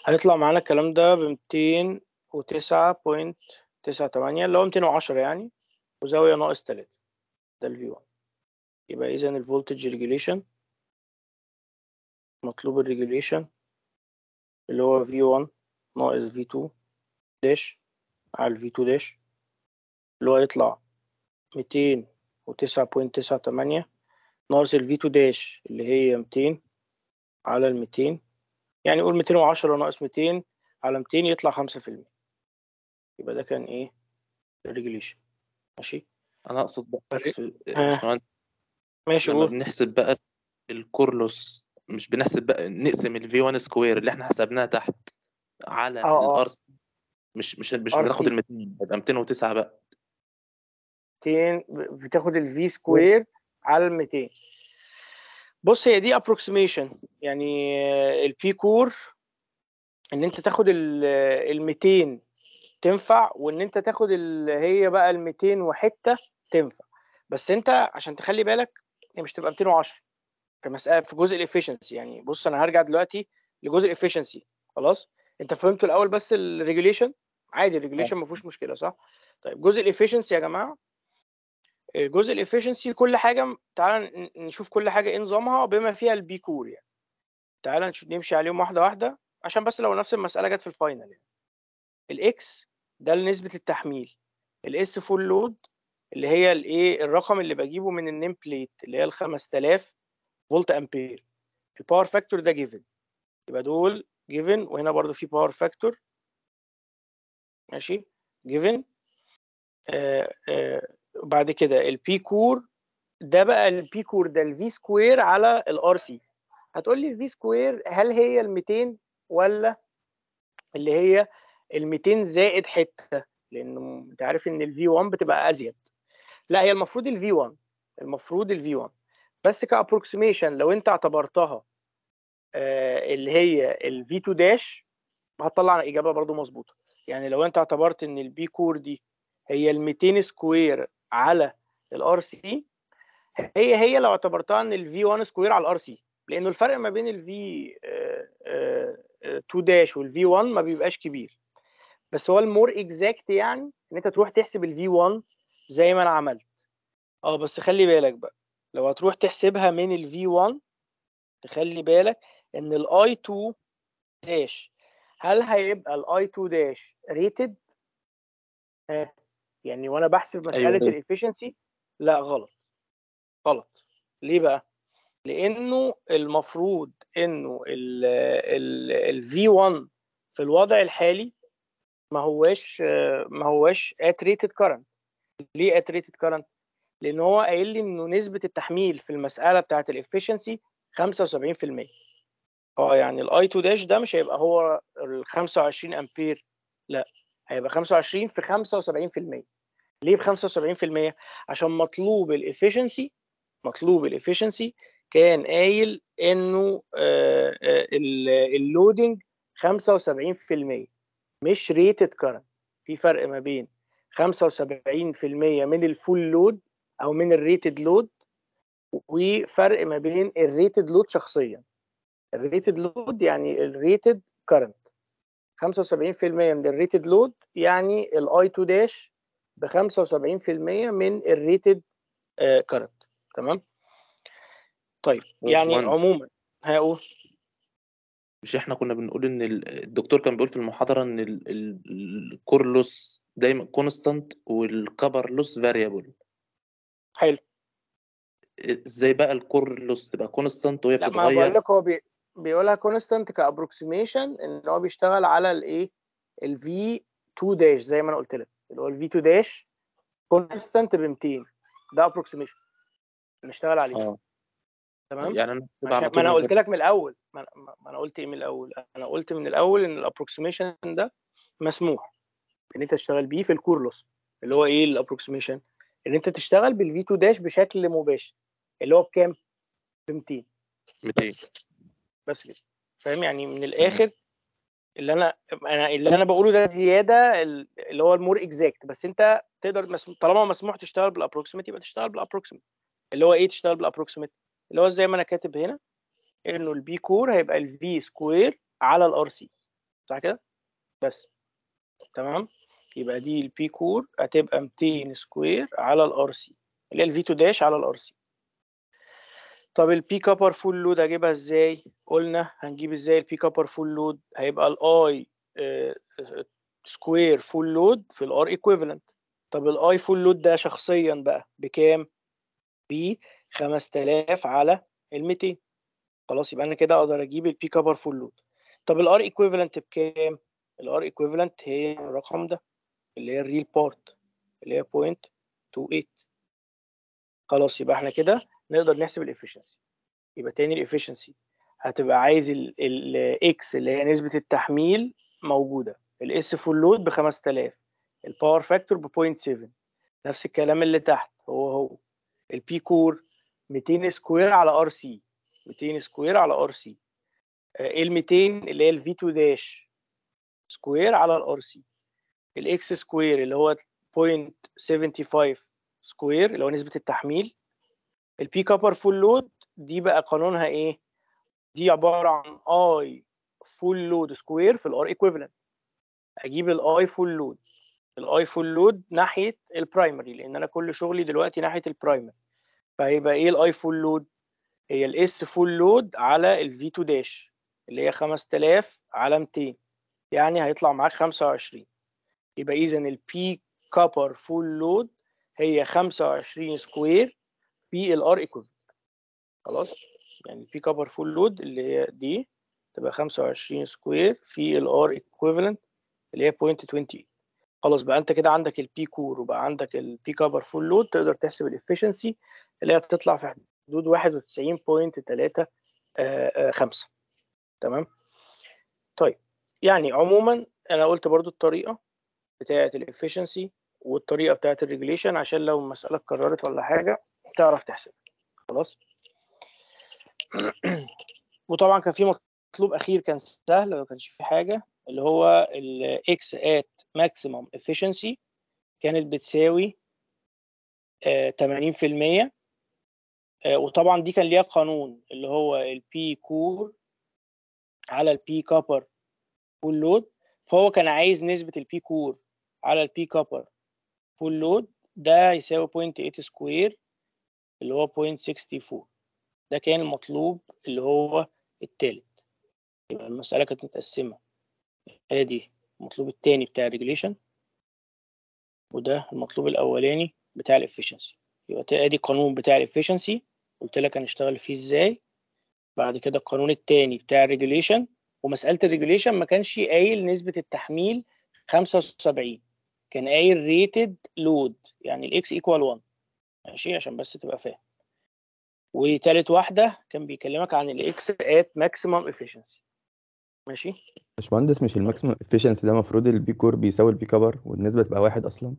هيطلع معانا الكلام ده ب 209.98 اللي هو 210 يعني وزاوية ناقص 3 ده الفي 1 يبقى إذا الفولتج ريجوليشن مطلوب الريجوليشن اللي هو في 1 ناقص في 2 داش على الفي 2 داش اللي هو يطلع 209.98 ناقص الفي 2 داش اللي هي 200 على ال 200 يعني قول 210 ناقص 200 على 200 يطلع 5% يبقى ده كان ايه الريجوليشن ماشي انا اقصد بقى فرق- في آه. باشمهندس ماشي لما قول بنحسب بقى الكورلوس مش بنحسب بقى نقسم الفي 1 سكوير اللي احنا حسبناها تحت على اه اه الار مش مش مش ار بناخد سي ال 200 يبقى 209 بقى 200 بتاخد الفي سكوير على ال 200 بص هي دي ابروكسيميشن يعني البي كور ان انت تاخد ال 200 تنفع وان انت تاخد اللي هي بقى ال 200 وحته تنفع بس انت عشان تخلي بالك هي مش تبقى 210 كمساله في جزء الافشنسي يعني بص انا هرجع دلوقتي لجزء الافشنسي خلاص انت فهمتوا الاول بس الريجوليشن عادي الريجوليشن ما فيهوش مشكله صح طيب جزء الافشنسي يا جماعه الجزء الافشنسي كل حاجه تعال ن- نشوف كل حاجه ايه نظامها بما فيها البي كور يعني تعال نشوف نمشي عليهم واحده واحده عشان بس لو نفس المساله جت في الفاينل يعني الاكس ده نسبه التحميل الاس فول لود اللي هي الايه الرقم اللي بجيبه من النيم بليت اللي هي ال 5000 فولت امبير الباور فاكتور ده جيفن يبقى دول جيفن وهنا برضو في باور فاكتور ماشي جيفن آه آه بعد كده البي كور ده بقى البي كور ده الفي سكوير على الار سي هتقول لي الفي سكوير هل هي ال 200 ولا اللي هي ال 200 زائد حته لانه انت عارف ان الفي 1 بتبقى ازيد لا هي المفروض الفي 1 المفروض الفي 1 بس كابروكسيميشن لو انت اعتبرتها آه اللي هي الفي 2 داش هتطلع اجابه برضو مظبوطه يعني لو انت اعتبرت ان البي كور دي هي ال 200 سكوير على الار سي هي هي لو اعتبرتها ان الفي 1 سكوير على الار سي لانه الفرق ما بين الفي 2 داش والفي 1 ما بيبقاش كبير بس هو المور اكزاكت يعني ان انت تروح تحسب الفي 1 زي ما انا عملت اه بس خلي بالك بقى لو هتروح تحسبها من الفي 1 تخلي بالك ان الاي 2 داش هل هيبقى الاي 2 داش ريتد يعني وانا بحسب مساله أيوة. الافشنسي لا غلط غلط ليه بقى لانه المفروض انه ال في 1 في الوضع الحالي ما هواش ما هواش ات ريتد كرنت ليه ات ريتد كرنت لان هو قايل لي انه نسبه التحميل في المساله بتاعه الافشنسي 75% اه يعني الاي 2 داش ده مش هيبقى هو ال 25 امبير لا هيبقى 25 في 75% ليه ب 75% عشان مطلوب الافشنسي مطلوب الافشنسي كان قايل انه اللودنج 75% مش ريتد كرنت في فرق ما بين 75% من الفول لود او من الريتد لود وفرق ما بين الريتد لود شخصيا الريتد لود يعني الريتد كرنت 75% من الريتد لود يعني الاي 2 داش ب 75% من الريتد كرنت تمام طيب يعني باشمهندس. عموما هقول مش احنا كنا بنقول ان ال- الدكتور كان بيقول في المحاضرة ان ال- ال- الكور لوس دايما كونستانت والكبر لوس فاريبل حلو ازاي بقى الكور لوس تبقى كونستانت وهي لا ما بقول بتتغير لك هو بي... بيقولها كونستانت كابروكسيميشن ان هو بيشتغل على الايه الفي 2 داش زي ما انا قلت لك اللي هو الفي 2 داش كونستانت ب 200 ده ابروكسيميشن نشتغل عليه اه تمام يعني انا كده ما على ما طول انا قلت بجيب- لك من الاول ما أنا- ما انا قلت ايه من الاول انا قلت من الاول ان الابروكسيميشن ده مسموح ان انت تشتغل بيه في الكورلوس اللي هو ايه الابروكسيميشن ان انت تشتغل بالفي 2 داش بشكل مباشر اللي هو بكام ب 200 200 بس كده فاهم يعني من الاخر اللي انا انا اللي انا بقوله ده زياده ال- اللي هو المور اكزاكت بس انت تقدر مسموح طالما مسموح تشتغل بالابروكسيميت يبقى تشتغل بالابروكسيميت اللي هو ايه تشتغل بالابروكسيميت اللي هو زي ما انا كاتب هنا انه البي كور هيبقى الفي سكوير على الار سي صح كده بس تمام يبقى دي البي كور هتبقى 200 سكوير على الار سي اللي هي الفي 2 داش على الار سي طب البي كابر فول لود هجيبها ازاي قلنا هنجيب ازاي البي كابر فول لود هيبقى الاي سكوير فول لود في الار ايكويفالنت طب الاي فول لود ده شخصيا بقى بكام ب 5000 على ال 200 خلاص يبقى انا كده اقدر اجيب البي كابر فول لود طب الار ايكويفالنت بكام الار ايكويفالنت هي الرقم ده اللي هي الريل بارت اللي هي 0.28 خلاص يبقى احنا كده نقدر نحسب الافشنسي يبقى تاني الافشنسي هتبقى عايز الاكس اللي هي نسبة التحميل موجودة الاس فول لود ب 5000 الباور فاكتور ب 0.7 نفس الكلام اللي تحت هو هو البي كور 200 سكوير على ار سي 200 سكوير على ار سي ال 200 اللي هي الفي 2 داش سكوير على الار سي الاكس سكوير اللي هو 0.75 سكوير اللي هو نسبة التحميل البي كابر فول لود دي بقى قانونها ايه؟ دي عبارة عن اي فول لود سكوير في الار ايكويفالنت اجيب الاي فول لود الاي فول لود ناحية البرايمري لان انا كل شغلي دلوقتي ناحية البرايمري فهيبقى ايه الاي فول لود؟ هي الاس فول لود على الفي 2 داش اللي هي 5000 على 200 يعني هيطلع معاك 25 يبقى اذا البي كابر فول لود هي 25 سكوير في الار ايكويفالنت خلاص يعني البي كابر فول لود اللي هي دي تبقى 25 سكوير في الار ايكويفالنت اللي هي 0.28 خلاص بقى انت كده عندك البي كور وبقى عندك البي كابر فول لود تقدر تحسب الافشنسي اللي هي بتطلع في حدود 91.35 تمام طيب يعني عموما انا قلت برضو الطريقه بتاعه الافشنسي والطريقه بتاعه الريجوليشن عشان لو المساله اتكررت ولا حاجه تعرف تحسب خلاص وطبعا كان في مطلوب اخير كان سهل ما كانش فيه حاجه اللي هو الاكس ات ماكسيمم افشنسي كانت بتساوي آه 80% آه وطبعا دي كان ليها قانون اللي هو البي كور على البي كابر فول لود فهو كان عايز نسبة البي كور على البي كابر فول لود ده يساوي 0.8 سكوير اللي هو 0.64 ده كان المطلوب اللي هو التالت يبقى المسألة كانت متقسمة ادي المطلوب التاني بتاع الريجوليشن وده المطلوب الاولاني بتاع الافشنسي يبقى ادي القانون بتاع الافشنسي قلت لك هنشتغل فيه ازاي بعد كده القانون التاني بتاع الريجوليشن ومسألة الريجوليشن ما كانش قايل نسبة التحميل 75 كان قايل ريتد لود يعني الاكس ايكوال 1 ماشي عشان بس تبقى فاهم وتالت واحدة كان بيكلمك عن الاكس ات ماكسيمم efficiency ماشي باشمهندس مش الماكسيمم افشنسي ده المفروض البي كور بيساوي البي كبر والنسبة تبقى واحد أصلا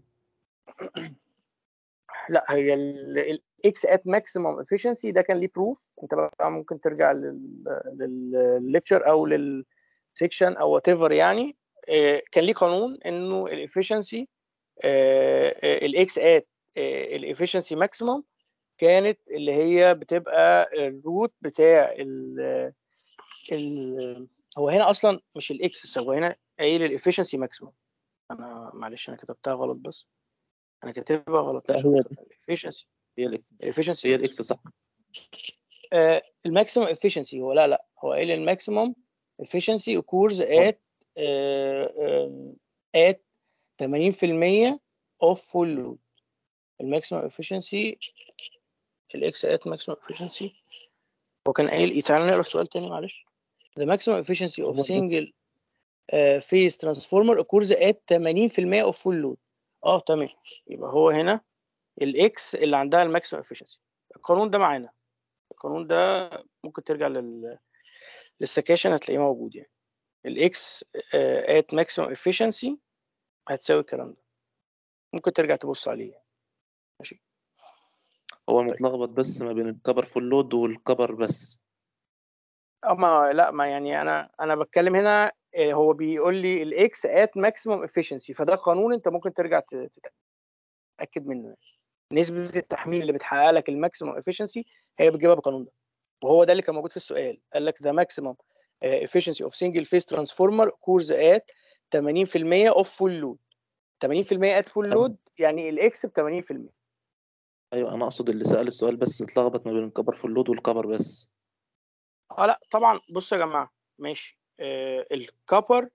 لا هي الاكس ات ماكسيمم efficiency ده كان ليه بروف انت بقى ممكن ترجع للليكتشر او للسيكشن او وات ايفر يعني كان ليه قانون انه الافشنسي الاكس ات الافشنسي ماكسيمم كانت اللي هي بتبقى الروت بتاع ال ال هو هنا اصلا مش الاكس هو هنا قايل الافشنسي ماكسيمم انا معلش انا كتبتها غلط بس انا كاتبها غلط لا هي الافشنسي هي الإكس الافشنسي هي الاكس صح الماكسيمم افشنسي هو لا لا هو قايل الماكسيمم efficiency occurs at uh, uh, at 80% of full load الماكسيمم efficiency الاكس ات ماكسيمم efficiency هو كان قايل ايه تعالى نقرا السؤال تاني معلش the maximum efficiency of هو single uh, phase transformer occurs at 80% of full load اه تمام يبقى هو هنا الاكس اللي عندها الماكسيمم efficiency القانون ده معانا القانون ده ممكن ترجع لل للسكاشن هتلاقيه موجود يعني الاكس ات ماكسيمم efficiency هتساوي الكلام ده ممكن ترجع تبص عليه ماشي هو متلخبط بس ما بين الكبر فول لود والكبر بس اما لا ما يعني انا انا بتكلم هنا آه، هو بيقول لي الاكس ات ماكسيمم efficiency فده قانون انت ممكن ترجع ت- تتاكد منه يعني. نسبه التحميل اللي بتحقق لك الماكسيمم efficiency هي بتجيبها بالقانون ده وهو ده اللي كان موجود في السؤال قال لك the maximum uh, efficiency of single phase transformer occurs at 80% of full load 80% at full load يعني الاكس ب 80% ايوه انا اقصد اللي سأل السؤال بس اتلخبط ما بين الكبر في اللود والكبر بس اه لا طبعا بصوا يا جماعه ماشي آه الكبر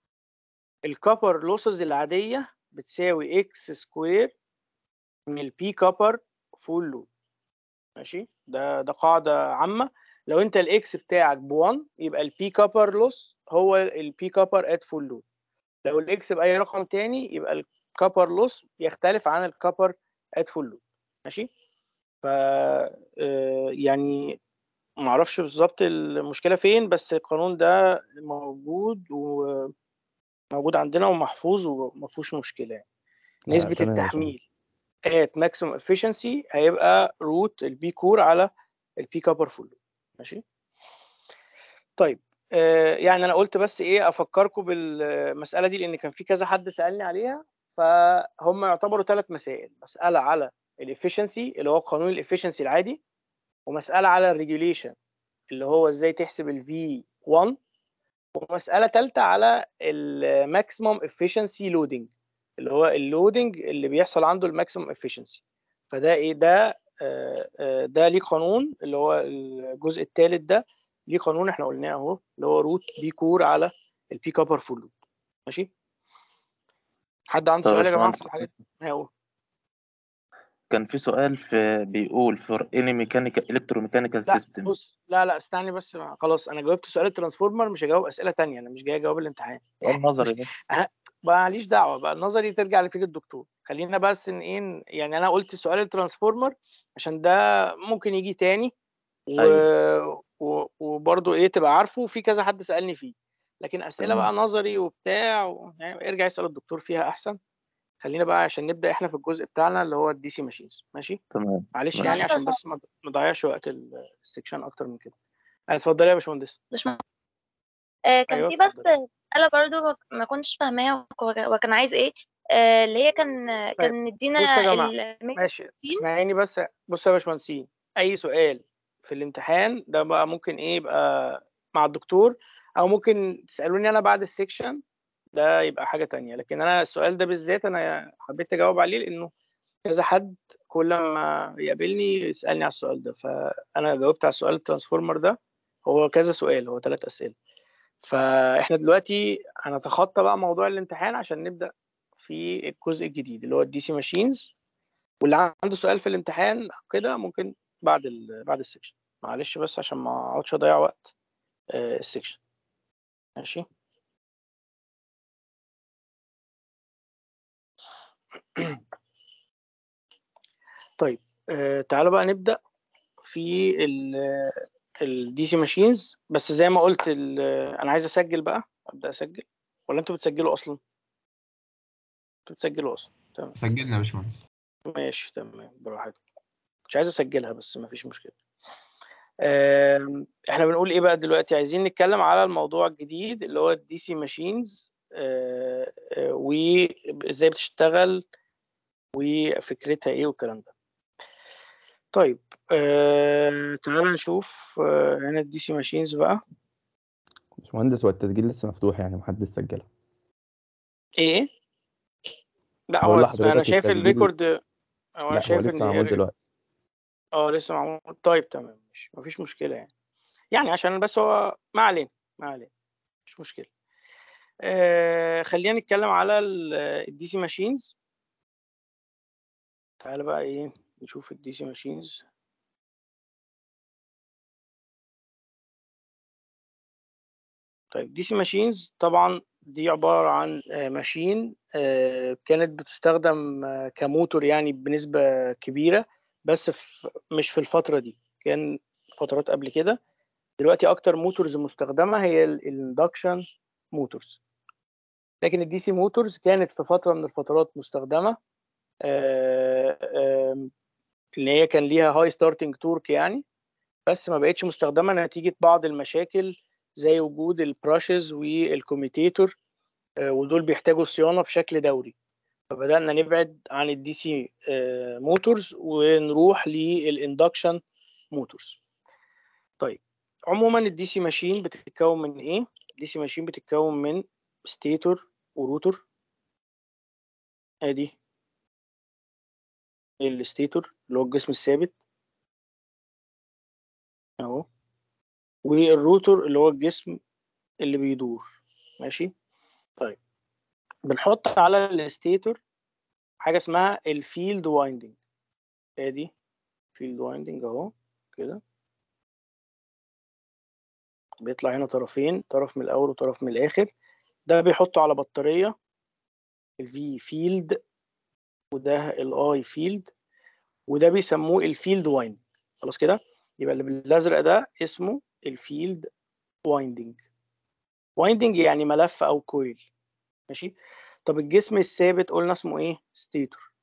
الكبر لوسز العاديه بتساوي اكس سكوير من البي كبر فول لود ماشي ده ده قاعده عامه لو انت الاكس بتاعك ب 1 يبقى البي كبر لوس هو البي كبر ات فول لود لو الاكس باي رقم تاني يبقى الكبر لوس يختلف عن الكبر ات فول لود ماشي ف آه، يعني ما اعرفش بالظبط المشكله فين بس القانون ده موجود وموجود عندنا ومحفوظ وما فيهوش مشكله يعني آه، نسبه تمام يا التحميل at maximum efficiency هيبقى روت البي كور على البي كابر فول ماشي طيب آه، يعني انا قلت بس ايه افكركم بالمساله دي لان كان في كذا حد سالني عليها فهم يعتبروا ثلاث مسائل مساله على الافشنسي اللي هو قانون الافشنسي العادي ومساله على الريجوليشن اللي هو ازاي تحسب الفي 1 ومساله ثالثه على الماكسيمم افشنسي لودنج اللي هو اللودنج اللي بيحصل عنده الماكسيمم افشنسي فده ايه ده آه، آه، ده ليه قانون اللي هو الجزء الثالث ده ليه قانون احنا قلناه اهو اللي هو روت بي كور على البي كابر فول لود ماشي حد عنده طب يا سؤال يا جماعه باشمهندس في الحاجات دي؟ هو كان في سؤال في بيقول for any mechanical electromechanical لا system بص لا لا استني بس خلاص انا جاوبت سؤال الترانسفورمر مش هجاوب اسئله تانية انا مش جاي اجاوب الامتحان سؤال نظري بس ماليش دعوه بقى النظري ترجع لفيك الدكتور خلينا بس ان ايه يعني انا قلت سؤال الترانسفورمر عشان ده ممكن يجي تاني و... أيوة. و... وبرضه ايه تبقى عارفه في كذا حد سالني فيه لكن اسئله تمام. بقى نظري وبتاع و... يعني ارجع اسال الدكتور فيها احسن خلينا بقى عشان نبدا احنا في الجزء بتاعنا اللي هو الدي سي ماشينز ماشي تمام معلش ماشي. يعني عشان بس ما ما نضيعش وقت ال- السكشن اكتر من كده آه، اتفضلي يا باشمهندس مش م... آه كان أيوة، في بس اتفضلي. مسألة برضو ما- ما كنتش فاهماها وك- وكان عايز ايه آه اللي هي كان كان مدينا بص يا جماعة، ال ماشي اسمعيني بس بص يا باشمهندسين اي سؤال في الامتحان ده بقى ممكن ايه يبقى مع الدكتور او ممكن تسالوني انا بعد السكشن ده يبقى حاجه تانية لكن انا السؤال ده بالذات انا حبيت اجاوب عليه لانه كذا حد كل ما يقابلني يسالني على السؤال ده فانا جاوبت على السؤال الترانسفورمر ده هو كذا سؤال هو ثلاث اسئله فاحنا دلوقتي هنتخطى بقى موضوع الامتحان عشان نبدا في الجزء الجديد اللي هو الدي سي ماشينز واللي عنده سؤال في الامتحان أو كده ممكن بعد ال بعد السكشن معلش بس عشان ما اقعدش اضيع وقت آه، السكشن ماشي طيب آه، تعالوا بقى نبدا في الدي سي ماشينز بس زي ما قلت ال- انا عايز اسجل بقى ابدا اسجل ولا انتوا بتسجلوا اصلا انتوا بتسجلوا اصلا تمام سجلنا يا باشمهندس ماشي تمام براحتك مش عايز اسجلها بس مفيش مشكله آم، احنا بنقول ايه بقى دلوقتي عايزين نتكلم على الموضوع الجديد اللي هو الدي سي ماشينز وازاي بتشتغل وفكرتها ايه والكلام ده طيب آه تعالى نشوف آه هنا الدي سي ماشينز بقى باشمهندس هو التسجيل لسه مفتوح يعني محدش سجله ايه لا بقول هو لحضرتك انا شايف التسجيل- الريكورد هو انا لا هو شايف لسه ان معمول دلوقتي اه لسه معمول طيب تمام مش مفيش مشكله يعني يعني عشان بس هو ما علينا ما علينا مش مشكله آه خلينا نتكلم على الدي سي ماشينز تعالى بقى ايه نشوف الدي سي ماشينز طيب دي سي ماشينز طبعا دي عبارة عن آه، ماشين آه، كانت بتستخدم آه، كموتور يعني بنسبة كبيرة بس في مش في الفترة دي كان فترات قبل كده دلوقتي أكتر موتورز مستخدمة هي الاندكشن موتورز لكن الدي سي موتورز كانت في فترة من الفترات مستخدمة آه، آم، اللي هي كان ليها هاي ستارتنج تورك يعني بس ما بقتش مستخدمة نتيجة بعض المشاكل زي وجود البراشز والكوميتيتور آه، ودول بيحتاجوا صيانة بشكل دوري فبدأنا نبعد عن الدي سي موتورز ونروح للاندكشن موتورز طيب عموما الدي سي ماشين بتتكون من ايه الدي سي ماشين بتتكون من ستيتور وروتور ادي الستيتور اللي هو الجسم الثابت اهو والروتور اللي هو الجسم اللي بيدور ماشي طيب بنحط على الستيتور حاجه اسمها الفيلد وايندنج ادي فيلد وايندنج اهو كده بيطلع هنا طرفين طرف من الاول وطرف من الاخر ده بيحطه على بطاريه الفي فيلد وده الاي فيلد وده بيسموه الفيلد وايند خلاص كده يبقى اللي بالازرق ده اسمه الفيلد وايندنج وايندنج يعني ملف او كويل ماشي طب الجسم الثابت قلنا اسمه ايه ستيتور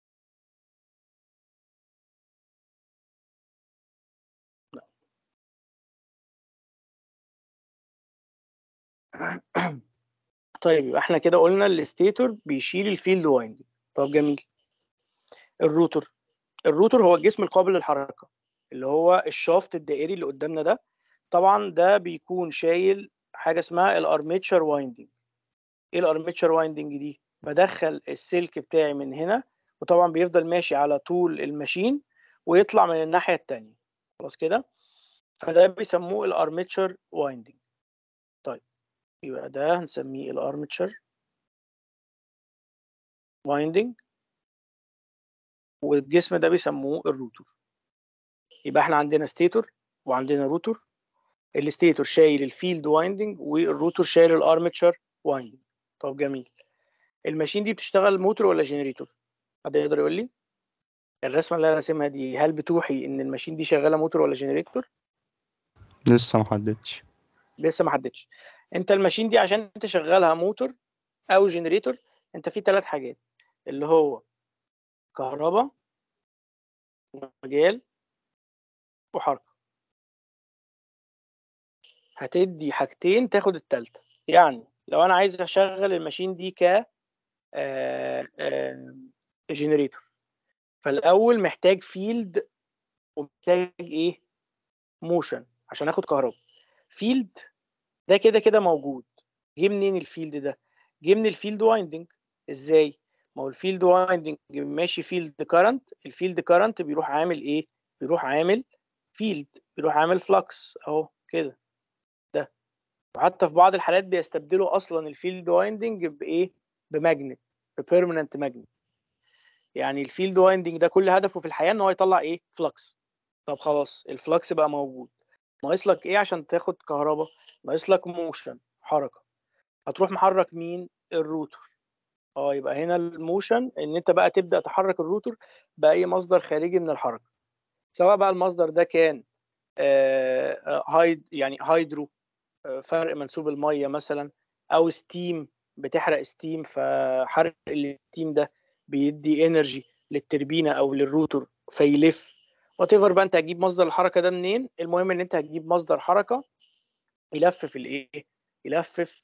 طيب يبقى احنا كده قلنا الستيتور بيشيل الفيلد وايندنج طب جميل الروتور الروتور هو الجسم القابل للحركه اللي هو الشافت الدائري اللي قدامنا ده طبعا ده بيكون شايل حاجه اسمها الارميتشر وايندنج ايه الارميتشر وايندنج دي بدخل السلك بتاعي من هنا وطبعا بيفضل ماشي على طول الماشين ويطلع من الناحيه التانية خلاص كده فده بيسموه الارميتشر وايندنج طيب يبقى ده هنسميه الارميتشر وايندنج والجسم ده بيسموه الروتور يبقى احنا عندنا ستيتور وعندنا روتور الستيتور شايل الفيلد وايندنج والروتور شايل الارميتشر وايندنج طب جميل الماشين دي بتشتغل موتور ولا جنريتور حد يقدر يقول لي الرسمه اللي انا راسمها دي هل بتوحي ان الماشين دي شغاله موتور ولا جنريتور لسه ما حددتش لسه ما حددتش انت الماشين دي عشان تشغلها موتور او جنريتور انت في ثلاث حاجات اللي هو كهرباء مجال وحركه هتدي حاجتين تاخد التالتة يعني لو انا عايز اشغل الماشين دي ك جنريتور فالاول محتاج فيلد ومحتاج ايه موشن عشان اخد كهرباء فيلد ده كده كده موجود جه منين الفيلد ده جه من الفيلد وايندنج ازاي ما هو الفيلد وايندنج ماشي فيلد كارنت الفيلد كارنت بيروح عامل ايه بيروح عامل فيلد بيروح عامل فلكس اهو كده ده وحتى في بعض الحالات بيستبدلوا اصلا الفيلد وايندنج بايه بماجنت ببيرمننت ماجنت يعني الفيلد وايندنج ده كل هدفه في الحياه ان هو يطلع ايه فلكس طب خلاص الفلكس بقى موجود ناقص لك ايه عشان تاخد كهرباء ناقص لك موشن حركه هتروح محرك مين الروتور اه يبقى هنا الموشن ان انت بقى تبدا تحرك الروتور باي مصدر خارجي من الحركه سواء بقى المصدر ده كان آه هايد يعني هايدرو آه فرق منسوب الميه مثلا او ستيم بتحرق ستيم فحرق الستيم ده بيدي انرجي للتربينه او للروتور فيلف وات ايفر بقى انت هتجيب مصدر الحركه ده منين المهم ان انت هتجيب مصدر حركه يلفف الايه يلفف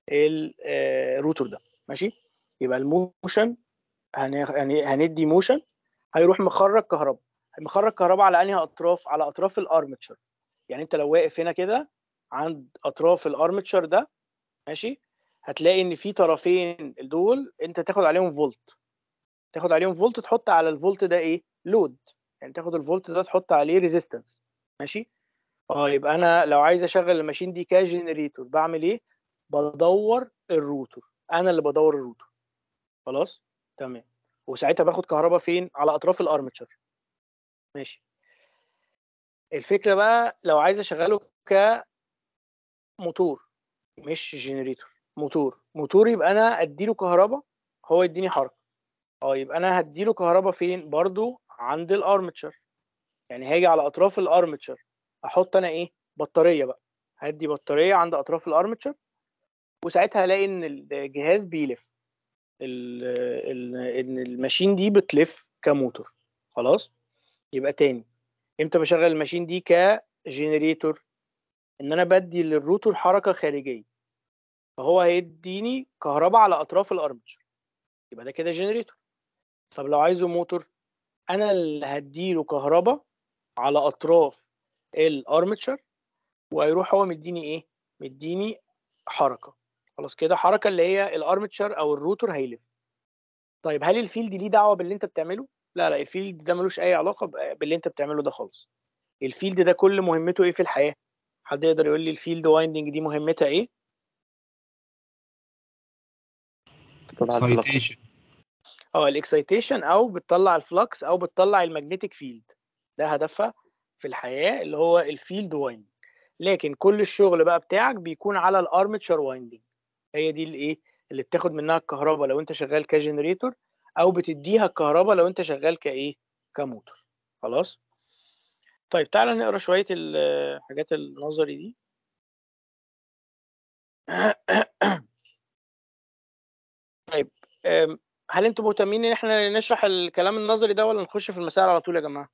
الروتور ده ماشي يبقى الموشن يعني هندي موشن هيروح مخرج كهرباء مخرج كهرباء على انهي اطراف على اطراف الارمتشر يعني انت لو واقف هنا كده عند اطراف الارمتشر ده ماشي هتلاقي ان في طرفين دول انت تاخد عليهم فولت تاخد عليهم فولت تحط على الفولت ده ايه لود يعني تاخد الفولت ده تحط عليه ريزيستنس ماشي اه يبقى انا لو عايز اشغل الماشين دي كجنريتور بعمل ايه بدور الروتور انا اللي بدور الروتور خلاص تمام وساعتها باخد كهرباء فين على اطراف الارمتشر ماشي الفكره بقى لو عايز اشغله كموتور مش جنريتور موتور موتور يبقى انا اديله كهرباء هو يديني حركه اه يبقى انا هديله كهرباء فين برضو عند الارمتشر يعني هاجي على اطراف الارمتشر احط انا ايه بطاريه بقى هدي بطاريه عند اطراف الارمتشر وساعتها هلاقي ان الجهاز بيلف ان الماشين دي بتلف كموتور خلاص يبقى تاني امتى بشغل الماشين دي كجنريتور ان انا بدي للروتور حركه خارجيه فهو هيديني كهرباء على اطراف الارمتشر يبقى ده كده جنريتور طب لو عايزه موتور انا اللي هديله كهرباء على اطراف الارمتشر وهيروح هو مديني ايه مديني حركه خلاص كده حركه اللي هي الارمتشر او الروتور هيلف طيب هل الفيلد ليه دعوه باللي انت بتعمله لا لا الفيلد ده ملوش اي علاقه ب- باللي انت بتعمله ده خالص الفيلد ده كل مهمته ايه في الحياه حد يقدر يقول لي الفيلد وايندنج دي مهمتها ايه تطلع الفلكس citation اه الاكسيتيشن او بتطلع الفلكس او بتطلع المagnetic فيلد ده هدفها في الحياه اللي هو الفيلد وايندنج لكن كل الشغل بقى بتاعك بيكون على الارمتشر وايندنج هي دي الايه اللي بتاخد منها الكهرباء لو انت شغال كجنريتور او بتديها الكهرباء لو انت شغال كايه كموتور خلاص طيب تعالى نقرا شويه الحاجات النظري دي طيب أم، هل انتم مهتمين ان احنا نشرح الكلام النظري ده ولا نخش في المسائل على طول يا جماعه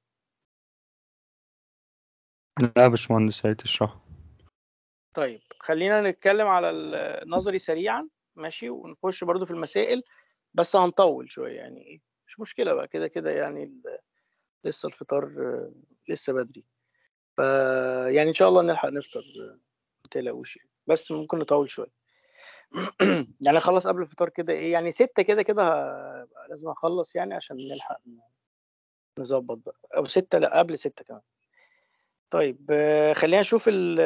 لا يا باشمهندس هي تشرح طيب خلينا نتكلم على النظري سريعا ماشي ونخش برضو في المسائل بس هنطول شويه يعني ايه مش مشكله بقى كده كده يعني ال- لسه الفطار آه، لسه بدري ف يعني ان شاء الله نلحق نفطر آه، ما تقلقوش يعني. بس ممكن نطول شويه يعني اخلص قبل الفطار كده ايه يعني ستة كده كده ه- لازم اخلص يعني عشان نلحق نظبط بقى او ستة لا قبل ستة كمان طيب آه، خلينا نشوف ال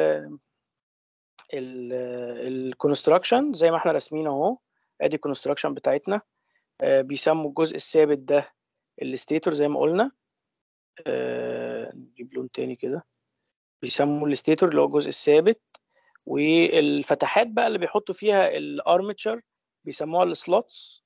الكونستراكشن زي ما احنا راسمين اهو ادي الكونستراكشن بتاعتنا آه، بيسموا الجزء الثابت ده الستيتور زي ما قلنا آه، نجيب لون تاني كده بيسموا الستيتور اللي هو الجزء الثابت والفتحات بقى اللي بيحطوا فيها الارمتشر بيسموها السلوتس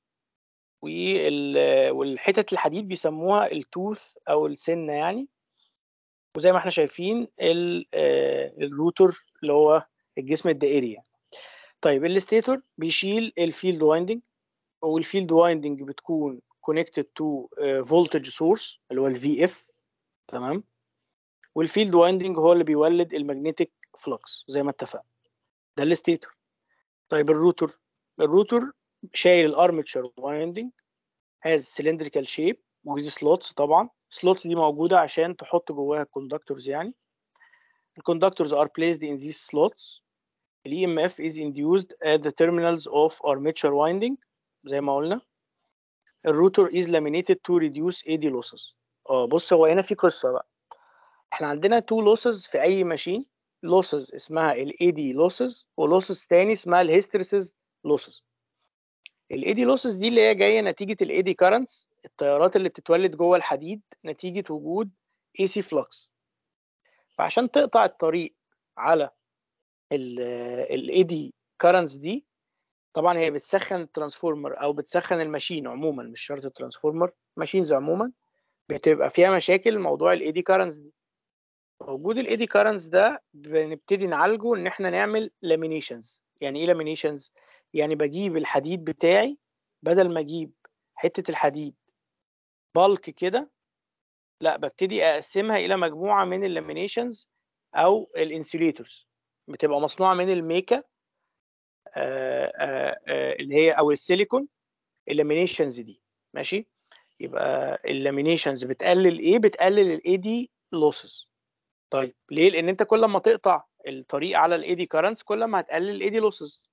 والحتت الحديد بيسموها التوث او السنه يعني وزي ما احنا شايفين ال- آه، الروتور اللي هو الجسم الدائري يعني. طيب الستيتور بيشيل الفيلد وايندنج والفيلد وايندنج بتكون connected to فولتج سورس اللي هو الفي اف تمام والفيلد وايندنج هو اللي بيولد المagnetic فلكس زي ما اتفقنا ده الستيتور طيب الروتور الروتور شايل الارمتشر وايندنج has cylindrical shape with slots طبعا slots دي موجودة عشان تحط جواها الكوندكتورز يعني الكوندكتورز are placed in these slots ال EMF is induced at the terminals of armature winding زي ما قلنا الروتور is laminated to reduce AD losses اه بص هو هنا في قصة بقى احنا عندنا two losses في أي ماشين losses اسمها ال AD losses و losses تاني اسمها ال hysteresis losses ال AD losses دي اللي هي جاية نتيجة ال AD currents التيارات اللي بتتولد جوه الحديد نتيجة وجود AC flux فعشان تقطع الطريق على ال AD currents دي طبعا هي بتسخن الترانسفورمر او بتسخن الماشين عموما مش شرط الترانسفورمر ماشينز عموما بتبقى فيها مشاكل موضوع الاي دي كارنز دي وجود الاي دي كارنز ده بنبتدي نعالجه ان احنا نعمل لامينيشنز يعني ايه لامينيشنز يعني بجيب الحديد بتاعي بدل ما اجيب حته الحديد بالك كده لا ببتدي اقسمها الى مجموعه من اللامينيشنز او الانسوليتورز بتبقى مصنوعه من الميكا آه، آه، آه، اللي هي او السيليكون اللامينيشنز دي ماشي يبقى اللامينيشنز بتقلل ايه بتقلل الاي دي لوسز طيب ليه لان انت كل ما تقطع الطريق على الاي دي كارنتس كل ما هتقلل الاي دي لوسز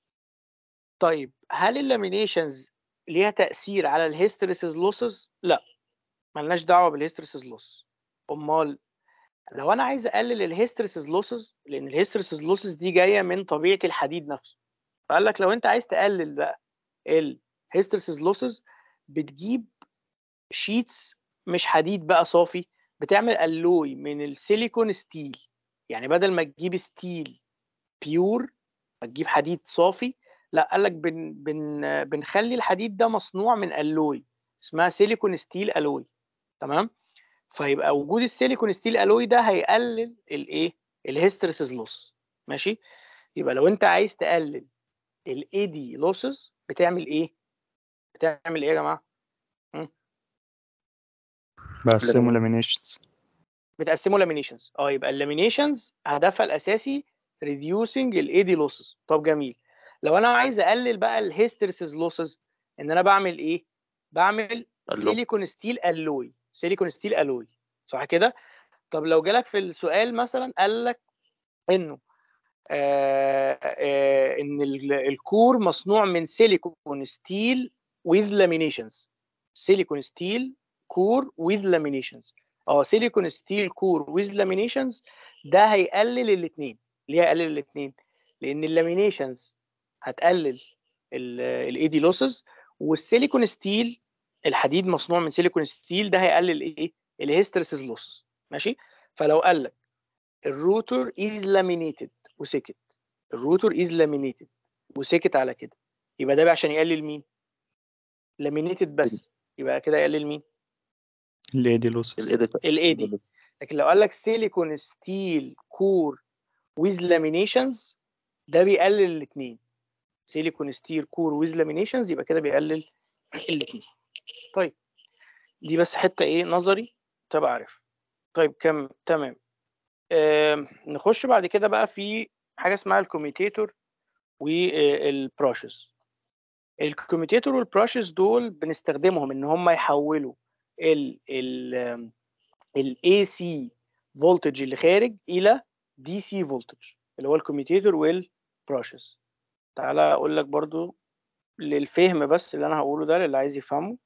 طيب هل اللامينيشنز ليها تاثير على الهيستريسيس لوسز لا ملناش دعوه بالهيستريسيس لوسز امال لو انا عايز اقلل الهيستريسيس لوسز لان الهيستريسيس لوسز دي جايه من طبيعه الحديد نفسه فقال لك لو انت عايز تقلل بقى الهيستريسيس لوسز بتجيب شيتس مش حديد بقى صافي بتعمل الوي من السيليكون ستيل يعني بدل ما تجيب ستيل بيور تجيب حديد صافي لا قال لك بن بن بنخلي الحديد ده مصنوع من الوي اسمها سيليكون ستيل الوي تمام فيبقى وجود السيليكون ستيل الوي ده هيقلل الايه الهيستريسيس لوس ماشي يبقى لو انت عايز تقلل الاي دي لوسز بتعمل ايه بتعمل ايه يا جماعه بقسمه لامينيشنز بتقسمه لامينيشنز اه يبقى اللامينيشنز هدفها الاساسي ريديوسنج الاي دي لوسز طب جميل لو انا عايز اقلل بقى الهيستريسيس لوسز ان انا بعمل ايه بعمل ألو. سيليكون ستيل الوي سيليكون ستيل الوي صح كده طب لو جالك في السؤال مثلا قال لك انه آه آه ان ال- الكور مصنوع من سيليكون ستيل with laminations سيليكون ستيل كور with laminations اه سيليكون ستيل كور with laminations ده هيقلل الاثنين ليه هيقلل الاثنين لان اللامينيشنز هتقلل الاي دي لوسز والسيليكون ستيل الحديد مصنوع من سيليكون ستيل ده هيقلل ايه الهيستريسز لوسز ماشي فلو قال لك الروتور از لامينيتد وسكت الروتور از لامينيتد وسكت على كده يبقى ده بقى عشان يقلل مين لامينيتد بس يبقى كده يقلل مين الاي دي لوسز الايديت الاي دي لكن لو قال لك سيليكون ستيل كور ويز لامينيشنز ده بيقلل الاثنين سيليكون ستيل كور ويز لامينيشنز يبقى كده بيقلل الاثنين طيب دي بس حته ايه نظري تبقى عارف طيب كم تمام آم، نخش بعد كده بقى في حاجه اسمها الكوميتيتور والبروشز الكوميتيتور والبروشز دول بنستخدمهم ان هم يحولوا ال ال الاي سي فولتج اللي خارج الى دي سي فولتج اللي هو الكوميتيتور والبروشز تعالى اقول لك برضو للفهم بس اللي انا هقوله ده للي عايز يفهمه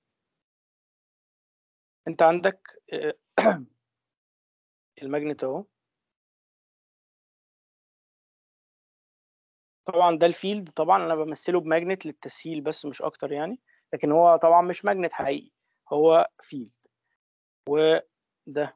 انت عندك آه، الماجنت اهو طبعا ده الفيلد طبعا انا بمثله بماجنت للتسهيل بس مش اكتر يعني لكن هو طبعا مش ماجنت حقيقي هو فيلد وده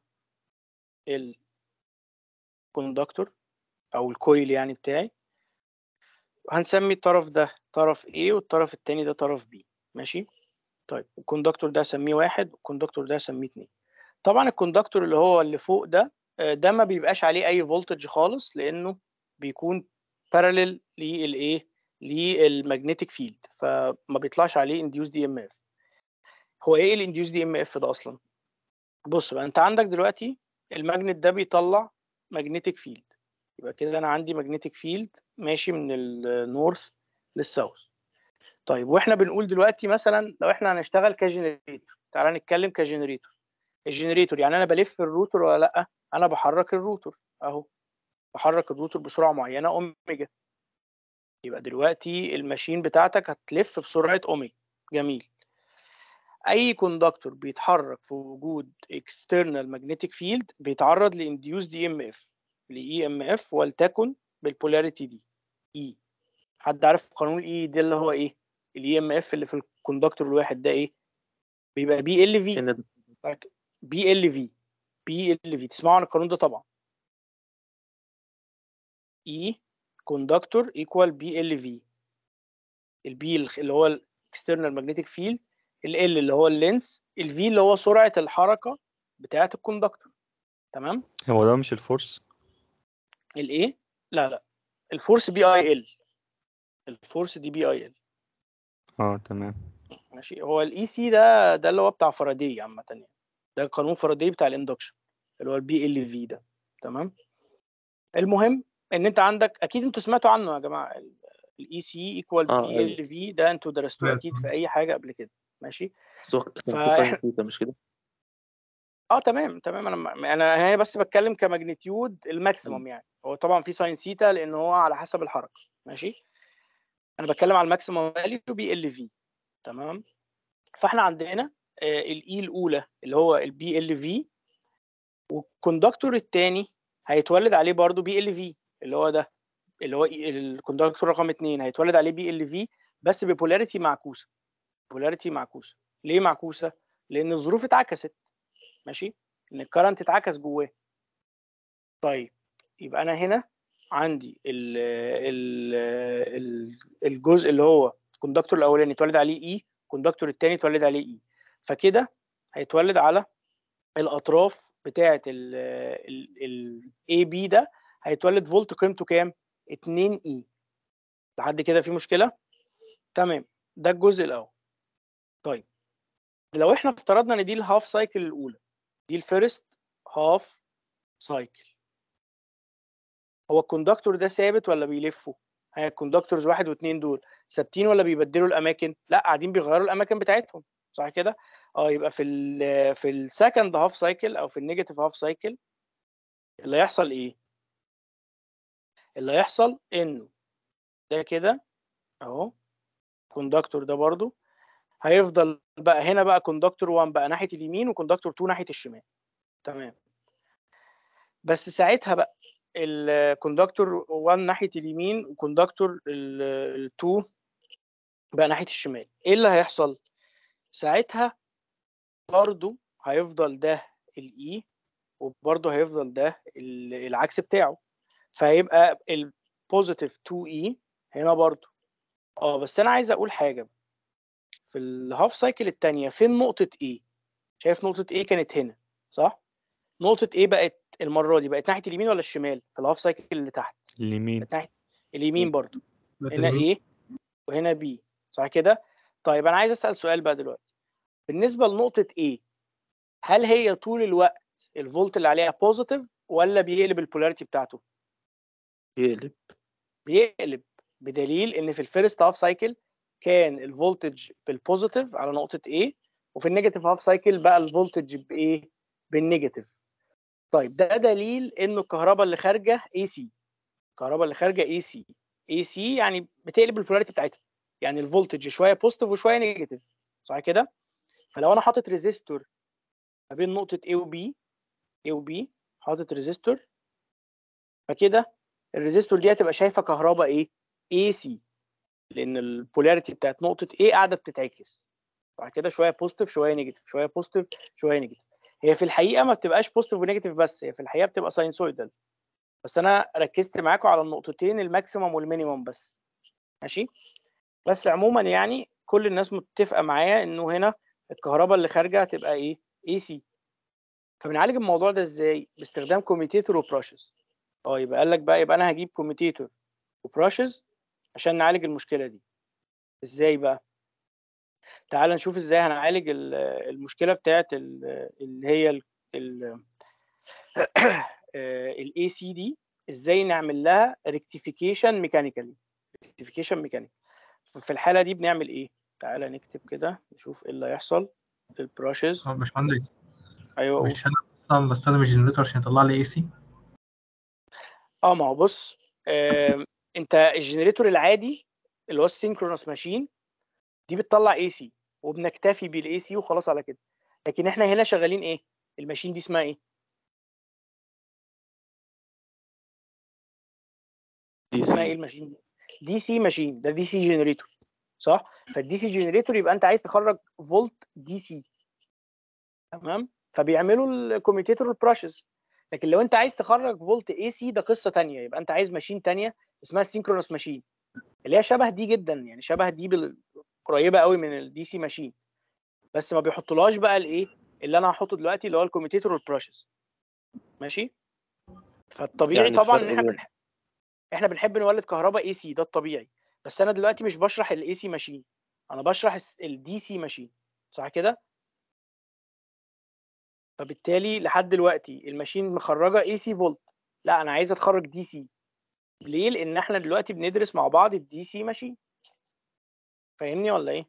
الكوندكتور او الكويل يعني بتاعي هنسمي الطرف ده طرف A والطرف التاني ده طرف B ماشي طيب الكوندكتور ده اسميه واحد والكوندكتور ده اسميه اتنين طبعا الكوندكتور اللي هو اللي فوق ده آه، ده ما بيبقاش عليه اي فولتج خالص لانه بيكون بارالل للايه للمagnetic فيلد فما بيطلعش عليه induced EMF هو ايه الانديوس دي ام اف ده اصلا بص بقى انت عندك دلوقتي الماجنت ده بيطلع ماجنتيك فيلد يبقى كده انا عندي ماجنتيك فيلد ماشي من النورث للساوث طيب واحنا بنقول دلوقتي مثلا لو احنا هنشتغل كجنريتور تعالى نتكلم كجنريتور الجنريتور يعني انا بلف الروتور ولا لا انا بحرك الروتور اهو بحرك الروتور بسرعه معينه اوميجا يبقى دلوقتي الماشين بتاعتك هتلف بسرعه اوميجا جميل اي كوندكتور بيتحرك في وجود external magnetic field بيتعرض ل induced EMF ل EMF ولتكن بالبولاريتي دي E حد عارف قانون E ده اللي هو ايه ال EMF اللي في الكوندكتور الواحد ده ايه بيبقى بي ال في ان بي ال في بي ال في تسمعوا عن القانون ده طبعا E كوندكتور equal بي ال في البي اللي هو الاكسترنال magnetic field ال L اللي هو اللينس ال V اللي هو سرعة الحركة بتاعة الكوندكتور تمام هو ده مش الفورس ال A لا لا الفورس بي اي ال الفورس دي بي اي ال اه تمام ماشي هو الاي سي ده ده اللي هو بتاع فاراداي عامة يعني ده قانون فاراداي بتاع الاندكشن اللي هو البي ال في ده تمام المهم ان انت عندك اكيد انتوا سمعتوا عنه يا جماعه الاي سي ايكوال آه، بي ال في ده انتوا درستوه اكيد في اي حاجه قبل كده ماشي بس هو كان في فإحنا- ساين ثيتا مش كده؟ اه تمام تمام انا انا هنا بس بتكلم كماجنتيود الماكسيموم يعني هو طبعا في ساين سيتا لان هو على حسب الحركه ماشي انا بتكلم على الماكسيموم فاليو بي ال في تمام فاحنا عندنا الاي الاولى اللي هو البي ال في والكوندكتور الثاني هيتولد عليه برضو بي ال في اللي هو ده اللي هو الكوندكتور رقم 2 هيتولد عليه بي ال في بس ببولاريتي معكوسه بولاريتي معكوسه ليه معكوسه لان الظروف اتعكست ماشي ان الكرنت اتعكس جواه طيب يبقى انا هنا عندي ال ال ال الجزء اللي هو الكوندكتور الاولاني اتولد عليه اي الكوندكتور الثاني اتولد عليه اي فكده هيتولد على الاطراف بتاعه ال ال اي بي ده هيتولد فولت قيمته كام 2 اي لحد كده في مشكله تمام ده الجزء الاول طيب لو احنا افترضنا ان دي الهاف سايكل الاولى دي الفيرست هاف سايكل هو الكوندكتور ده ثابت ولا بيلفوا ها الكوندكتورز واحد واثنين دول ثابتين ولا بيبدلوا الاماكن لا قاعدين بيغيروا الاماكن بتاعتهم صح كده اه يبقى في ال في السكند هاف سايكل او في النيجاتيف هاف سايكل اللي هيحصل ايه اللي هيحصل انه ده كده اهو كوندكتور ده برضو هيفضل بقى هنا بقى كوندكتور 1 بقى ناحيه اليمين وكوندكتور 2 ناحيه الشمال تمام بس ساعتها بقى الكوندكتور 1 ناحيه اليمين وكوندكتور ال 2 بقى ناحيه الشمال ايه اللي هيحصل ساعتها برضو هيفضل ده الاي وبرضه هيفضل ده ال- العكس بتاعه فهيبقى البوزيتيف 2 اي هنا برضه اه بس انا عايز اقول حاجه في الهاف سايكل الثانيه فين نقطه ايه شايف نقطه ايه كانت هنا صح نقطه ايه بقت المره دي بقت ناحيه اليمين ولا الشمال في الهاف سايكل اللي تحت اليمين بقت ناحيه اليمين برضه بقت هنا اليمين. ايه وهنا بي صح كده طيب انا عايز اسال سؤال بقى دلوقتي بالنسبه لنقطه ايه هل هي طول الوقت الفولت اللي عليها بوزيتيف ولا بيقلب البولاريتي بتاعته يقلب بيقلب بدليل ان في الفيرست هاف سايكل كان الفولتج بالبوزيتيف على نقطه A وفي النيجاتيف هاف سايكل بقى الفولتج بايه بالنيجاتيف طيب ده دليل انه الكهرباء اللي خارجه AC الكهرباء اللي خارجه AC AC يعني بتقلب البولاريتي بتاعتها يعني الفولتج شويه بوزيتيف وشويه نيجاتيف صح كده فلو انا حاطط ريزيستور ما بين نقطه A و B A و B حاطط ريزيستور فكده الريزيستور دي هتبقى شايفه كهرباء ايه AC لان البولاريتي بتاعت نقطه A قاعده بتتعكس بعد كده شويه بوزيتيف شويه نيجاتيف شويه بوزيتيف شويه نيجاتيف هي في الحقيقه ما بتبقاش بوزيتيف ونيجاتيف بس هي في الحقيقه بتبقى ساينسويدال بس انا ركزت معاكم على النقطتين الماكسيمم والمينيمم بس ماشي بس عموما يعني كل الناس متفقه معايا انه هنا الكهرباء اللي خارجه هتبقى ايه AC فبنعالج الموضوع ده ازاي باستخدام كوميتيتور وبراشز اه يبقى قال لك بقى يبقى انا هجيب كوميتيتور وبراشز عشان نعالج المشكله دي ازاي بقى تعال نشوف ازاي هنعالج ال- المشكله بتاعت ال- اللي هي الاي سي دي ازاي نعمل لها ريكتيفيكيشن ميكانيكالي ريكتيفيكيشن ميكانيكال في الحاله دي بنعمل ايه تعال نكتب كده نشوف ايه اللي هيحصل البراشز اه باشمهندس ايوه قول. مش انا اصلا بستخدم الجنريتور عشان يطلع لي اي سي اه ما هو بص آم، انت الجنريتور العادي اللي هو السينكرونس ماشين دي بتطلع اي سي وبنكتفي بالاي سي وخلاص على كده لكن احنا هنا شغالين ايه الماشين دي اسمها ايه دي اسمها ايه سي الماشين دي دي سي ماشين ده دي سي جنريتور صح فالدي سي جنريتور يبقى انت عايز تخرج فولت دي سي تمام فبيعملوا الكوميتيتور والبراشز لكن لو انت عايز تخرج فولت اي سي ده قصه تانية يبقى انت عايز ماشين تانية اسمها السينكرونس ماشين اللي هي شبه دي جدا يعني شبه دي بال... قريبه قوي من الدي سي ماشين بس ما بيحطولهاش بقى الايه اللي انا هحطه دلوقتي اللي هو الكوميتيتور والبراشز ماشي فالطبيعي يعني طبعا ان الفرق احنا بين- بنح... احنا بنحب نولد كهرباء اي سي ده الطبيعي بس انا دلوقتي مش بشرح الاي سي ماشين انا بشرح الدي سي ماشين صح كده فبالتالي لحد دلوقتي الماشين مخرجه اي سي فولت لا انا عايز اتخرج دي سي ليه لان احنا دلوقتي بندرس مع بعض الدي سي ماشين فاهمني ولا ايه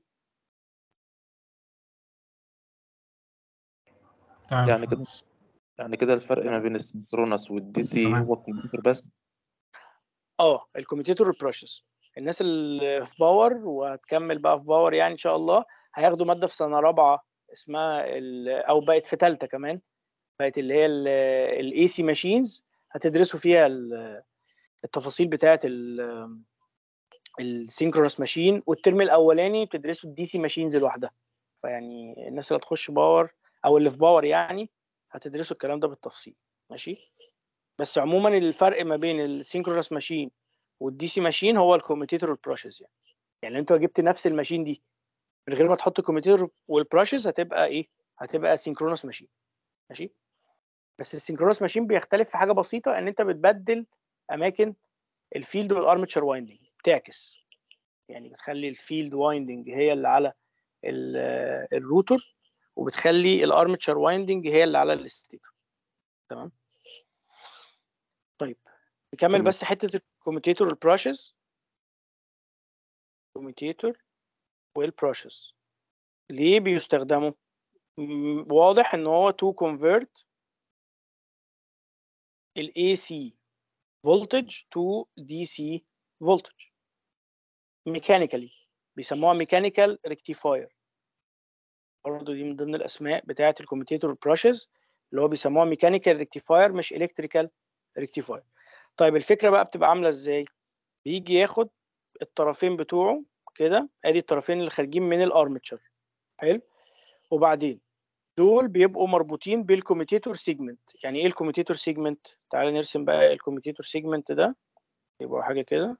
تمام يعني كده باشمهندس. يعني كده الفرق ما بين السنكرونس والدي سي تمام. هو الكمبيوتر بس اه الكوميتيتور والبراشز الناس اللي في باور وهتكمل بقى في باور يعني ان شاء الله هياخدوا ماده في سنه رابعه اسمها ال- او بقت في ثالثه كمان بقت اللي هي الاي سي ماشينز هتدرسوا فيها ال- التفاصيل بتاعه السينكرونس ماشين والترم الاولاني بتدرسوا الدي سي ماشينز لوحدها فيعني الناس اللي هتخش باور او اللي في باور يعني هتدرسوا الكلام ده بالتفصيل ماشي بس عموما الفرق ما بين السينكرونس ماشين والدي سي ماشين هو الكوميتيتور والبراشز يعني يعني انت لو جبت نفس الماشين دي من غير ما تحط الكوميتيتور والبراشز هتبقى ايه هتبقى سينكرونس ماشين ماشي بس السينكرونس ماشين بيختلف في حاجه بسيطه ان انت بتبدل اماكن الفيلد والارمتشر وايندنج بتعكس يعني بتخلي الفيلد وايندنج هي اللي على ال- الروتور وبتخلي الارمتشر وايندنج هي اللي على الستيتور تمام طيب نكمل تمام. بس حته الكوميتيتور والبراشز كوميتيتور والبراشز ليه بيستخدموا م- واضح ان هو to convert ال AC voltage to DC voltage mechanically بيسموها mechanical rectifier برضه دي من ضمن الاسماء بتاعه الكوميتيتور براشز اللي هو بيسموها mechanical rectifier مش electrical rectifier طيب الفكره بقى بتبقى عامله ازاي بيجي ياخد الطرفين بتوعه كده ادي الطرفين اللي خارجين من الارمتشر حلو وبعدين دول بيبقوا مربوطين بالكوميتيتور سيجمنت يعني ايه الكوميتيتور سيجمنت تعالى نرسم بقى الكوميتيتور سيجمنت ده يبقى حاجه كده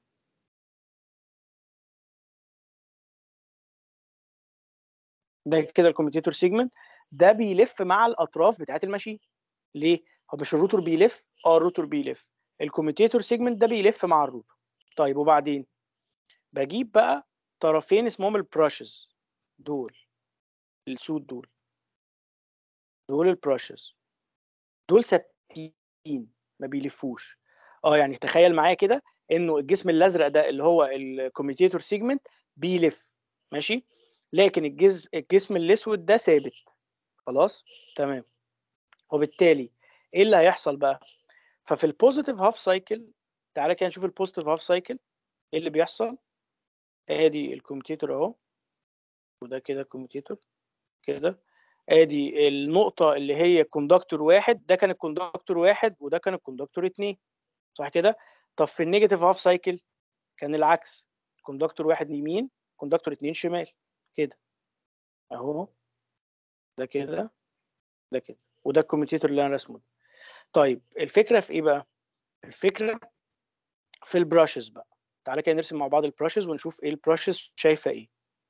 ده كده الكوميتيتور سيجمنت ده بيلف مع الاطراف بتاعت الماشين ليه هو مش الروتور بيلف اه الروتور بيلف الكوميتيتور سيجمنت ده بيلف مع الروتور طيب وبعدين بجيب بقى طرفين اسمهم البراشز دول السود دول دول البراشز دول ثابتين ما بيلفوش اه يعني تخيل معايا كده انه الجسم الازرق ده اللي هو الكوميتيتور سيجمنت بيلف ماشي لكن الجسم الجسم الاسود ده ثابت خلاص تمام وبالتالي ايه اللي هيحصل بقى ففي البوزيتيف هاف سايكل تعالى كده نشوف البوزيتيف هاف سايكل ايه اللي بيحصل ادي الكوميتيتور اهو وده كده الكوميتيتور كده ادي النقطة اللي هي كوندكتور واحد ده كان الكوندكتور واحد وده كان الكوندكتور اتنين صح كده؟ طب في النيجاتيف هاف سايكل كان العكس كوندكتور واحد يمين كوندكتور اتنين شمال كده اهو ده كده ده كده وده الكوميتيتور اللي انا رسمه طيب الفكرة في ايه بقى؟ الفكرة في البراشز بقى تعالى كده نرسم مع بعض البراشز ونشوف ايه البراشز شايفة ايه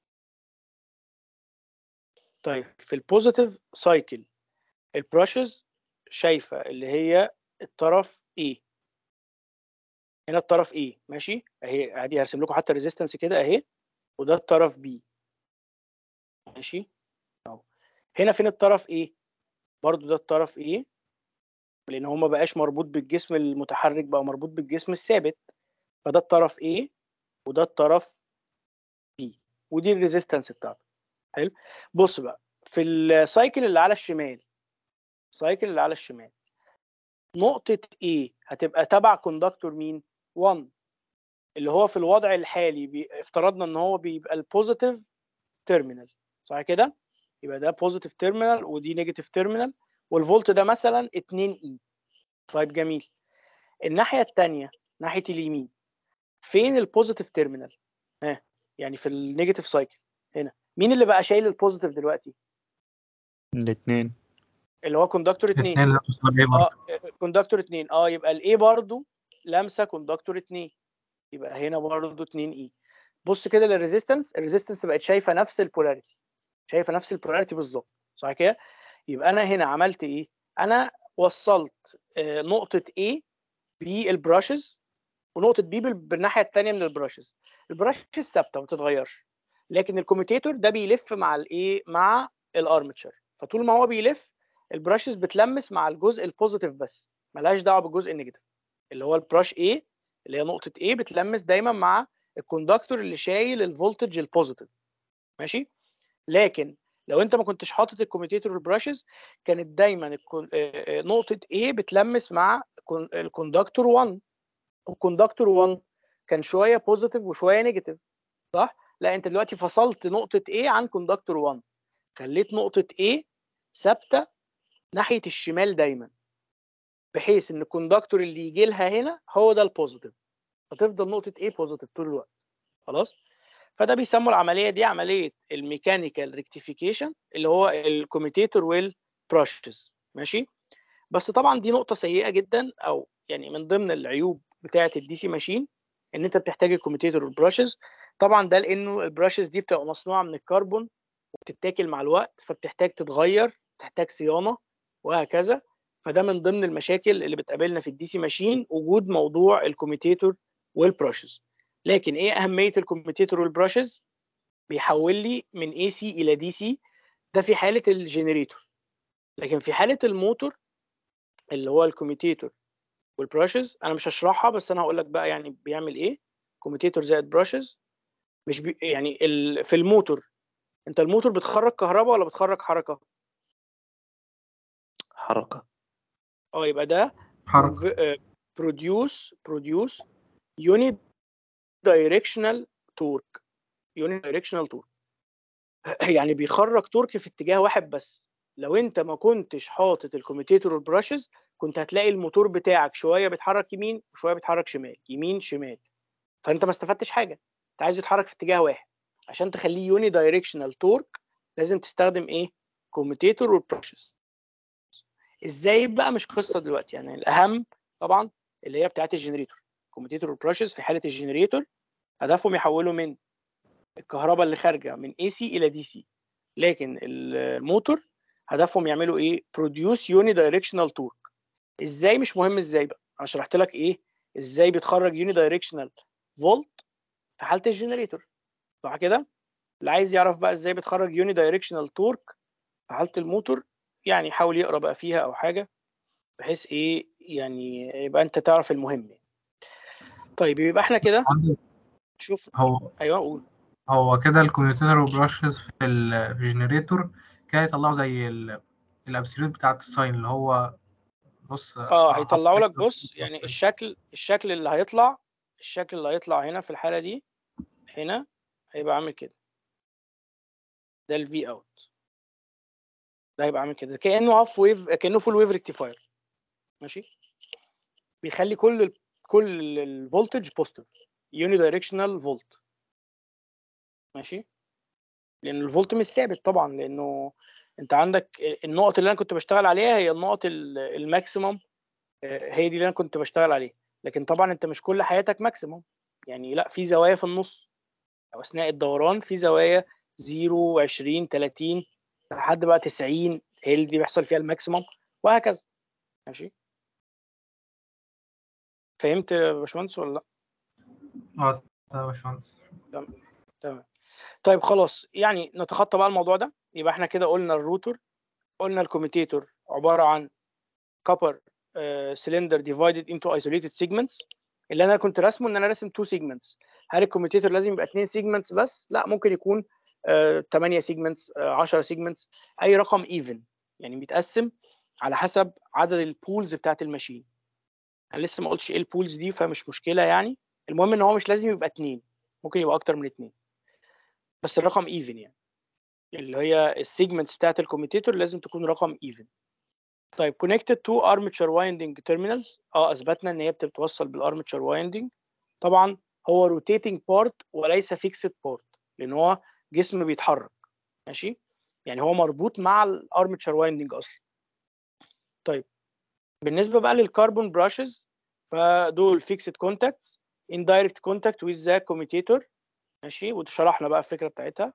طيب في البوزيتيف سايكل البراشز شايفه اللي هي الطرف A هنا الطرف A ماشي اهي عادي هرسم لكم حتى ريزيستنس كده اهي وده الطرف B ماشي اهو هنا فين الطرف A برضو ده الطرف A لان هو ما بقاش مربوط بالجسم المتحرك بقى مربوط بالجسم الثابت فده الطرف A وده الطرف B ودي الريزيستنس بتاعته حلو بص بقى في السايكل اللي على الشمال السايكل اللي على الشمال نقطة A هتبقى تبع كوندكتور مين؟ 1 اللي هو في الوضع الحالي بي... افترضنا ان هو بيبقى البوزيتيف تيرمينال صح كده؟ يبقى ده بوزيتيف تيرمينال ودي نيجاتيف تيرمينال والفولت ده مثلا 2 اي طيب جميل الناحية الثانية ناحية اليمين فين البوزيتيف تيرمينال؟ ها يعني في النيجاتيف سايكل هنا مين اللي بقى شايل البوزيتيف دلوقتي؟ الاثنين اللي هو كوندكتور 2 الاثنين لا تصل ايه برضه اه كوندكتور 2 اه يبقى الاي برضو لامسه كوندكتور 2 يبقى هنا برضو 2 اي بص كده للريزيستنس الريزيستنس بقت شايفه نفس البولاريتي شايفه نفس البولاريتي بالظبط صح كده يبقى انا هنا عملت ايه انا وصلت آه، نقطه A بالبراشز ونقطه B بال- بالناحيه الثانيه من البراشز البراشز ثابته ما بتتغيرش لكن الكوميتيتور ده بيلف مع الايه مع الارمتشر فطول ما هو بيلف البراشز بتلمس مع الجزء البوزيتيف بس ملهاش دعوه بالجزء النيجاتيف اللي هو البراش A اللي هي نقطه A بتلمس دايما مع الكوندكتور اللي شايل الفولتج البوزيتيف ماشي لكن لو انت ما كنتش حاطط الكوميتيتور والبراشز كانت دايما الكون- آه، آه، نقطه A بتلمس مع كون- الكوندكتور 1 الكوندكتور 1 كان شويه بوزيتيف وشويه نيجاتيف صح لا انت دلوقتي فصلت نقطه A عن كوندكتور 1 خليت نقطه A ثابته ناحيه الشمال دايما بحيث ان الكوندكتور اللي يجي لها هنا هو ده البوزيتيف فتفضل نقطه A بوزيتيف طول الوقت خلاص فده بيسموا العمليه دي عمليه الميكانيكال ريكتيفيكيشن اللي هو الكوميتيتور والبراشز ماشي بس طبعا دي نقطه سيئه جدا او يعني من ضمن العيوب بتاعه الدي سي ماشين ان انت بتحتاج الكوميتيتور والبراشز طبعا ده لانه البراشز دي بتبقى مصنوعه من الكربون وبتتاكل مع الوقت فبتحتاج تتغير تحتاج صيانه وهكذا فده من ضمن المشاكل اللي بتقابلنا في الدي سي ماشين وجود موضوع الكوميتيتور والبراشز لكن ايه اهميه الكوميتيتور والبراشز بيحول لي من اي سي الى دي سي ده في حاله الجنريتور لكن في حاله الموتور اللي هو الكوميتيتور والبراشز انا مش هشرحها بس انا هقول لك بقى يعني بيعمل ايه كوميتيتور زائد براشز مش بي يعني ال... في الموتور انت الموتور بتخرج كهرباء ولا بتخرج حركه حركة اه يبقى ده حركه produce produce unidirectional torque unidirectional torque يعني بيخرج تورك في اتجاه واحد بس لو انت ما كنتش حاطط الكوميتيتور والبراشز كنت هتلاقي الموتور بتاعك شويه بيتحرك يمين وشويه بيتحرك شمال يمين شمال فانت ما استفدتش حاجه انت عايز يتحرك في اتجاه واحد عشان تخليه يوني دايركشنال تورك لازم تستخدم ايه كوميتيتور والبراشز ازاي بقى مش قصه دلوقتي يعني الاهم طبعا اللي هي بتاعت الجنريتور كوميتيتور والبراشز في حاله الجنريتور هدفهم يحولوا من الكهرباء اللي خارجه من اي سي الى دي سي لكن الموتور هدفهم يعملوا ايه بروديوس يوني دايركشنال تورك ازاي مش مهم ازاي بقى انا شرحت لك ايه ازاي بيتخرج يوني دايركشنال فولت في حاله الجنريتور صح كده اللي عايز يعرف بقى ازاي بيتخرج يوني دايركشنال تورك في حاله الموتور يعني يحاول يقرا بقى فيها او حاجه بحيث ايه يعني يبقى انت تعرف المهم يعني. طيب يبقى احنا كده عندي- شوف هو ايوه قول هو كده الكمبيوتر والبراشز في ال- في الجنريتور كده يطلعوا زي ال- الابسوليوت بتاعت الساين اللي هو بص اه هيطلعوا لك حط- بص يعني الشكل الشكل اللي هيطلع الشكل اللي هيطلع هنا في الحاله دي هنا هيبقى عامل كده ده الفي اوت ده هيبقى عامل كده كانه هاف ويف كانه فول ويف ريكتيفاير ماشي بيخلي كل ال كل الفولتج بوزيتيف يوني دايركشنال فولت ماشي لان الفولت مش ثابت طبعا لانه انت عندك النقط اللي انا كنت بشتغل عليها هي النقط ال- الماكسيمم آه، هي دي اللي انا كنت بشتغل عليها لكن طبعا انت مش كل حياتك ماكسيمم يعني لا في زوايا في النص او اثناء الدوران في زوايا 0 20 30 لحد بقى 90 هي اللي دي بيحصل فيها الماكسيمم وهكذا ماشي فهمت يا باشمهندس ولا لا اه ده يا باشمهندس تمام طيب خلاص يعني نتخطى بقى الموضوع ده يبقى احنا كده قلنا الروتور قلنا الكوميتيتور عباره عن كابر سلندر ديفايدد انتو ايزوليتد سيجمنتس اللي انا كنت راسمه ان انا راسم تو سيجمنتس هل الكوميتيتور لازم يبقى اثنين سيجمنتس بس لا ممكن يكون 8 سيجمنتس 10 سيجمنتس اي رقم ايفن يعني بيتقسم على حسب عدد البولز بتاعت الماشين انا لسه ما قلتش ايه البولز دي فمش مشكله يعني المهم ان هو مش لازم يبقى اثنين ممكن يبقى اكتر من اثنين بس الرقم ايفن يعني اللي هي السيجمنتس بتاعت الكوميتيتور لازم تكون رقم ايفن طيب connected to armature winding terminals اه اثبتنا ان هي بتتوصل بالارمتشر وايندنج طبعا هو rotating part وليس fixed part لان هو جسم بيتحرك ماشي يعني هو مربوط مع الارمتشر وايندنج اصلا طيب بالنسبه بقى للكربون براشز فدول fixed contacts in direct contact with the commutator ماشي وشرحنا بقى الفكره بتاعتها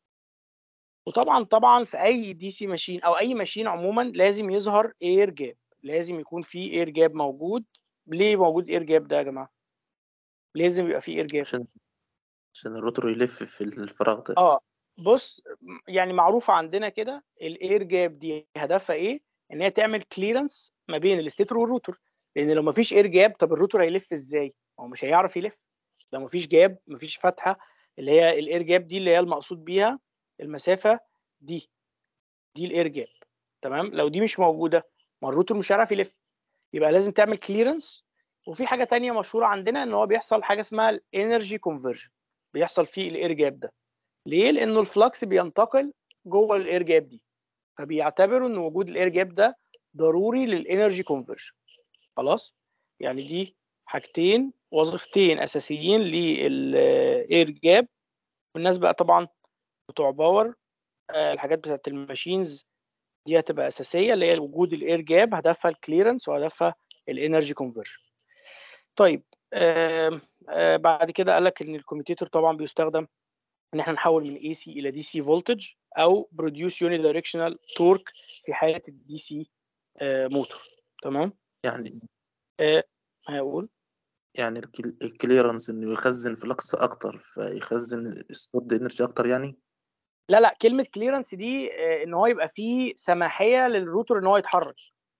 وطبعا طبعا في اي دي سي ماشين او اي ماشين عموما لازم يظهر اير جاب لازم يكون في اير جاب موجود ليه موجود اير جاب ده يا جماعه لازم يبقى في اير جاب عشان عشان الروتور يلف في الفراغ ده اه بص م- يعني معروفه عندنا كده الاير جاب دي هدفها ايه ان هي تعمل كليرنس ما بين الستيتور والروتور لان لو ما فيش اير جاب طب الروتور هيلف ازاي هو مش هيعرف يلف لو ما فيش جاب ما فيش فتحه اللي هي الاير جاب دي اللي هي المقصود بيها المسافه دي دي الاير جاب تمام لو دي مش موجوده ما الروتور مش هيعرف يلف يبقى لازم تعمل كليرنس وفي حاجه تانية مشهوره عندنا ان هو بيحصل حاجه اسمها الانرجي كونفرجن بيحصل فيه الاير جاب ده ليه لانه الفلكس بينتقل جوه الاير جاب دي فبيعتبروا ان وجود الاير جاب ده ضروري للانرجي كونفرجن خلاص يعني دي حاجتين وظيفتين اساسيين للاير جاب والناس بقى طبعا بتوع باور آه، الحاجات بتاعت الماشينز دي هتبقى اساسيه اللي هي وجود الاير جاب هدفها الكليرنس وهدفها الانرجي كونفرجن طيب آم، آه، بعد كده قال لك ان الكوميتيتور طبعا بيستخدم ان احنا نحول من اي سي الى دي سي فولتج او بروديوس يوني دايركشنال تورك في حاله الدي سي موتور تمام يعني آه، هقول يعني الكل- الكليرنس انه يخزن فلكس اكتر فيخزن ستورد انرجي اكتر يعني لا لا كلمه كليرنس دي آه، ان هو يبقى فيه سماحيه للروتور ان هو يتحرك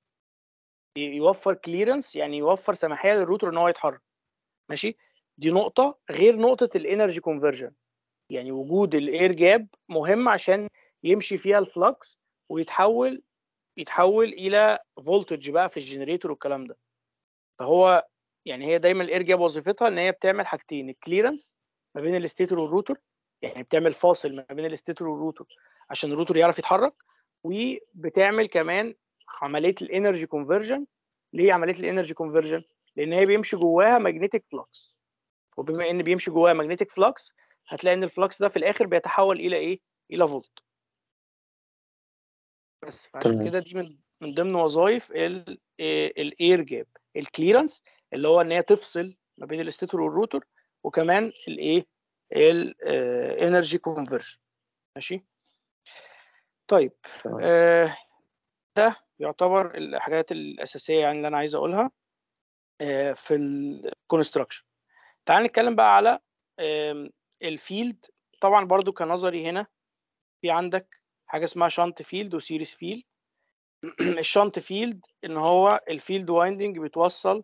ي- يوفر كليرنس يعني يوفر سماحيه للروتور ان هو يتحرك ماشي دي نقطه غير نقطه الانرجي كونفرجن يعني وجود الاير جاب مهم عشان يمشي فيها الفلكس ويتحول يتحول الى فولتج بقى في الجنريتور والكلام ده فهو يعني هي دايما الاير جاب وظيفتها ان هي بتعمل حاجتين الكليرنس ما بين الستيتور والروتور يعني بتعمل فاصل ما بين الستيتور والروتور عشان الروتور يعرف يتحرك وبتعمل كمان عمليه الانرجي كونفرجن ليه عمليه الانرجي كونفرجن لان هي بيمشي جواها ماجنتيك فلكس وبما ان بيمشي جواها ماجنتيك فلكس هتلاقي ان الفلكس ده في الاخر بيتحول الى ايه الى فولت بس فعشان تمام. كده دي من من ضمن وظائف الاير جاب الكليرنس اللي هو ان هي تفصل ما بين الستيتور والروتور وكمان الايه الانرجي كونفرجن ماشي طيب تمام. آه، ده يعتبر الحاجات الاساسيه يعني اللي انا عايز اقولها آه، في الكونستراكشن تعال نتكلم بقى على آم، الفيلد طبعا برضو كنظري هنا في عندك حاجه اسمها شانت فيلد وسيريس فيلد الشانت فيلد ان هو الفيلد وايندنج بيتوصل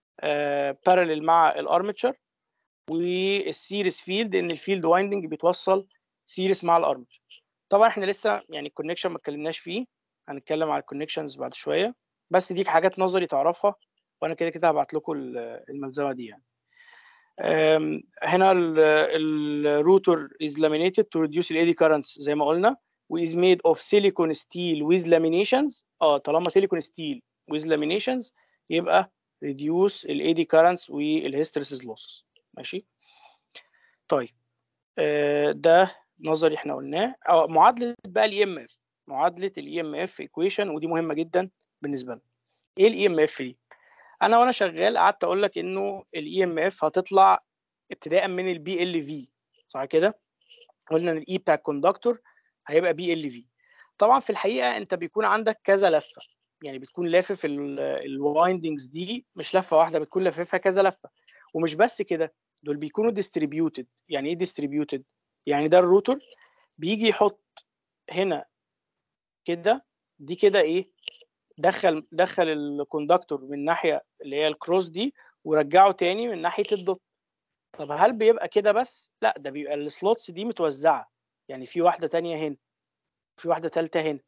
بارلل مع الارمتشر والسيريس فيلد ان الفيلد وايندنج بيتوصل سيريس مع الارمتشر طبعا احنا لسه يعني الكونكشن ما اتكلمناش فيه هنتكلم على الكونكشنز بعد شويه بس دي حاجات نظري تعرفها وانا كده كده هبعت لكم ال- الملزمه دي يعني أم، هنا الروتور is laminated to reduce the eddy currents زي ما قلنا و is made of silicon steel with laminations اه طالما silicon steel with laminations يبقى reduce ال eddy currents والhysteresis losses ماشي طيب آه، ده نظري احنا قلناه اه معادله بقى الاي ام اف معادله الاي ام اف ايكويشن ودي مهمه جدا بالنسبه لنا ايه الاي ام اف دي انا وانا شغال قعدت اقول لك انه الاي ام اف هتطلع ابتداء من البي ال في صح كده قلنا ان الاي بتاع الكوندكتور هيبقى بي ال في طبعا في الحقيقه انت بيكون عندك كذا لفه يعني بتكون لافف الوايندنجز دي مش لفه واحده بتكون لاففها كذا لفه ومش بس كده دول بيكونوا ديستريبيوتد يعني ايه ديستريبيوتد يعني ده الروتور بيجي يحط هنا كده دي كده ايه دخل دخل الكوندكتور من ناحيه اللي هي الكروس دي ورجعه تاني من ناحيه الدوت طب هل بيبقى كده بس لا ده بيبقى السلوتس دي متوزعه يعني في واحده تانية هنا في واحده تالتة هنا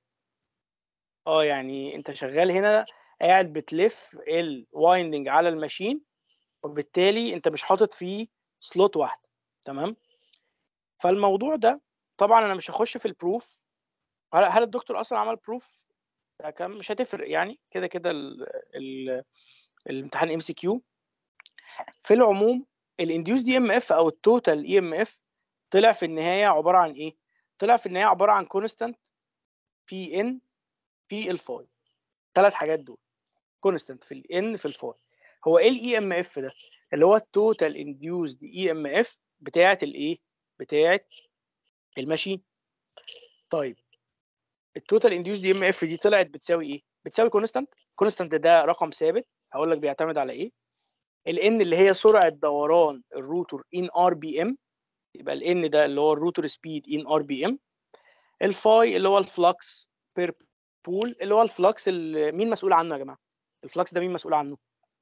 اه يعني انت شغال هنا قاعد بتلف الوايندنج على الماشين وبالتالي انت مش حاطط فيه سلوت واحده تمام فالموضوع ده طبعا انا مش هخش في البروف هل هل الدكتور اصلا عمل بروف ده كان مش هتفرق يعني كده كده ال- ال- الامتحان ام سي كيو في العموم الانديوس دي ام اف او التوتال اي ام اف طلع في النهايه عباره عن ايه طلع في النهايه عباره عن كونستانت في ان في الفاي ثلاث حاجات دول كونستانت في الان في الفاي هو ايه الاي ام اف ده اللي هو التوتال انديوس دي اي ام اف بتاعه الايه بتاعه الماشين طيب التوتال انديوس دي ام اف دي طلعت بتساوي ايه بتساوي كونستانت كونستانت ده رقم ثابت هقول لك بيعتمد على ايه الان اللي هي سرعه دوران الروتور ان ار بي ام يبقى الان ده اللي هو الروتور سبيد ان ار بي ام الفاي اللي هو الفلكس بير بول اللي هو الفلكس اللي مين مسؤول عنه يا جماعه الفلكس ده مين مسؤول عنه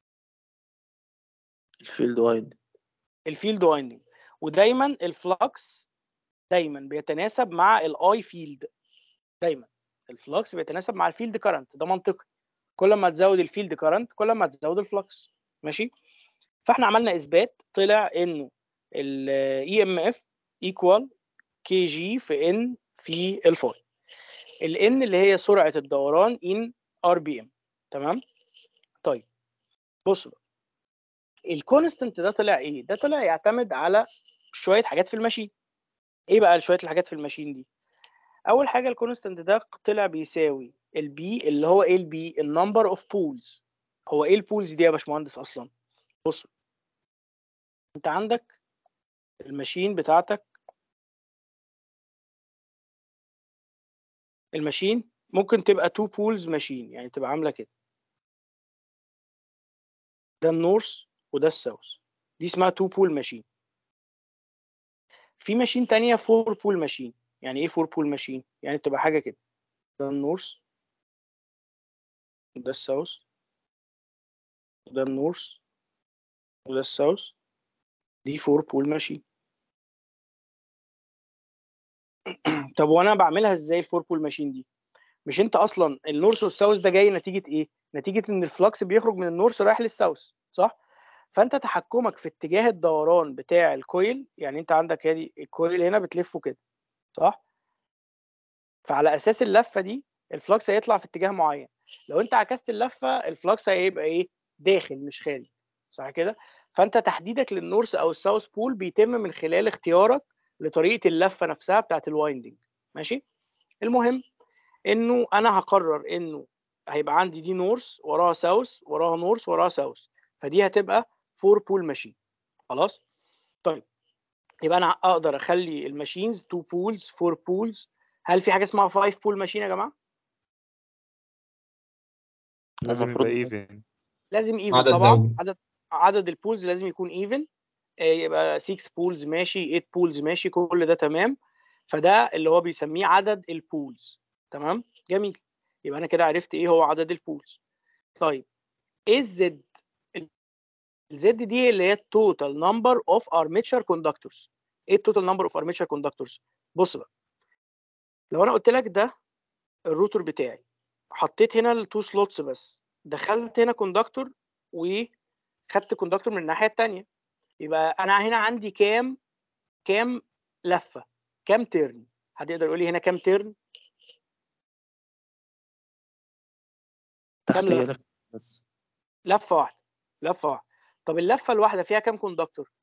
الفيلد وايد الفيلد وايندنج ودايما الفلكس دايما بيتناسب مع الاي فيلد دايما الفلكس بيتناسب مع الفيلد كارنت ده منطقي كل ما تزود الفيلد كارنت كل ما تزود الفلكس ماشي فاحنا عملنا اثبات طلع انه الاي ام اف ايكوال كي جي في ان في الفاي الان اللي هي سرعه الدوران ان ار بي ام تمام طيب بصوا بقى. الكونستنت ده طلع ايه ده طلع يعتمد على شويه حاجات في الماشين ايه بقى شويه الحاجات في الماشين دي اول حاجه الكونستنت ده طلع بيساوي البي اللي هو ايه البي النمبر اوف بولز هو ايه البولز دي يا باشمهندس اصلا بص انت عندك الماشين بتاعتك الماشين ممكن تبقى تو بولز ماشين يعني تبقى عامله كده ده النورث وده الساوث دي اسمها تو بول ماشين في ماشين تانية فور بول ماشين يعني ايه فور بول ماشين يعني بتبقى حاجه كده ده النورث وده الساوث وده النورث وده الساوث دي فور بول ماشين طب وانا بعملها ازاي الفور بول ماشين دي مش انت اصلا النورث والساوث ده جاي نتيجه ايه نتيجه ان الفلكس بيخرج من النورث رايح للساوث صح فانت تحكمك في اتجاه الدوران بتاع الكويل يعني انت عندك ادي الكويل هنا بتلفه كده صح فعلى اساس اللفه دي الفلكس هيطلع في اتجاه معين لو انت عكست اللفه الفلكس هيبقى ايه داخل مش خارج صح كده فانت تحديدك للنورث او الساوث بول بيتم من خلال اختيارك لطريقه اللفه نفسها بتاعت الوايندنج ماشي المهم انه انا هقرر انه هيبقى عندي دي نورث وراها ساوث وراها نورث وراها ساوث فدي هتبقى فور بول ماشين خلاص طيب يبقى انا اقدر اخلي الماشينز 2 بولز 4 بولز هل في حاجه اسمها 5 بول ماشين يا جماعه لازم المفروض يبقى ايفن لازم ايفن عدد طبعا دوري. عدد عدد البولز لازم يكون ايفن يبقى 6 بولز ماشي 8 بولز ماشي كل ده تمام فده اللي هو بيسميه عدد البولز تمام جميل يبقى انا كده عرفت ايه هو عدد البولز طيب ايه الزد الزد دي اللي هي التوتال نمبر اوف ارميتشر كوندكتورز ايه التوتال نمبر اوف ارميتشر كوندكتورز بص بقى لو انا قلت لك ده الروتور بتاعي حطيت هنا التو سلوتس بس دخلت هنا كوندكتور وخدت كوندكتور من الناحيه الثانيه يبقى انا هنا عندي كام كام لفه كام تيرن حد يقدر يقول لي هنا كام تيرن تحت كام هي لفة؟ لفة بس لفه واحده لفه واحده طب اللفه الواحده فيها كام كوندكتور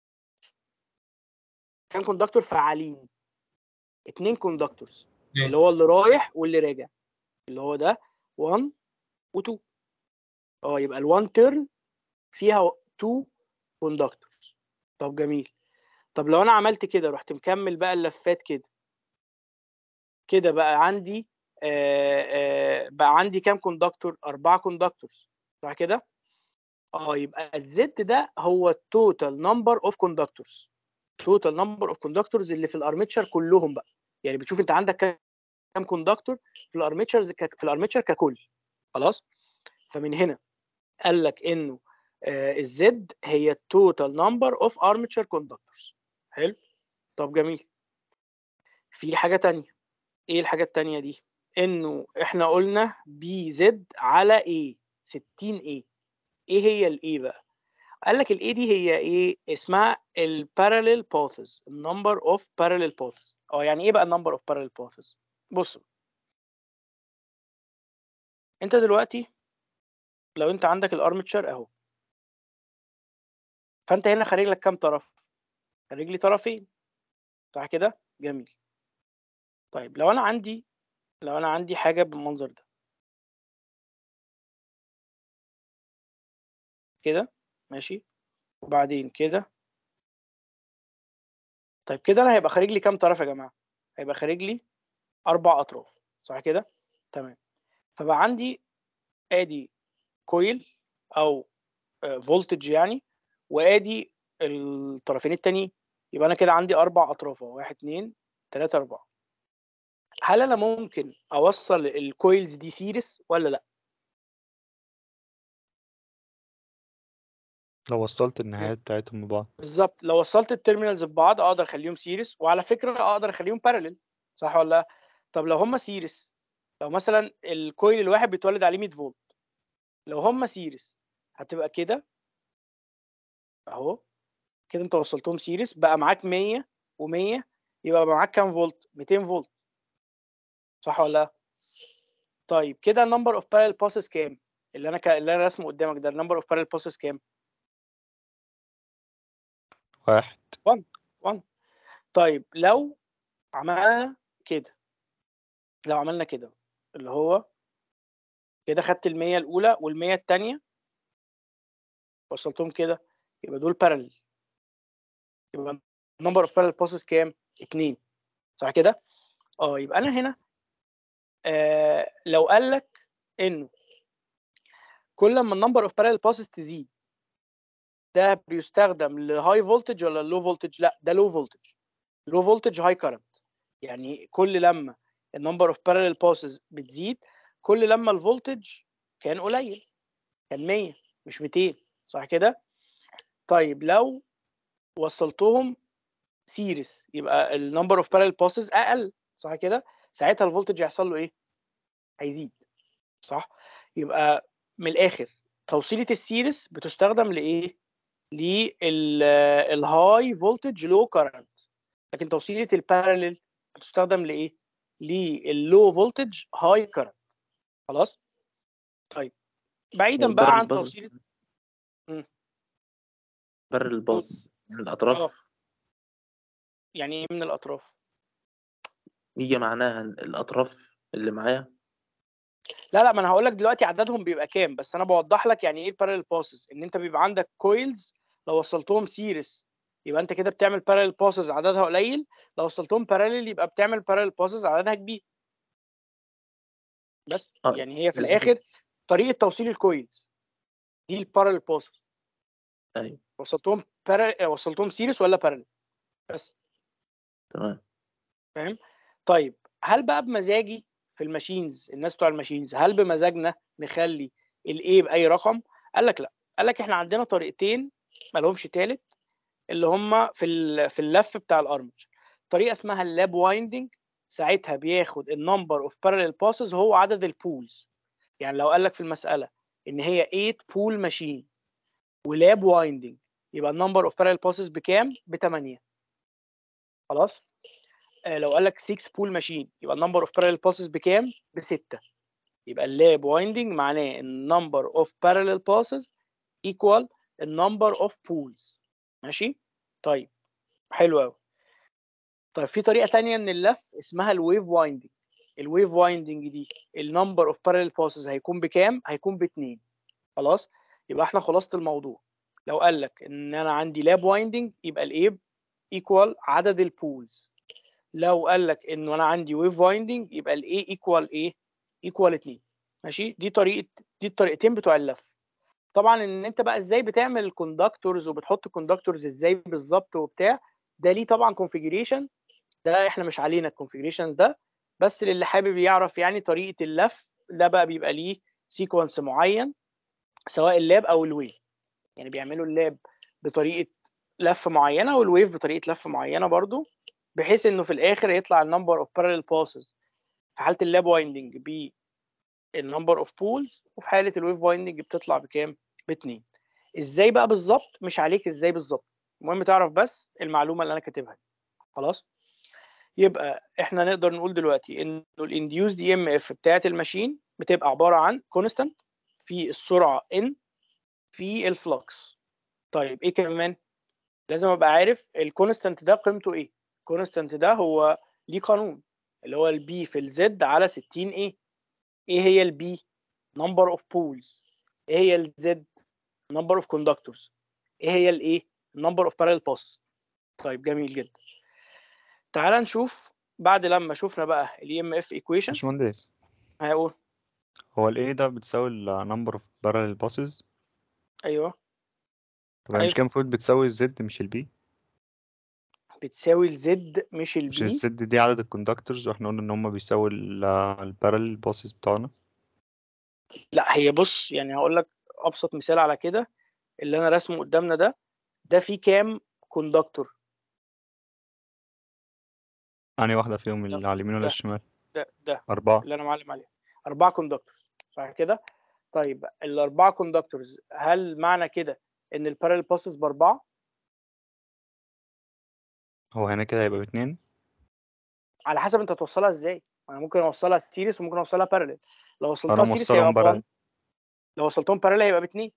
كام كوندكتور فعالين اتنين كوندكتورز اتنين. اللي هو اللي رايح واللي راجع اللي هو ده 1 و2 اه يبقى ال1 تيرن فيها 2 كوندكتورز طب جميل طب لو انا عملت كده رحت مكمل بقى اللفات كده كده بقى عندي آه آه بقى عندي كام كوندكتور أربعة كوندكتورز صح كده اه يبقى الزد ده هو التوتال نمبر اوف كوندكتورز توتال نمبر اوف كوندكتورز اللي في الارميتشر كلهم بقى يعني بتشوف انت عندك كام كوندكتور في الارميتشرز في الارميتشر ككل خلاص فمن هنا قال لك انه الزد هي التوتال نمبر اوف ارميتشر كوندكتورز حلو طب جميل في حاجه تانية ايه الحاجه التانية دي انه احنا قلنا بي زد على ايه 60 ايه ايه هي الايه بقى قال لك الايه دي هي ايه اسمها الباراليل باثز النمبر اوف باراليل باثز اه يعني ايه بقى النمبر اوف باراليل باثز بص انت دلوقتي لو انت عندك الارمتشر اهو فانت هنا خارج لك كام طرف خارج لي طرفين صح كده جميل طيب لو انا عندي لو انا عندي حاجه بالمنظر ده كده ماشي وبعدين كده طيب كده انا هيبقى خارج لي كام طرف يا جماعه هيبقى خارج لي اربع اطراف صح كده تمام فبقى عندي ادي كويل او فولتج يعني وادي الطرفين التانيين يبقى انا كده عندي اربع اطراف اهو واحد اتنين تلاته اربعه هل انا ممكن اوصل الكويلز دي سيريس ولا لا لو وصلت النهايات بتاعتهم ببعض بالظبط لو وصلت التيرمينالز ببعض اقدر اخليهم سيريس وعلى فكره اقدر اخليهم بارلل صح ولا لا طب لو هم سيريس لو مثلا الكويل الواحد بيتولد عليه 100 فولت لو هم سيريس هتبقى كده اهو كده انت وصلتهم سيريس بقى معاك 100 و100 يبقى بقى معاك كام فولت 200 فولت صح ولا لا طيب كده النمبر اوف بارallel باسز كام اللي انا ك... اللي انا راسمه قدامك ده النمبر اوف بارallel باسز كام واحد 1 طيب لو عملنا كده لو عملنا كده اللي هو كده خدت المية الأولى والمية التانية وصلتهم كده يبقى دول بارل يبقى النمبر اوف بارل باسز كام؟ اتنين صح كده؟ اه يبقى أنا هنا آه لو قال لك إنه كل ما النمبر اوف بارل باسز تزيد ده بيستخدم لهاي فولتج ولا لو فولتج؟ لا ده لو فولتج لو فولتج هاي كارنت يعني كل لما النمبر اوف بارallel باسز بتزيد كل لما الفولتج كان قليل كان 100 مش 200 صح كده طيب لو وصلتهم سيريس يبقى النمبر اوف بارallel باسز اقل صح كده ساعتها الفولتج هيحصل له ايه هيزيد صح يبقى من الاخر توصيله السيريس بتستخدم لايه للهاي فولتج لو كارنت لكن توصيله الباراليل بتستخدم لايه لللو فولتج هاي كارنت خلاص طيب بعيدا بقى والبارل عن باص توصيله مم. بارل باص من الأطراف يعني ايه من الاطراف هي معناها الأطراف اللي معايا لا لا ما انا هقول لك دلوقتي عددهم بيبقى كام بس انا بوضح لك يعني ايه البارallel باسز ان انت بيبقى عندك كويلز لو وصلتهم سيريس يبقى انت كده بتعمل parallel باسز عددها قليل لو وصلتهم parallel يبقى بتعمل parallel باسز عددها كبير بس آه، يعني هي في يعني- الاخر طريقه توصيل الكويلز دي البارallel باسز أيوة وصلتهم parallel وصلتهم سيريس ولا parallel بس تمام فاهم طيب هل بقى بمزاجي في الماشينز الناس بتوع الماشينز هل بمزاجنا نخلي الايه باي رقم قال لك لا قال لك احنا عندنا طريقتين ما لهمش تالت اللي هم في ال- في اللف بتاع الارمج طريقه اسمها اللاب وايندنج ساعتها بياخد النمبر اوف بارallel باسز هو عدد البولز يعني لو قال لك في المساله ان هي 8 بول ماشين ولاب وايندنج يبقى النمبر اوف بارallel باسز بكام ب 8 خلاص آه، لو قال لك 6 بول ماشين يبقى النمبر اوف بارallel باسز بكام؟ ب 6 يبقى اللاب وايندنج معناه النمبر اوف parallel باسز ايكوال النمبر اوف بولز ماشي؟ طيب حلو قوي طيب في طريقه تانية من اللف اسمها الويف وايندنج الويف وايندنج دي النمبر اوف parallel باسز هيكون بكام؟ هيكون باتنين خلاص؟ يبقى احنا خلاصه الموضوع لو قال لك ان انا عندي لاب وايندنج يبقى الايه ايكوال عدد البولز لو قال لك انه انا عندي ويف وايندنج يبقى الايه ايكوال ايه ايكوال 2 ماشي دي طريقه دي الطريقتين بتوع اللف طبعا ان انت بقى ازاي بتعمل الكوندكتورز وبتحط الكوندكتورز ازاي بالظبط وبتاع ده ليه طبعا كونفيجريشن ده احنا مش علينا الكونفيجريشن ده بس للي حابب يعرف يعني طريقه اللف ده بقى بيبقى ليه سيكونس معين سواء اللاب او الويف يعني بيعملوا اللاب بطريقه لف معينه والويف بطريقه لف معينه برضو بحيث انه في الاخر يطلع النمبر اوف parallel باسز في حاله اللاب وايندنج ب النمبر اوف بولز وفي حاله الويف وايندنج بتطلع بكام؟ باتنين ازاي بقى بالظبط مش عليك ازاي بالظبط المهم تعرف بس المعلومه اللي انا كاتبها دي. خلاص يبقى احنا نقدر نقول دلوقتي انه الانديوز دي ام اف بتاعت الماشين بتبقى عباره عن كونستانت في السرعه ان في الفلكس طيب ايه كمان لازم ابقى عارف الكونستانت ده قيمته ايه الكونستانت ده هو ليه قانون اللي هو البي في الزد على 60 ايه ايه هي البي نمبر اوف بولز ايه هي الزد نمبر اوف كوندكتورز ايه هي الايه نمبر اوف parallel passes طيب جميل جدا تعال نشوف بعد لما شفنا بقى الاي ام اف ايكويشن باشمهندس هقول هو ال A ده بتساوي ال number of parallel passes ايوه طب يعني أيوة. مش كده المفروض بتساوي الزد مش ال B بتساوي الزد مش مش البي الزد دي عدد الكوندكتورز واحنا قلنا ان هم بيساوي ال parallel passes بتوعنا لا هي بص يعني هقول لك ابسط مثال على كده اللي انا راسمه قدامنا ده ده فيه كام كوندكتور أنهي واحدة فيهم ده- اللي على اليمين ولا ده. الشمال ده ده أربعة اللي انا معلم عليه اربعه كوندكتورز صح كده طيب الاربعه كوندكتورز هل معنى كده ان البارallel باسز باربعه هو هنا كده هيبقى باتنين على حسب انت توصلها ازاي انا ممكن اوصلها سيريس وممكن اوصلها بارallel لو وصلتها أنا سيريس هيبقى موصلهم بوان بارallel لو وصلتهم بارallel هيبقى باتنين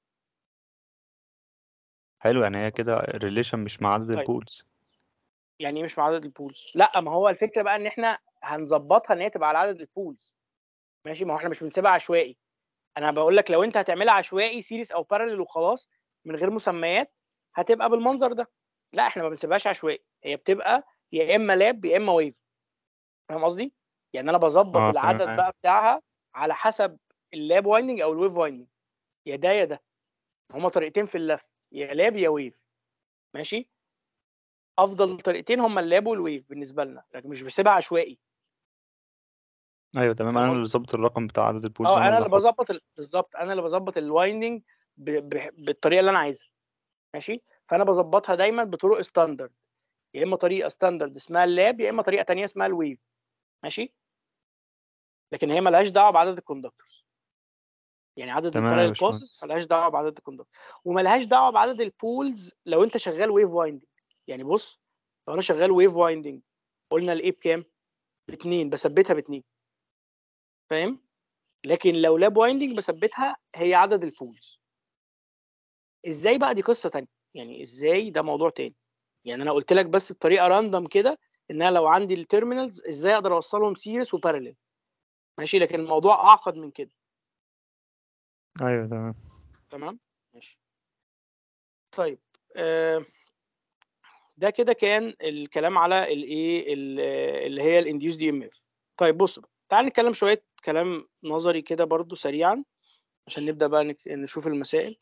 حلو يعني هي كده الريليشن مش مع عدد طيب. البولز يعني ايه مش مع عدد البولز لا ما هو الفكره بقى ان احنا هنظبطها ان هي تبقى على عدد البولز ماشي ما هو احنا مش بنسيبها عشوائي انا بقول لك لو انت هتعملها عشوائي سيريس او بارallel وخلاص من غير مسميات هتبقى بالمنظر ده لا احنا ما بنسيبهاش عشوائي هي بتبقى يا اما لاب يا اما ويف فاهم قصدي يعني انا بظبط آه، العدد تمام. بقى بتاعها على حسب اللاب وايندنج او الويف وايندنج يا ده يا ده هما طريقتين في اللف يا لاب يا ويف ماشي افضل طريقتين هما اللاب والويف بالنسبه لنا لكن مش بسيبها عشوائي أيوة تمام فاهم أنا قصدي؟ اللي ظابط الرقم بتاع عدد البولز اه وأنا انا اللي اللي هحط بظبط ال- بالظبط انا اللي بظبط الوايندنج ب... ب... بالطريقه اللي انا عايزها ماشي فانا بظبطها دايما بطرق ستاندرد يا اما طريقه ستاندرد اسمها اللاب يا اما طريقه تانية اسمها الويف ماشي لكن هي ملهاش دعوه بعدد الكوندكتورز يعني عدد تمام يا البارالل باشمهندس. باسز ملهاش دعوه بعدد الكوندكتور وملهاش دعوه بعدد البولز لو انت شغال ويف وايندنج يعني بص لو انا شغال ويف وايندنج قلنا الايه بكام؟ باتنين بثبتها باتنين فاهم؟ لكن لو لاب وايندنج بثبتها هي عدد البولز ازاي بقى دي قصه تانية يعني ازاي ده موضوع تاني يعني انا قلت لك بس بطريقه راندوم كده ان انا لو عندي التيرمينالز ازاي اقدر اوصلهم سيريس وباراليل ماشي لكن الموضوع اعقد من كده ايوه تمام تمام ماشي طيب آه، ده كده كان الكلام على الايه ال- اللي هي الانديوس دي ام اف طيب بص بقى تعال نتكلم شويه كلام نظري كده برضو سريعا عشان نبدا بقى نك- نشوف المسائل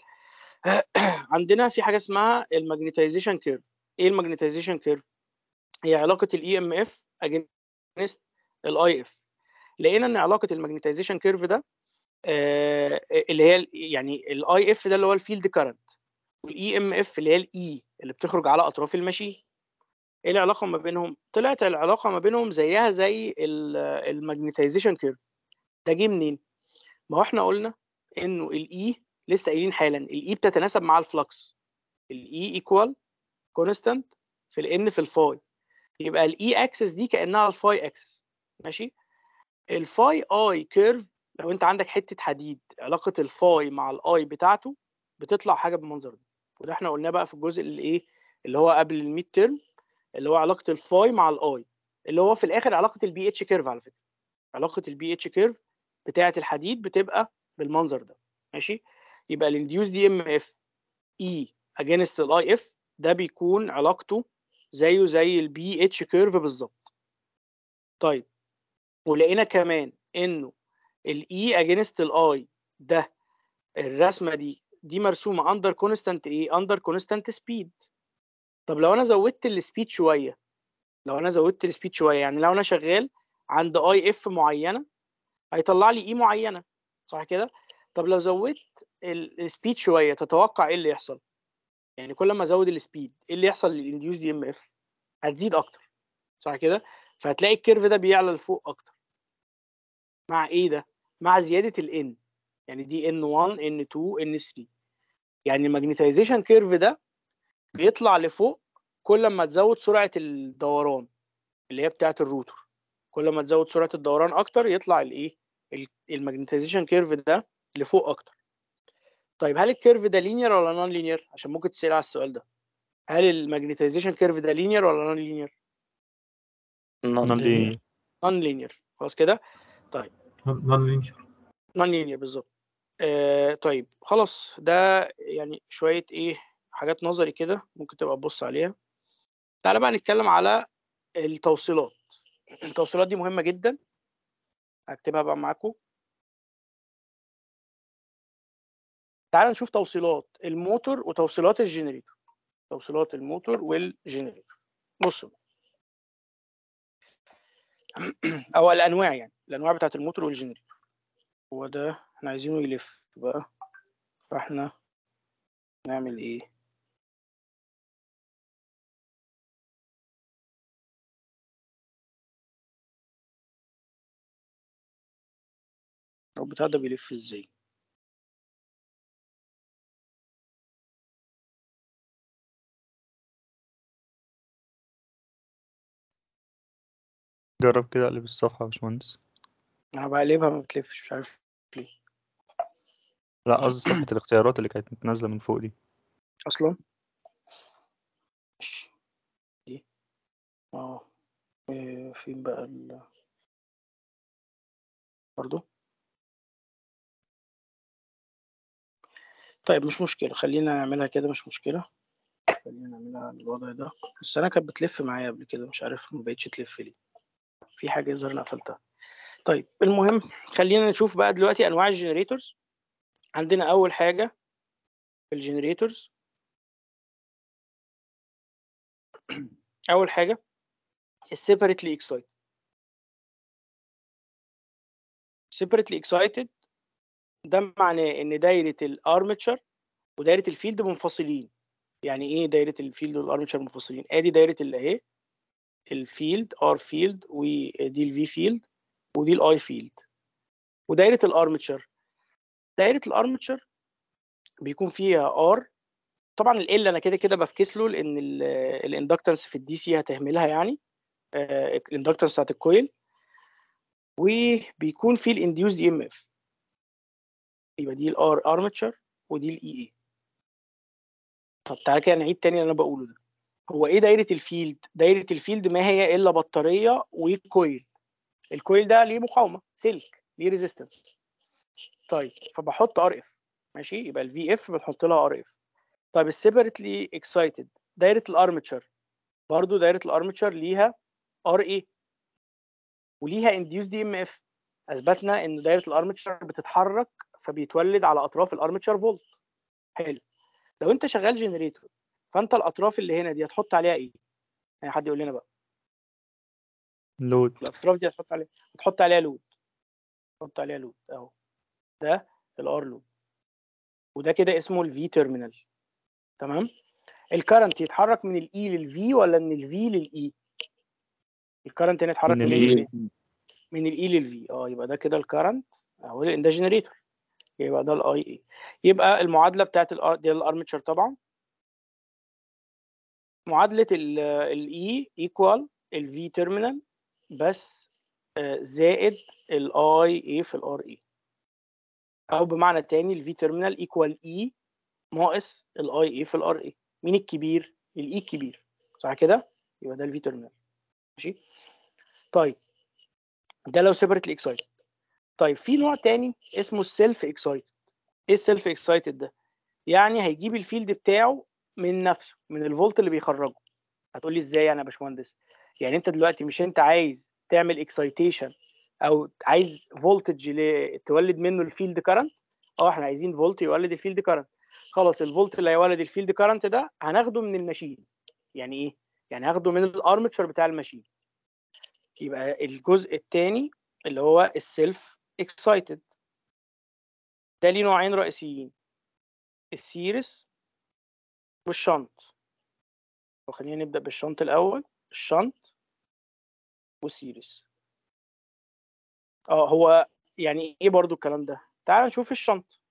عندنا في حاجه اسمها الماجنتايزيشن كيرف ايه الماجنتايزيشن كيرف هي علاقه الاي ام اف اجينست الاي اف لقينا ان علاقه الماجنتايزيشن كيرف ده آه، اللي هي ال- يعني الاي اف ده اللي هو الفيلد كارنت والاي ام اف اللي هي الاي اللي بتخرج على اطراف الماشين ايه العلاقه ما بينهم طلعت العلاقه ما بينهم زيها زي الماجنتايزيشن كيرف ده جه منين ما هو احنا قلنا انه الاي لسه قايلين حالا الاي بتتناسب مع الفلكس الاي ايكوال كونستانت في الان في الفاي يبقى الاي اكسس دي كانها الفاي اكسس ماشي الفاي اي كيرف لو انت عندك حته حديد علاقه الفاي مع الاي بتاعته بتطلع حاجه بالمنظر ده وده احنا قلناه بقى في الجزء اللي ايه اللي هو قبل الميد تيرم اللي هو علاقه الفاي مع الاي اللي هو في الاخر علاقه البي اتش كيرف على فكره علاقه البي اتش كيرف بتاعه الحديد بتبقى بالمنظر ده ماشي يبقى الانديوس دي ام اف اي اجينست الاي اف ده بيكون علاقته زيه زي البي اتش كيرف بالظبط طيب ولقينا كمان انه الاي اجينست الاي ده الرسمه دي دي مرسومه اندر كونستانت ايه اندر كونستانت سبيد طب لو انا زودت السبيد شويه لو انا زودت السبيد شويه يعني لو انا شغال عند اي اف معينه هيطلع لي اي معينه صح كده طب لو زودت ال- السبيد شويه تتوقع ايه اللي يحصل يعني كل ما ازود السبيد ايه اللي يحصل للانديوس دي ام اف هتزيد اكتر صح كده فهتلاقي الكيرف ده بيعلى لفوق اكتر مع ايه ده مع زياده الان يعني دي N1 N2 N3 يعني الماجنتايزيشن كيرف ده بيطلع لفوق كل ما تزود سرعه الدوران اللي هي بتاعه الروتور كل ما تزود سرعه الدوران اكتر يطلع الايه الماجنتايزيشن كيرف ده لفوق اكتر طيب هل الكيرف ده لينير ولا نون لينير عشان ممكن تسال على السؤال ده هل الماجنتايزيشن كيرف ده لينير ولا نون لينير نون نون لينير لينير نون لينير خلاص كده نون لينير نون لينير بالظبط آه طيب خلاص ده يعني شويه ايه حاجات نظري كده ممكن تبقى تبص عليها تعالى بقى نتكلم على التوصيلات التوصيلات دي مهمه جدا هكتبها بقى معاكم تعالى نشوف توصيلات الموتور وتوصيلات الجنريتور توصيلات الموتور والجنريتور بصوا او الانواع يعني الانواع بتاعت الموتور والجنريتور هو ده احنا عايزينه يلف بقى فاحنا نعمل ايه او بتاع ده بيلف ازاي جرب كده اقلب الصفحة يا باشمهندس انا بقلبها ما بتلفش مش عارف ليه لا قصدي صفحة الاختيارات اللي كانت نازلة من فوق دي اصلا ماشي. ايه اه إيه، فين بقى ال برضو طيب مش مشكلة خلينا نعملها كده مش مشكلة خلينا نعملها بالوضع ده بس انا كانت بتلف معايا قبل كده مش عارف ما بقتش تلف ليه في حاجة يظهر انا قفلتها طيب المهم خلينا نشوف بقى دلوقتي انواع الجنريتورز عندنا اول حاجة في الجنريتورز اول حاجة السيبريتلي اكسايتد separately excited ده معناه ان دايره الارمتشر ودايره الفيلد منفصلين يعني ايه دايره الفيلد والارمتشر منفصلين ادي دايره اللي اهي الفيلد ار فيلد ودي الفي فيلد ودي الاي فيلد ودايره الارمتشر دايره الارمتشر بيكون فيها ار طبعا ال انا كده كده بفكس له لان الاندكتنس في الدي سي هتهملها يعني الاندكتنس بتاعت الكويل وبيكون فيه الانديوس دي ام اف يبقى دي الار ارمتشر ودي الاي اي طب تعالى كده نعيد تاني اللي انا بقوله ده هو ايه دايره الفيلد دايره الفيلد ما هي الا بطاريه وكويل الكويل ده ليه مقاومه سلك ليه ريزيستنس طيب فبحط ار اف ماشي يبقى الفي اف بنحط لها ار اف طيب السيبريتلي اكسايتد دايره الارمتشر برضو دايره الارمتشر ليها ار اي وليها انديوس دي ام اف اثبتنا ان دايره الارمتشر بتتحرك فبيتولد على اطراف الارمتشر فولت حلو لو انت شغال جنريتور فانت الاطراف اللي هنا دي هتحط عليها ايه يعني حد يقول لنا بقى لود الاطراف دي هتحط عليها هتحط عليها لود تحط عليها لود اهو ده الار لود وده كده اسمه الفي تيرمينال تمام الكرنت يتحرك من الاي للفي ولا من الفي للاي الكرنت هنا يتحرك من من ال الاي من الاي للفي اه يبقى ده كده الكرنت اهو لان ده جنريتور يبقى ده الاي اي يبقى المعادله بتاعت الار دي الارمتشر طبعا معادله الاي ايكوال الفي تيرمينال بس آه، زائد الاي اي في الار اي او بمعنى تاني الفي تيرمينال ايكوال اي ناقص الاي اي في الار اي مين الكبير الاي الكبير صح كده يبقى ده الفي تيرمينال ماشي طيب ده لو سيبريتلي اكسايتد طيب في نوع تاني اسمه السيلف اكسايتد ايه السيلف اكسايتد ده يعني هيجيب الفيلد بتاعه من نفسه من الفولت اللي بيخرجه هتقول لي ازاي يعني يا باشمهندس يعني انت دلوقتي مش انت عايز تعمل اكسايتيشن او عايز فولتج تولد منه الفيلد كارنت اه احنا عايزين فولت يولد الفيلد كارنت خلاص الفولت اللي هيولد الفيلد كارنت ده هناخده من الماشين يعني ايه يعني هاخده من الارمتشر بتاع الماشين يبقى الجزء الثاني اللي هو السيلف اكسايتد ده ليه نوعين رئيسيين السيريس والشنط وخلينا نبدا بالشنط الاول الشنط والسيريس اه هو يعني ايه برضو الكلام ده تعال نشوف الشنط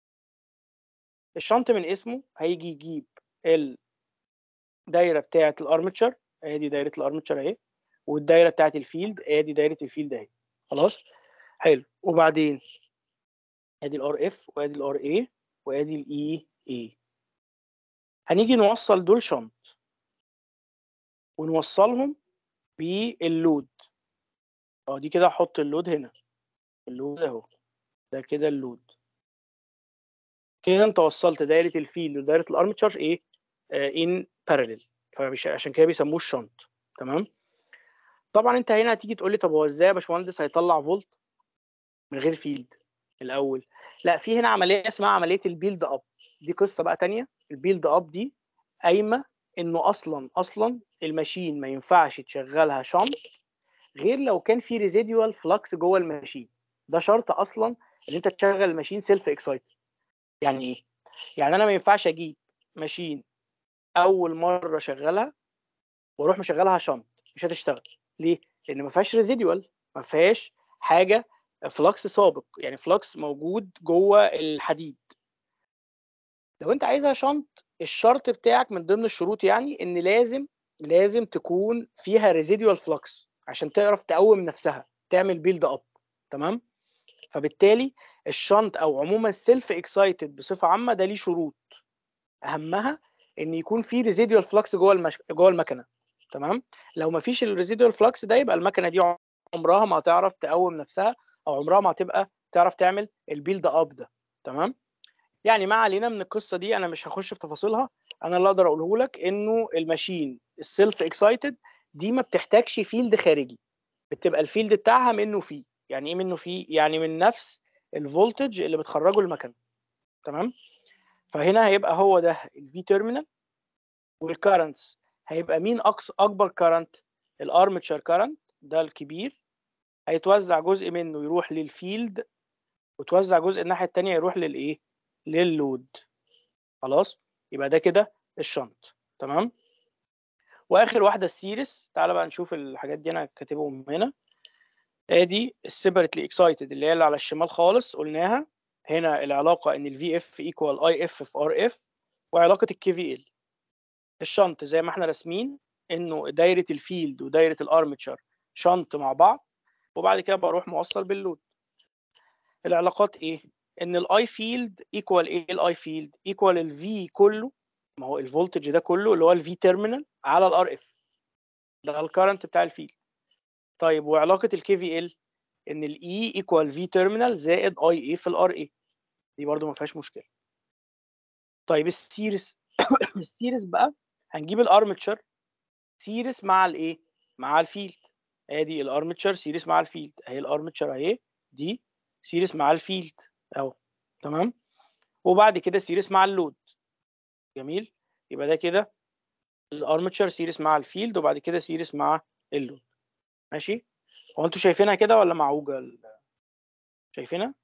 الشنط من اسمه هيجي يجيب الدايره بتاعه الارمتشر ادي دايره الارمتشر اهي والدايره بتاعه الفيلد ادي دايره الفيلد اهي خلاص حلو وبعدين ادي الار اف وادي الار اي وادي الاي اي هنيجي نوصل دول شنط ونوصلهم باللود اه دي كده احط اللود هنا اللود اهو ده كده اللود كده انت وصلت دايره الفيلد ودايره الارمتشر ايه ان باراليل فعشان كده بيسموه الشنط تمام طبعا انت هنا هتيجي تقول لي طب هو ازاي يا باشمهندس هيطلع فولت من غير فيلد الاول لا في هنا عمليه اسمها عمليه البيلد اب دي قصه بقى تانية البيلد اب دي قايمه انه اصلا اصلا الماشين ما ينفعش تشغلها شنط غير لو كان في ريزيديوال فلكس جوه الماشين ده شرط اصلا ان انت تشغل الماشين سيلف اكسايتد يعني ايه يعني انا ما ينفعش اجيب ماشين اول مره اشغلها واروح مشغلها شنط مش هتشتغل ليه لان ما فيهاش ريزيديوال ما فيهاش حاجه فلكس سابق يعني فلكس موجود جوه الحديد لو انت عايزها شنط الشرط بتاعك من ضمن الشروط يعني ان لازم لازم تكون فيها ريزيديوال فلكس عشان تعرف تقوم نفسها تعمل بيلد اب تمام فبالتالي الشنط او عموما السيلف اكسايتد بصفه عامه ده ليه شروط اهمها ان يكون في ريزيديوال فلكس جوه المش... جوه المكنه تمام لو ما فيش الريزيديوال فلكس ده يبقى المكنه دي عمرها ما هتعرف تقوم نفسها او عمرها ما هتبقى تعرف تعمل البيلد اب ده تمام يعني ما علينا من القصه دي انا مش هخش في تفاصيلها انا اللي اقدر اقوله لك انه الماشين السيلف اكسايتد دي ما بتحتاجش فيلد خارجي بتبقى الفيلد بتاعها منه فيه يعني ايه منه فيه يعني من نفس الفولتج اللي بتخرجه المكنه تمام فهنا هيبقى هو ده الفي تيرمينال والكارنتس هيبقى مين اقصى اكبر كارنت الارمتشر كارنت ده الكبير هيتوزع جزء منه يروح للفيلد وتوزع جزء الناحيه الثانيه يروح للايه لللود خلاص يبقى ده كده الشنط تمام واخر واحده السيريس تعالى بقى نشوف الحاجات دي انا كاتبهم هنا ادي السيبريتلي اكسايتد اللي هي اللي على الشمال خالص قلناها هنا العلاقه ان الفي اف ايكوال اي اف في ار اف وعلاقه الكي في ال الشنط زي ما احنا راسمين انه دايره الفيلد ودايره الارمتشر شنط مع بعض وبعد كده بروح موصل باللود العلاقات ايه ان الاي فيلد ايكوال ايه الاي فيلد ايكوال الفي كله ما هو الفولتج ده كله اللي هو الفي تيرمينال على الار اف ده الكرنت بتاع الفيلد طيب وعلاقه الكي في ال ان الاي ايكوال في تيرمينال زائد اي اي في الار اي دي برده ما فيهاش مشكله طيب السيريس السيريس بقى هنجيب الارمتشر سيريس مع الايه مع الفيلد ادي الارمتشر سيريس مع الفيلد اهي الارمتشر اهي دي سيريس مع الفيلد اهو تمام وبعد كده سيريس مع اللود جميل يبقى ده كده الارمتشر سيريس مع الفيلد وبعد كده سيريس مع اللود ماشي هو انتوا شايفينها كده ولا معوجه ال- شايفينها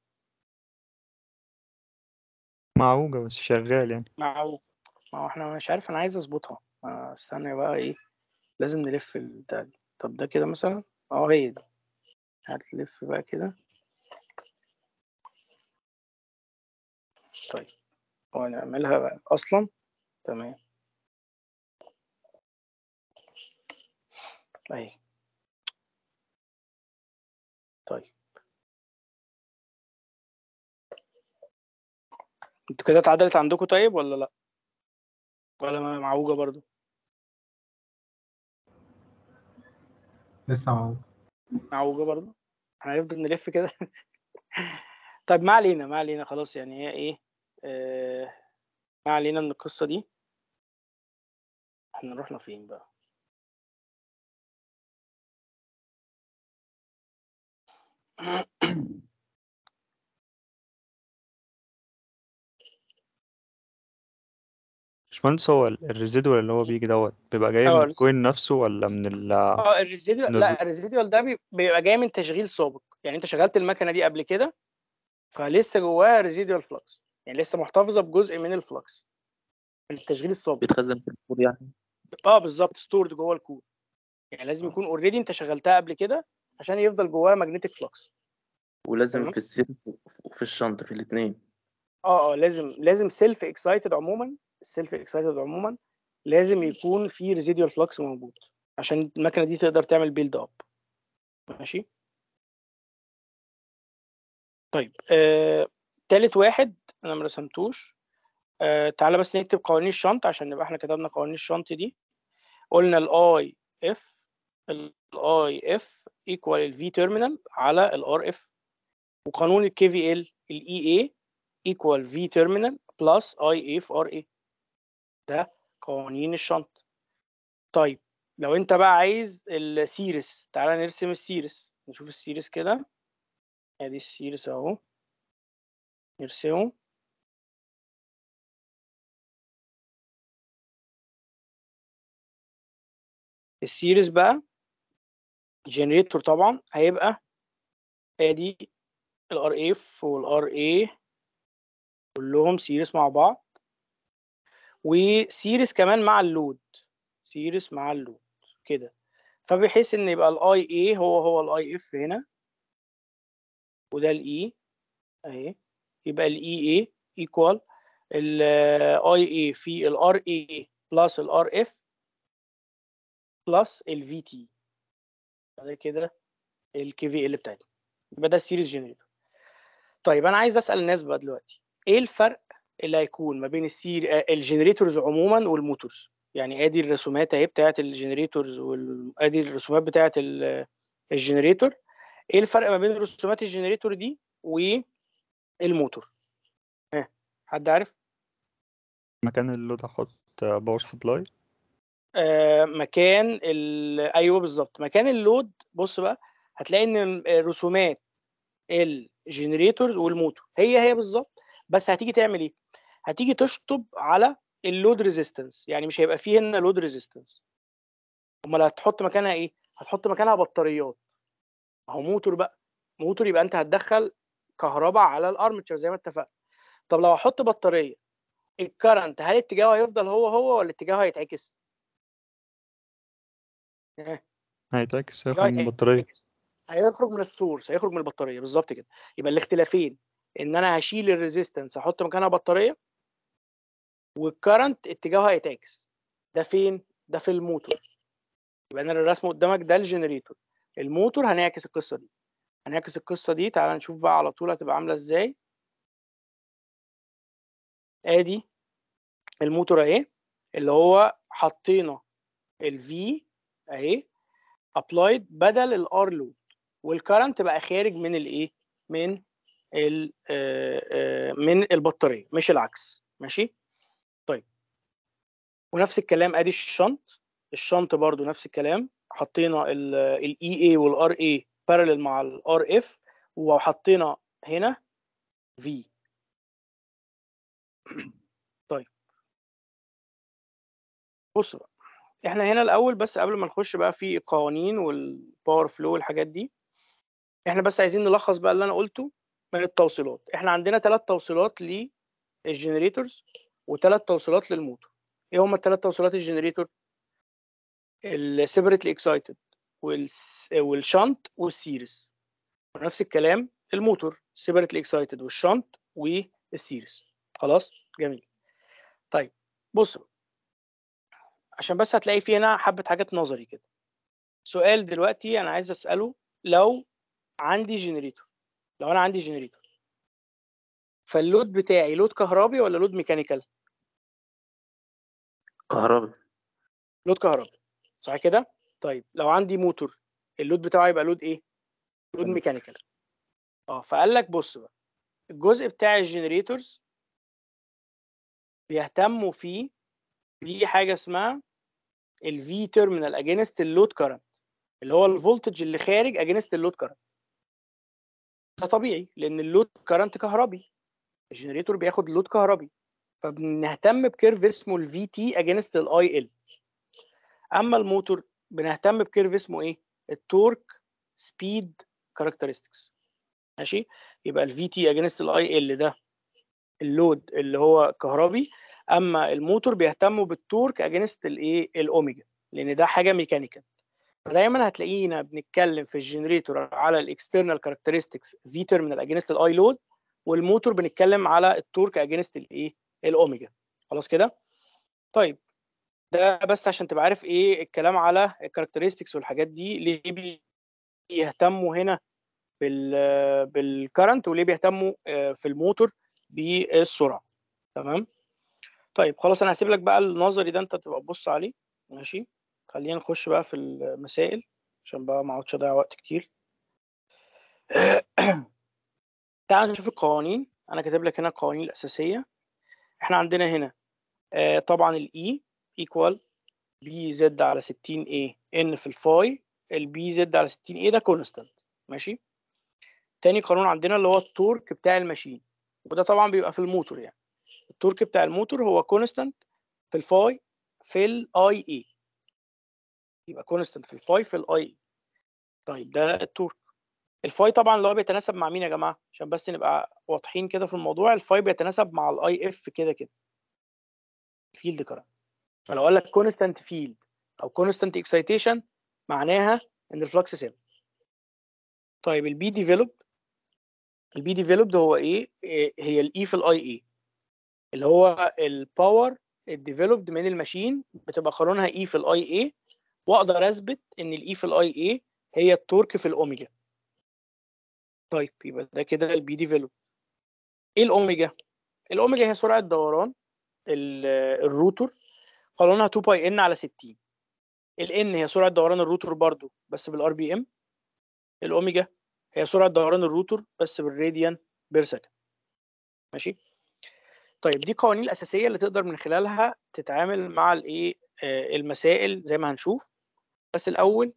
معوجة بس شغال يعني معوج ما هو احنا مش عارف انا عايز اظبطها آه، استنى بقى ايه لازم نلف البتاع دي طب ده كده مثلا اه هي دي هتلف بقى كده طيب ونعملها بقى اصلا تمام اهي طيب انتوا كده اتعدلت عندكم طيب ولا لا ولا معوجة برضو لسه موجود معوجة برضو احنا هنفضل نلف كده طيب ما علينا ما علينا خلاص يعني هي ايه آه ما علينا من القصة دي احنا رحنا فين بقى باشمهندس هو الريزيدوال اللي هو بيجي دوت بيبقى جاي اه من الريز- الكوين نفسه ولا من ال اه الريزيدوال من لا الر- الريزيدوال ده بي- بيبقى جاي من تشغيل سابق يعني انت شغلت المكنه دي قبل كده فلسه جواها ريزيدوال فلكس يعني لسه محتفظه بجزء من الفلكس من التشغيل السابق بيتخزن في الكور يعني اه بالظبط ستورد جوه الكور يعني لازم يكون اوريدي انت شغلتها قبل كده عشان يفضل جواها ماجنتيك فلكس ولازم تمام. في السير وفي الشنط في الاثنين اه اه لازم لازم سيلف اكسايتد عموما السيلف اكسايتد عموما لازم يكون في ريزيدوال فلكس موجود عشان المكنه دي تقدر تعمل بيلد اب ماشي طيب آه، تالت واحد انا ما رسمتوش آه، تعالى بس نكتب قوانين الشنط عشان نبقى احنا كتبنا قوانين الشنط دي قلنا الاي اف الاي اف ايكوال الفي تيرمينال على الار اف وقانون الكي في ال الاي اي ايكوال في تيرمينال بلس اي اي في ار اي ده قوانين الشنط طيب لو انت بقى عايز السيريس تعالى نرسم السيريس نشوف السيريس كده ادي السيريس اهو نرسمه السيريس بقى جنريتور طبعا هيبقى ادي الار اف والار اي كلهم سيريس مع بعض وسيريس كمان مع اللود سيريس مع اللود كده فبحيث ان يبقى الاي اي هو هو الاي اف هنا وده الاي اهي يبقى الاي اي ايكوال الاي اي في الار اي بلس الار اف بلس الفي تي ده كده الكي في ال بتاعتنا يبقى ده السيريز جنريتور طيب انا عايز اسال الناس بقى دلوقتي ايه الفرق اللي هيكون ما بين السير آه، الجنريتورز عموما والموتورز يعني ادي الرسومات اهي بتاعت الجنريتورز وادي الرسومات بتاعت ال- الجنريتور ايه الفرق ما بين رسومات الجنريتور دي والموتور ها حد عارف مكان اللود احط باور سبلاي آه مكان ال... ايوه بالظبط مكان اللود بص بقى هتلاقي ان رسومات الجنريتور والموتور هي هي بالظبط بس هتيجي تعمل ايه هتيجي تشطب على اللود ريزيستنس يعني مش هيبقى فيه هنا لود ريزيستنس امال هتحط مكانها ايه هتحط مكانها بطاريات ما هو موتور بقى موتور يبقى انت هتدخل كهرباء على الارمتشر زي ما اتفقنا طب لو هحط بطاريه الكرنت هل اتجاهه هيفضل هو هو ولا اتجاهه هيتعكس ها هيتعكس هياخد اتجاهه من البطارية هيتعكس. هيخرج من السورس هيخرج من البطاريه بالظبط كده يبقى الاختلافين ان انا هشيل الريزيستنس احط مكانها بطاريه والكرنت اتجاهها هيتعكس ده فين ده في الموتور يبقى انا الرسم قدامك ده الجنريتور الموتور هنعكس القصه دي هنعكس القصه دي تعال نشوف بقى على طول هتبقى عامله ازاي ادي الموتور اهي اللي هو حطينا الفي اهي ابلايد بدل الار لود والكرنت بقى خارج من الايه من ال آه، آه، من البطاريه مش العكس ماشي طيب ونفس الكلام ادي الشنط الشنط برضو نفس الكلام حطينا الاي اي والار اي بارلل مع الار اف وحطينا هنا في طيب بص بقى احنا هنا الاول بس قبل ما نخش بقى في القوانين والباور فلو والحاجات دي احنا بس عايزين نلخص بقى اللي انا قلته من التوصيلات احنا عندنا ثلاث توصيلات للجنريتورز وثلاث توصيلات للموتور ايه هما الثلاث توصيلات الجنريتور السيبريتلي اكسايتد والشنت والسيريز ونفس الكلام الموتور سيبريتلي اكسايتد والشنت والسيريز خلاص جميل طيب بص بقى. عشان بس هتلاقي في هنا حبه حاجات نظري كده سؤال دلوقتي انا عايز اساله لو عندي جنريتور لو انا عندي جنريتور فاللود بتاعي لود كهربي ولا لود ميكانيكال كهربي لود كهربي صح كده طيب لو عندي موتور اللود بتاعه يبقى لود ايه لود ميكانيكال اه فقال لك بص بقى الجزء بتاع الجنريتورز بيهتموا فيه في حاجه اسمها الفي تيرمينال اجينست اللود كارنت اللي هو الفولتج اللي خارج اجينست اللود كارنت ده طبيعي لان اللود كارنت كهربي الجنريتور بياخد لود كهربي فبنهتم بكيرف اسمه الفي تي اجينست الاي ال اما الموتور بنهتم بكيرف اسمه ايه التورك سبيد كاركترستكس ماشي يبقى الفي تي اجينست الاي ال ده اللود اللي هو كهربي اما الموتور بيهتموا بالتورك اجينست الايه الاوميجا لان ده حاجه ميكانيكال فدايما هتلاقينا بنتكلم في الجنريتور على الاكسترنال كاركترستكس في تيرمينال اجينست الاي لود والموتور بنتكلم على التورك اجينست الايه الاوميجا خلاص كده طيب ده بس عشان تبقى عارف ايه الكلام على الكاركترستكس والحاجات دي ليه بيهتموا هنا بال بالكرنت وليه بيهتموا آه، في الموتور بالسرعه تمام طيب خلاص انا هسيب لك بقى النظري ده انت تبقى تبص عليه ماشي خلينا نخش بقى في المسائل عشان بقى ما اقعدش اضيع وقت كتير تعال نشوف القوانين انا كاتب لك هنا القوانين الاساسيه احنا عندنا هنا آه طبعا الاي ايكوال بي زد على 60 اي ان في الفاي البي زد على 60 اي ده كونستانت ماشي تاني قانون عندنا اللي هو التورك بتاع الماشين وده طبعا بيبقى في الموتور يعني التورك بتاع الموتور هو كونستانت في الفاي في الاي اي يبقى كونستانت في الفاي في الاي اي طيب ده التورك الفاي طبعا اللي هو بيتناسب مع مين يا جماعه عشان بس نبقى واضحين كده في الموضوع الفاي بيتناسب مع الاي اف كده كده فيلد كرنت فلو قال لك كونستانت فيلد او كونستانت اكسايتيشن معناها ان الفلكس ثابت طيب البي ديفلوب البي ديفلوبد هو ايه إيه هي الاي في الاي اي اللي هو الباور الديفلوبد من الماشين بتبقى قانونها اي في الاي اي واقدر اثبت ان الاي في الاي اي هي التورك في الاوميجا طيب يبقى ده كده البي ديفلوب ايه الاوميجا الاوميجا هي سرعه دوران ال- الروتور قانونها 2 باي ان على 60 الان هي سرعه دوران الروتور برضو بس بالار بي ام الاوميجا هي سرعه دوران الروتور بس بالراديان بير سكند ماشي طيب دي القوانين الاساسيه اللي تقدر من خلالها تتعامل مع الايه آه، المسائل زي ما هنشوف بس الاول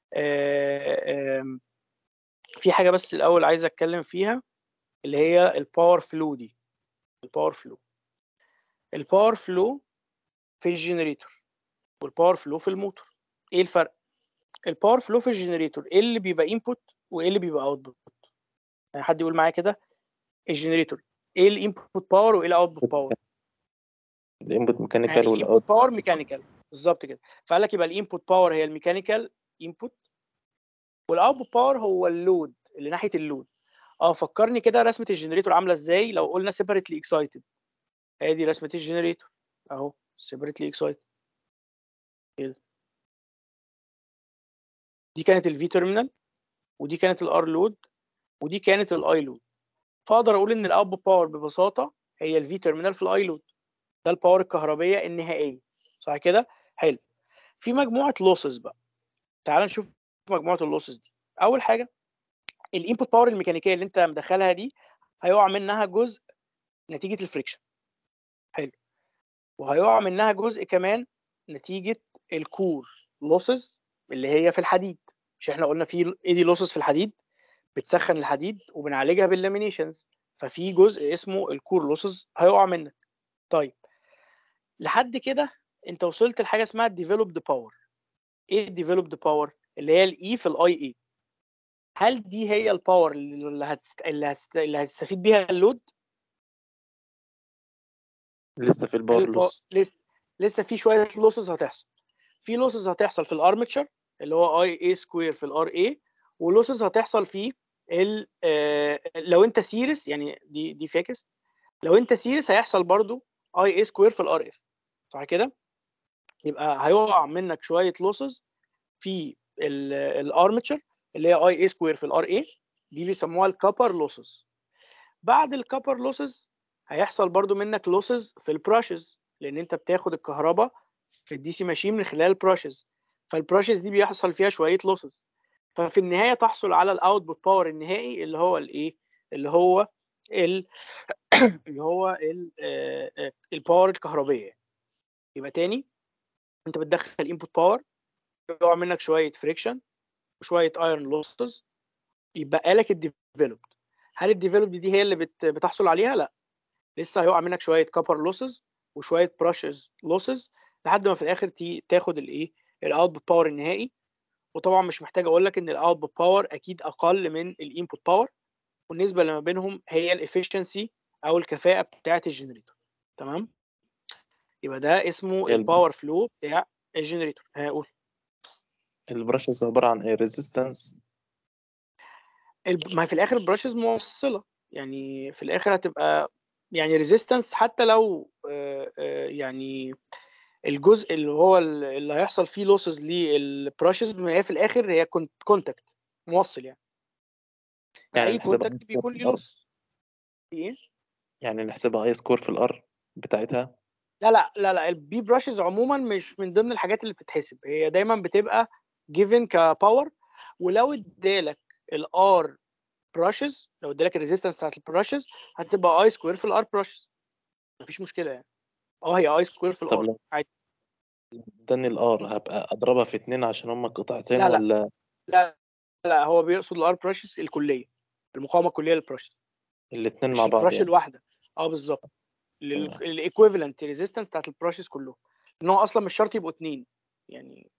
آه، آم، في حاجه بس الاول عايز اتكلم فيها اللي هي الباور فلو دي الباور فلو الباور فلو في الجنريتور والباور فلو في الموتور ايه الفرق الباور فلو في الجنريتور ايه اللي بيبقى انبوت وايه اللي بيبقى اوتبوت يعني حد يقول معايا كده الجنريتور ايه الانبوت باور وايه الاوتبوت باور الانبوت ميكانيكال يعني والاوت الانبوت باور ميكانيكال بالظبط كده فقال لك يبقى الانبوت باور هي الميكانيكال انبوت والاوتبوت باور هو اللود اللي ناحيه اللود اه فكرني كده رسمه الجنريتور عامله ازاي لو قلنا سيبريتلي اكسايتد ادي رسمه الجنريتور اهو سيبريتلي اكسايتد كده دي كانت الفي تيرمينال ودي كانت الار لود ودي كانت الاي لود فاقدر اقول ان الاوت باور ببساطه هي الفي تيرمينال في الاي لود ده الباور الكهربيه النهائيه صح كده حلو في مجموعه لوسز بقى تعال نشوف مجموعه اللوسز دي اول حاجه الانبوت باور الميكانيكيه اللي انت مدخلها دي هيقع منها جزء نتيجه الفريكشن حلو وهيقع منها جزء كمان نتيجه الكور لوسز اللي هي في الحديد مش احنا قلنا في ايه دي لوسز في الحديد بتسخن الحديد وبنعالجها باللامينيشنز ففي جزء اسمه الكور لوسز هيقع منك طيب لحد كده انت وصلت لحاجه اسمها الديفلوبد باور ايه الديفلوبد باور اللي هي الاي في الاي اي هل دي هي الباور اللي هتست... اللي, هتست... اللي هتستفيد بيها اللود لسه في الباور البا- لوس لسه لسه في شويه لوسز هتحصل في لوسز هتحصل في الارمتشر اللي هو اي اي سكوير في الار اي ولوسز هتحصل في ال آه، لو انت سيريس يعني دي دي فاكس لو انت سيريس هيحصل برضو اي اي سكوير في الار اف صح كده يبقى هيقع منك شويه لوسز في الارمتشر اللي هي اي اي سكوير في الار اي دي بيسموها الكابر لوسز بعد الكابر لوسز هيحصل برضو منك لوسز في البراشز لان انت بتاخد الكهرباء في الدي سي ماشين من خلال البراشز فالبراشز دي بيحصل فيها شويه لوسز ففي النهايه تحصل على الاوتبوت باور النهائي اللي هو الايه اللي هو ال اللي هو ال الباور الكهربيه يبقى تاني انت بتدخل انبوت باور يقع منك شويه فريكشن وشويه ايرون لوسز يبقى لك الديفلوبد هل الديفلوبد دي هي اللي بت بتحصل عليها لا لسه هيقع منك شويه كابر لوسز وشويه براشز لوسز لحد ما في الاخر تي- تاخد الايه الاوتبوت باور النهائي وطبعا مش محتاج اقول لك ان الاوتبوت باور اكيد اقل من الانبوت باور والنسبه اللي ما بينهم هي الافشنسي او الكفاءه بتاعه الجنريتور تمام يبقى ده اسمه ال- الباور فلو بتاع الجنريتور هقول البراشز عبارة عن ايه ريزيستنس الب- ما في الاخر البراشز موصله يعني في الاخر هتبقى يعني ريزيستنس حتى لو آه، آه، يعني الجزء اللي هو ال- اللي هيحصل فيه لوسز للبراشز ما هي في الاخر هي كونتاكت موصل يعني يعني اي نحسبها كونتاكت اي سكور بيكون في ليه الار لوس ايه يعني نحسبها اي سكور في الار بتاعتها لا لا لا لا البي براشز عموما مش من ضمن الحاجات اللي بتتحسب هي دايما بتبقى جيفن كباور ولو ادالك الار براشز لو ادالك الريزيستنس بتاعت البراشز هتبقى اي سكوير في الار براشز مفيش مشكله يعني اه هي اي سكوير في طب الار لو عادي اداني الار هبقى اضربها في اتنين عشان هما قطعتين لا لا ولا لا لا هو بيقصد الار براشز الكليه المقاومه الكليه للبراشز الاتنين مش مع بعض البراش يعني الواحده اه بالظبط تمام الايكويفالنت ريزيستنس بتاعت البراشز كلهم ان هو اصلا مش شرط يبقوا اتنين يعني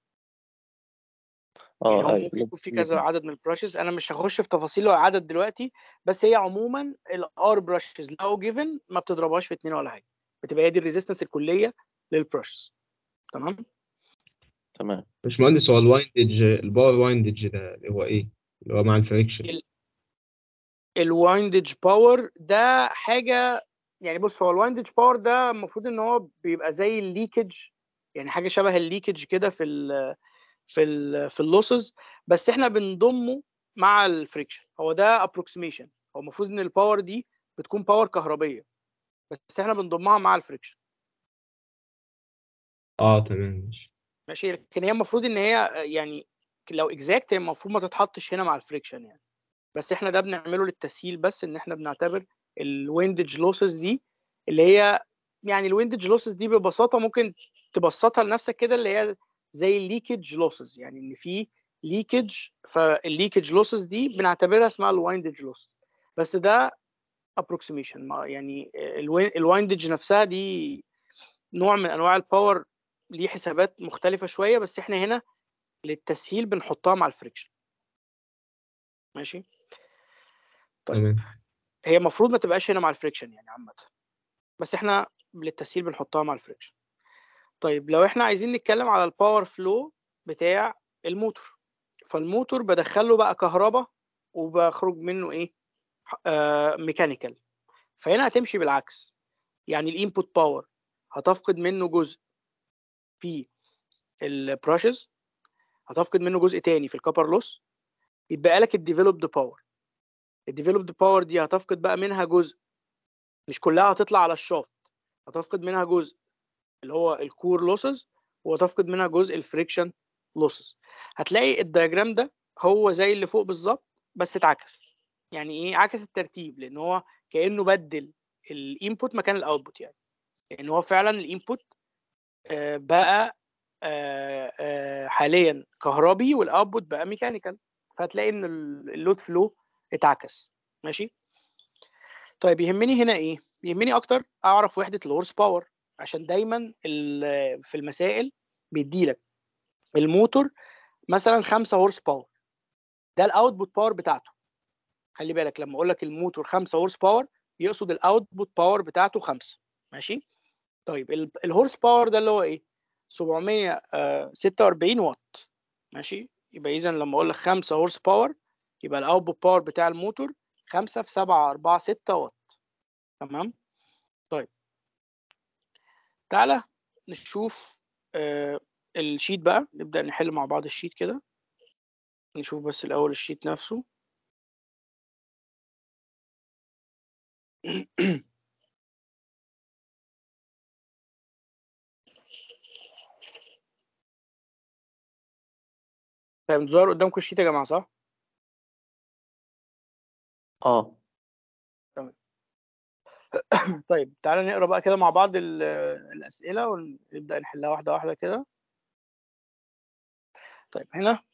يعني اه هو ايوه ممكن لا يكون في كتير كذا عدد من البراشز انا مش هخش في تفاصيل العدد دلوقتي بس هي عموما الار براشز لو جيفن ما بتضربهاش في اتنين ولا حاجه بتبقى هي دي الريزيستنس الكليه للبراشز تمام تمام باشمهندس هو الوايندج الباور وايندج ده اللي هو ايه؟ اللي هو مع الفريكشن ال- الوايندج باور ده حاجه يعني بص هو الوايندج باور ده المفروض ان هو بيبقى زي الليكج يعني حاجه شبه الليكج كده في ال في ال في اللوسز بس احنا بنضمه مع الفريكشن هو ده ابروكسيميشن هو المفروض ان الباور دي بتكون باور كهربيه بس احنا بنضمها مع الفريكشن اه تمام ماشي ماشي لكن هي المفروض ان هي يعني لو اكزاكت هي المفروض ما تتحطش هنا مع الفريكشن يعني بس احنا ده بنعمله للتسهيل بس ان احنا بنعتبر الويندج لوسز دي اللي هي يعني الويندج لوسز دي ببساطه ممكن تبسطها لنفسك كده اللي هي زي الليكج لوسز يعني ان في ليكج فالليكج لوسز دي بنعتبرها اسمها الوايندج لوسز بس ده ابروكسيميشن يعني الوايندج نفسها دي نوع من انواع الباور ليه حسابات مختلفه شويه بس احنا هنا للتسهيل بنحطها مع الفريكشن ماشي طيب تمام هي المفروض ما تبقاش هنا مع الفريكشن يعني عامه بس احنا للتسهيل بنحطها مع الفريكشن طيب لو احنا عايزين نتكلم على الباور فلو بتاع الموتور فالموتور بدخله بقى كهرباء وبخرج منه ايه ميكانيكال فهنا هتمشي بالعكس يعني الانبوت باور هتفقد منه جزء في البراشز هتفقد منه جزء تاني في الكبر لوس يتبقى لك الديفلوبد باور الديفلوبد باور دي هتفقد بقى منها جزء مش كلها هتطلع على الشافت هتفقد منها جزء اللي هو الكور لوسز وهتفقد منها جزء الفريكشن لوسز هتلاقي الدياجرام ده هو زي اللي فوق بالظبط بس اتعكس يعني ايه عكس الترتيب لان هو كانه بدل الانبوت مكان الاوتبوت يعني لان هو فعلا الانبوت بقى آه، آه، حاليا كهربي والاوتبوت بقى ميكانيكال فهتلاقي ان اللود فلو اتعكس ماشي طيب يهمني هنا ايه يهمني اكتر اعرف وحده الهورس باور عشان دايما ال- في المسائل بيديلك الموتور مثلا 5 هورس باور ده الاوتبوت باور بتاعته خلي بالك لما اقول لك الموتور 5 هورس باور يقصد الاوتبوت باور بتاعته 5 ماشي طيب ال- الهورس باور ده اللي هو ايه 746 واط ماشي يبقى اذا لما اقول لك 5 هورس باور يبقى الاوتبوت باور بتاع الموتور 5 في 7 4 6 واط تمام طيب تعالى نشوف آه الشيت بقى نبدأ نحل مع بعض الشيت كده نشوف بس الأول الشيت نفسه طيب انتوا ظاهر قدامكم الشيت يا جماعة صح؟ اه طيب تعالى نقرا بقى كده مع بعض ال- الأسئلة ونبدأ نحلها واحدة واحدة كده طيب هنا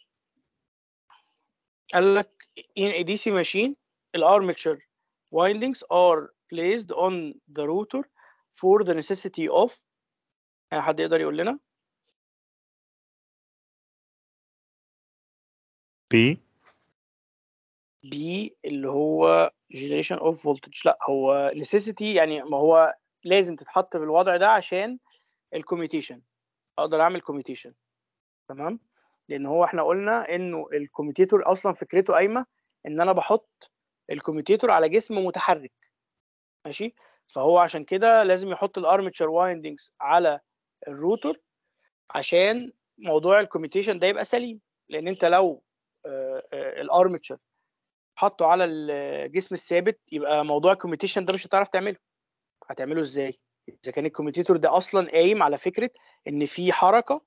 قال لك in a DC machine the armature windings are placed on the rotor for the necessity of يعني حد يقدر يقول لنا بي B اللي هو generation of voltage لا هو necessity يعني ما هو لازم تتحط في الوضع ده عشان الكوميتيشن اقدر اعمل كوميتيشن تمام لان هو احنا قلنا انه الكوميتيتور اصلا فكرته قايمه ان انا بحط الكوميتيتور على جسم متحرك ماشي فهو عشان كده لازم يحط الارمتشر وايندنجز على الروتور عشان موضوع الكوميتيشن ده يبقى سليم لان انت لو الارمتشر حطه على الجسم الثابت يبقى موضوع الكوميتيشن ده مش هتعرف تعمله هتعمله ازاي اذا كان الكوميتيتور ده اصلا قايم على فكره ان في حركه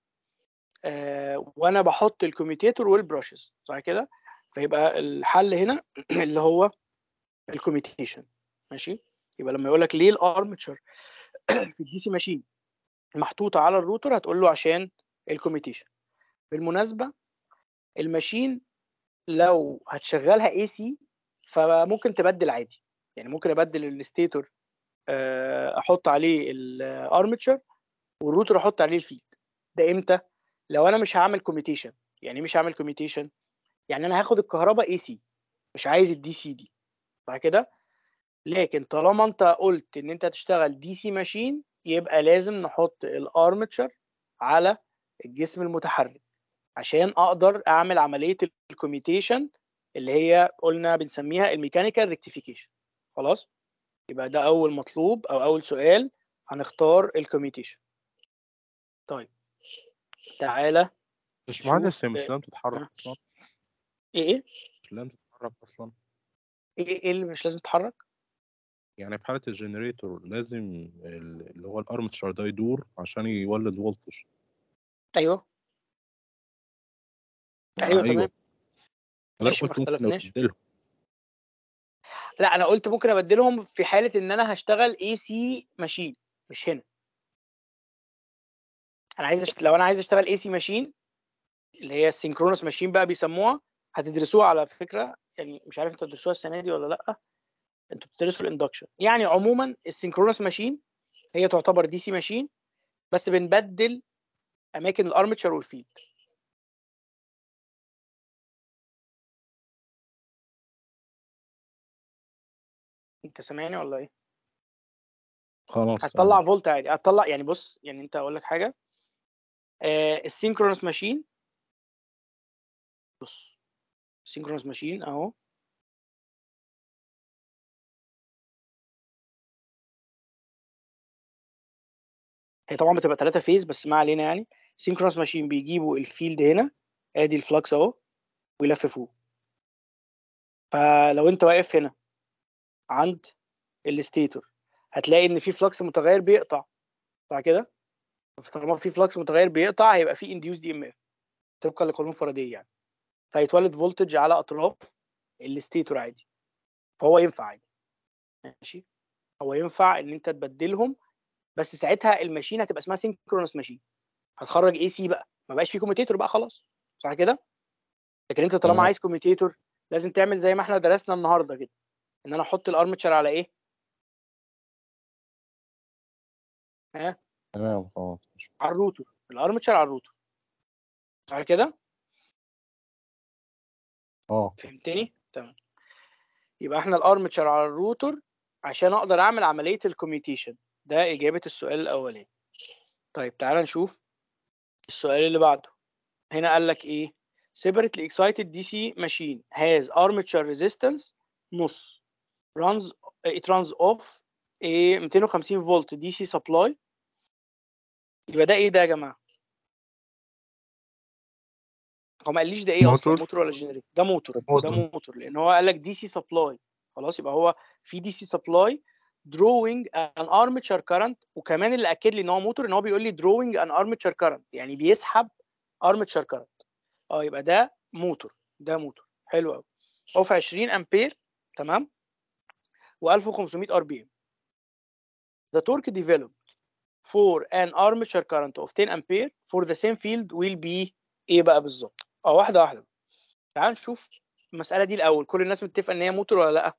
آه وانا بحط الكوميتيتور والبراشز صح كده فيبقى الحل هنا اللي هو الكوميتيشن ماشي يبقى لما يقول لك ليه الارمتشر في الدي سي ماشين محطوطه على الروتر هتقول له عشان الكوميتيشن بالمناسبه الماشين لو هتشغلها اي سي فممكن تبدل عادي يعني ممكن ابدل الستيتور آه، احط عليه الارمتشر والروتر احط عليه الفيد ده امتى لو انا مش هعمل كوميتيشن يعني إيه مش هعمل كوميتيشن يعني انا هاخد الكهرباء اي سي مش عايز الدي سي دي صح كده لكن طالما انت قلت ان انت هتشتغل دي سي ماشين يبقى لازم نحط الارمتشر على الجسم المتحرك عشان اقدر اعمل عمليه الكوميتيشن اللي هي قلنا بنسميها الميكانيكال ريكتيفيكيشن خلاص يبقى ده اول مطلوب او اول سؤال هنختار الكوميتيشن طيب تعالى مش مهندس شوف، هي مش آه، لازم تتحرك آه. اصلا ايه ايه مش لازم تتحرك اصلا ايه ايه اللي مش لازم تتحرك يعني في حالة الجنريتور لازم ال- اللي هو الارمتشر ده يدور عشان يولد فولتج ايوه ايوه تمام حضرتك ماشي ما قلت ممكن اختلفناش نبدلهم لا انا قلت ممكن ابدلهم في حاله ان انا هشتغل اي سي ماشين مش هنا انا عايز أشت... لو انا عايز اشتغل اي سي ماشين اللي هي السينكرونس ماشين بقى بيسموها هتدرسوها على فكره يعني مش عارف انتوا بتدرسوها السنه دي ولا لا انتوا بتدرسوا الاندكشن يعني عموما السينكرونس ماشين هي تعتبر دي سي ماشين بس بنبدل اماكن الارمتشر والفيد انت سامعني ولا ايه خلاص هتطلع تمام. فولت عادي هتطلع يعني بص يعني انت اقول لك حاجه آه السينكرونس ماشين بص السينكرونس ماشين اهو هي طبعا بتبقى ثلاثة فيز بس ما علينا يعني سينكرونس ماشين بيجيبوا الفيلد هنا ادي الفلكس اهو ويلففوه فلو انت واقف هنا عند الستيتور هتلاقي ان في فلكس متغير بيقطع صح كده طالما في فلكس متغير بيقطع هيبقى في انديوس دي ام اف طبقا لقانون فاراداي يعني فيتولد فولتج على اطراف الستيتور عادي فهو ينفع عادي ماشي هو ينفع ان انت تبدلهم بس ساعتها الماشين هتبقى اسمها سينكرونس ماشين هتخرج اي سي بقى ما بقاش في كوميتيتور بقى خلاص صح كده لكن انت طالما تمام. عايز كوميتيتور لازم تعمل زي ما احنا درسنا النهارده كده ان انا احط الارمتشر على ايه ها تمام خلاص على الروتور الارمتشر على الروتور صح كده اه فهمتني تمام يبقى احنا الارمتشر على الروتور عشان اقدر اعمل عمليه الكوميوتيشن ده اجابه السؤال الاولاني طيب تعال نشوف السؤال اللي بعده هنا قال لك ايه separately excited DC machine has armature resistance نص runs it runs off a 250 فولت DC supply يبقى ده ايه ده يا جماعه هو ما قاليش ده ايه اصلا موتور. موتور ولا جنريتور ده موتور ده موتور. موتور لان هو قال لك دي سي سبلاي خلاص يبقى هو في دي سي سبلاي drawing an armature current وكمان اللي اكد لي ان هو موتور ان هو بيقول لي drawing an armature current يعني بيسحب armature current اه يبقى ده موتور ده موتور حلو قوي هو في 20 امبير تمام و1500 ار بي ام the torque developed for an armature current of 10 ampere for the same field will be ايه بقى بالظبط اه واحده واحده تعال نشوف المساله دي الاول كل الناس متفقه ان هي موتور ولا لا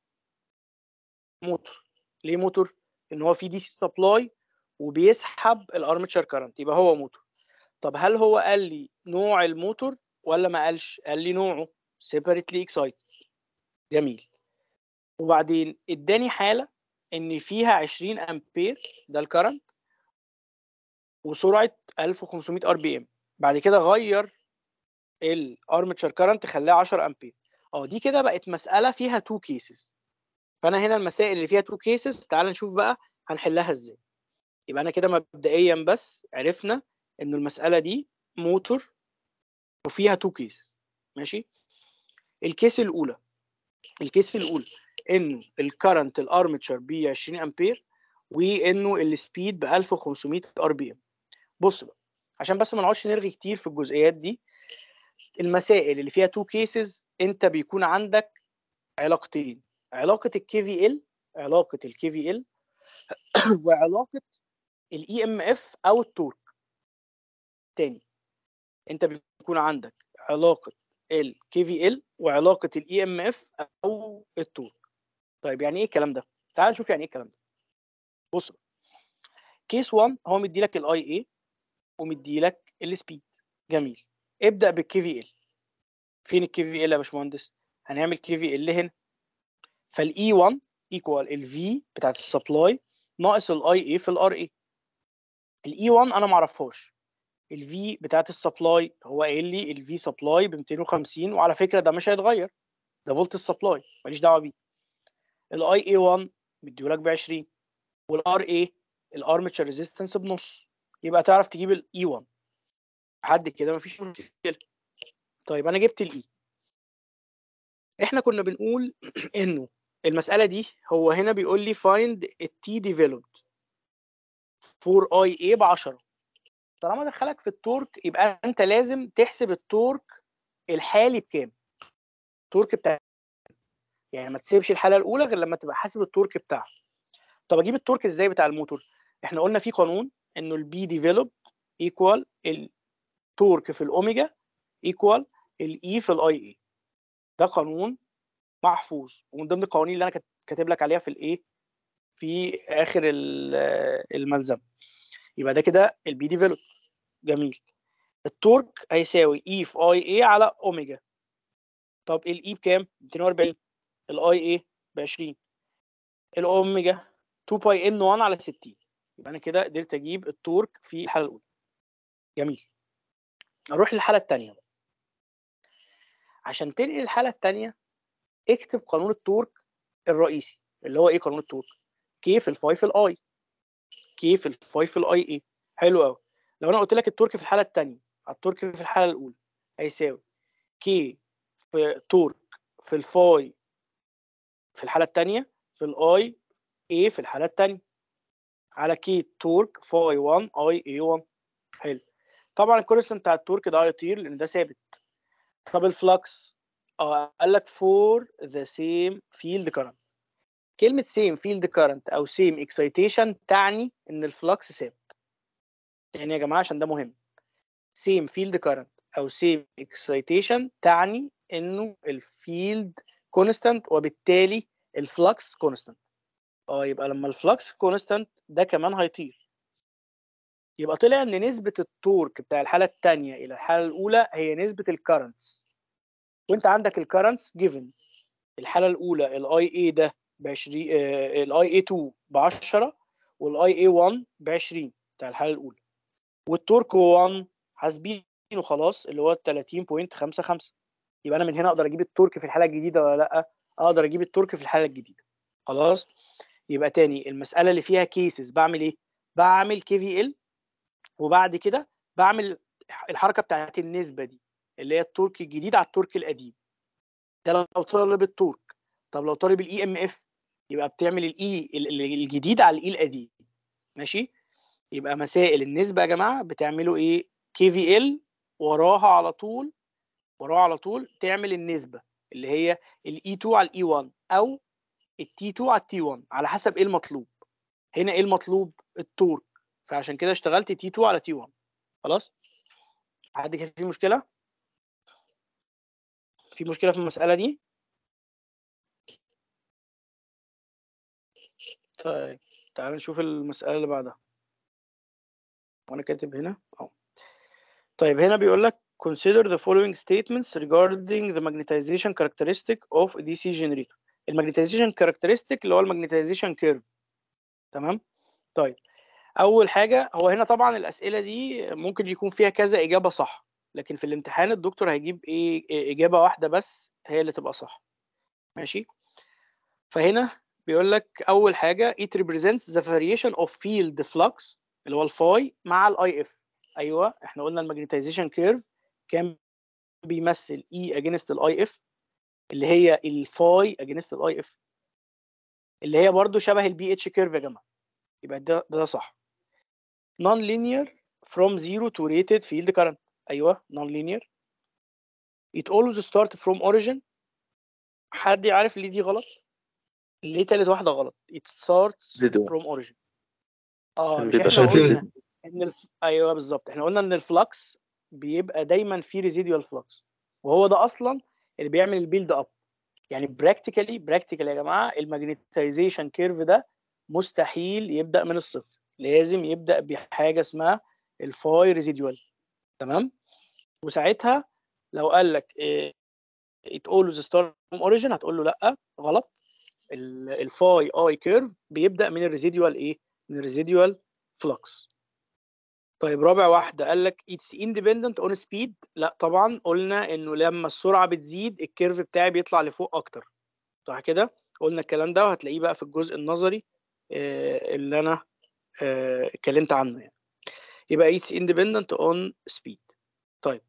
موتور ليه موتور ان هو في دي سي سبلاي وبيسحب الارمتشر كارنت يبقى هو موتور طب هل هو قال لي نوع الموتور ولا ما قالش قال لي نوعه separately excited جميل وبعدين اداني حاله ان فيها 20 امبير ده الكرنت وسرعه 1500 ار بي ام بعد كده غير الارمتشر كارنت خلاه 10 امبير اه دي كده بقت مساله فيها تو كيسز فانا هنا المسائل اللي فيها تو كيسز تعال نشوف بقى هنحلها ازاي يبقى انا كده مبدئيا بس عرفنا ان المساله دي موتور وفيها تو كيسز ماشي الكيس الاولى الكيس الاولى انه الكرنت الارمتشر ب 20 امبير وانه السبيد ب 1500 ار بي ام بص بقى عشان بس ما نقعدش نرغي كتير في الجزئيات دي المسائل اللي فيها تو كيسز انت بيكون عندك علاقتين علاقه الكي في ال علاقه الكي في ال وعلاقه الاي ام اف او التورك تاني انت بيكون عندك علاقه الكي في ال وعلاقه الاي ام اف او التورك طيب يعني ايه الكلام ده تعال نشوف يعني ايه الكلام ده بص بقى. كيس 1 هو مدي لك الاي اي ومدي لك السبيد جميل ابدا بالكي في ال فين الكي في ال يا باشمهندس هنعمل كي في ال هنا فالاي 1 ايكوال الفي بتاعت السبلاي ناقص الاي اي في الار اي الاي 1 انا ما اعرفهاش الفي بتاعت السبلاي هو قايل لي الفي سبلاي ب 250 وعلى فكره ده مش هيتغير ده فولت السبلاي ماليش دعوه بيه الاي اي 1 مديهولك ب 20 والار اي الارمتشر ريزيستنس بنص يبقى تعرف تجيب الاي 1 لحد كده مفيش مشكله طيب انا جبت الاي احنا كنا بنقول انه المساله دي هو هنا بيقول لي find التي developed for اي اي ب 10 طالما دخلك في التورك يبقى انت لازم تحسب التورك الحالي بكام التورك بتاع يعني ما تسيبش الحاله الاولى غير لما تبقى حاسب التورك بتاعها طب اجيب التورك ازاي بتاع الموتور احنا قلنا في قانون انه البي ديفلوب ايكوال التورك في الاوميجا ايكوال الاي في الاي اي ده قانون محفوظ ومن ضمن القوانين اللي انا كات- كاتب لك عليها في الايه في اخر ال- الملزمه يبقى ده كده البي ديفلوب جميل التورك هيساوي اي في اي اي على اوميجا طب الاي بكام 240 الاي اي ب 20 الاوميجا 2 باي ان 1 على 60 يبقى انا كده قدرت اجيب التورك في الحاله الاولى جميل اروح للحاله الثانيه عشان تنقل الحاله الثانيه اكتب قانون التورك الرئيسي اللي هو ايه قانون التورك كي في الفاي في الاي كي في الفاي في الاي اي حلو قوي لو انا قلت لك التورك في الحاله الثانيه التورك في الحاله الاولى هيساوي كي في تورك في الفاي في الحاله الثانيه في الاي اي في الحاله الثانيه على كي تورك فاي 1 اي اي 1 حلو طبعا الكونستنت بتاع التورك ده هيطير لان ده ثابت طب الفلكس اه قال لك فور ذا سيم فيلد كارنت كلمه سيم فيلد كارنت او سيم اكسايتيشن تعني ان الفلكس ثابت يعني يا جماعه عشان ده مهم سيم فيلد كارنت او سيم اكسايتيشن تعني انه الفيلد كونستانت وبالتالي الفلكس كونستانت اه يبقى لما الفلكس كونستانت ده كمان هيطير يبقى طلع ان نسبه التورك بتاع الحاله الثانيه الى الحاله الاولى هي نسبه الكرنتس وانت عندك الكرنتس جيفن الحاله الاولى الاي اي ده ب 20 الاي اي 2 ب 10 والاي اي 1 ب 20 بتاع الحاله الاولى والتورك 1 حاسبينه خلاص اللي هو 30.55 يبقى انا من هنا اقدر اجيب التورك في الحاله الجديده ولا لا اقدر اجيب التورك في الحاله الجديده خلاص يبقى تاني المساله اللي فيها كيسز بعمل ايه بعمل كي في ال وبعد كده بعمل الحركه بتاعت النسبه دي اللي هي التورك الجديد على التورك القديم ده لو طالب التورك طب لو طالب الاي ام اف يبقى بتعمل الاي الجديد على الاي القديم ماشي يبقى مسائل النسبه يا جماعه بتعملوا ايه كي في ال وراها على طول وراها على طول تعمل النسبه اللي هي الاي 2 على الاي 1 او التي 2 على التي 1 على حسب ايه المطلوب هنا ايه المطلوب التورك فعشان كده اشتغلت تي 2 على تي 1 خلاص حد كان في مشكله في مشكله في المساله دي طيب تعال نشوف المساله اللي بعدها وانا كاتب هنا اه طيب هنا بيقول لك consider the following statements regarding the magnetization characteristic of a DC generator الماجنتيزيشن characteristic اللي هو الماجنتيزيشن كيرف تمام طيب اول حاجه هو هنا طبعا الاسئله دي ممكن يكون فيها كذا اجابه صح لكن في الامتحان الدكتور هيجيب ايه إيه اجابه واحده بس هي اللي تبقى صح ماشي فهنا بيقول لك اول حاجه it represents the variation of field flux اللي هو الفاي مع الاي اف ايوه احنا قلنا الماجنتيزيشن كيرف كان بيمثل اي اجينست الاي اف اللي هي الفاي اجينست الاي اف اللي هي برضو شبه البي اتش كيرف يا جماعه يبقى ده ده صح non linear from zero to rated field current ايوه non linear it always start from origin حد يعرف ليه دي غلط ليه تالت واحده غلط it starts زيدوا from origin اه عشان مش بيبقى احنا فيه قلنا زد ان الف... ايوه بالظبط احنا قلنا ان الفلكس بيبقى دايما فيه ريزيديوال فلكس وهو ده اصلا اللي بيعمل البيلد اب يعني براكتيكالي براكتيكالي يا جماعه الماجنتيزيشن كيرف ده مستحيل يبدا من الصفر لازم يبدا بحاجه اسمها الفاي ريزيديوال تمام وساعتها لو قال لك ات اولويز ستارت فروم اوريجين هتقول له لا غلط ال- الفاي اي كيرف بيبدا من الريزيديوال ايه من الريزيديوال فلكس طيب رابع واحده قال لك اتس اندبندنت اون سبيد لا طبعا قلنا انه لما السرعه بتزيد الكيرف بتاعي بيطلع لفوق اكتر صح كده قلنا الكلام ده وهتلاقيه بقى في الجزء النظري آه، اللي انا آه، اتكلمت عنه يعني يبقى اتس اندبندنت اون سبيد طيب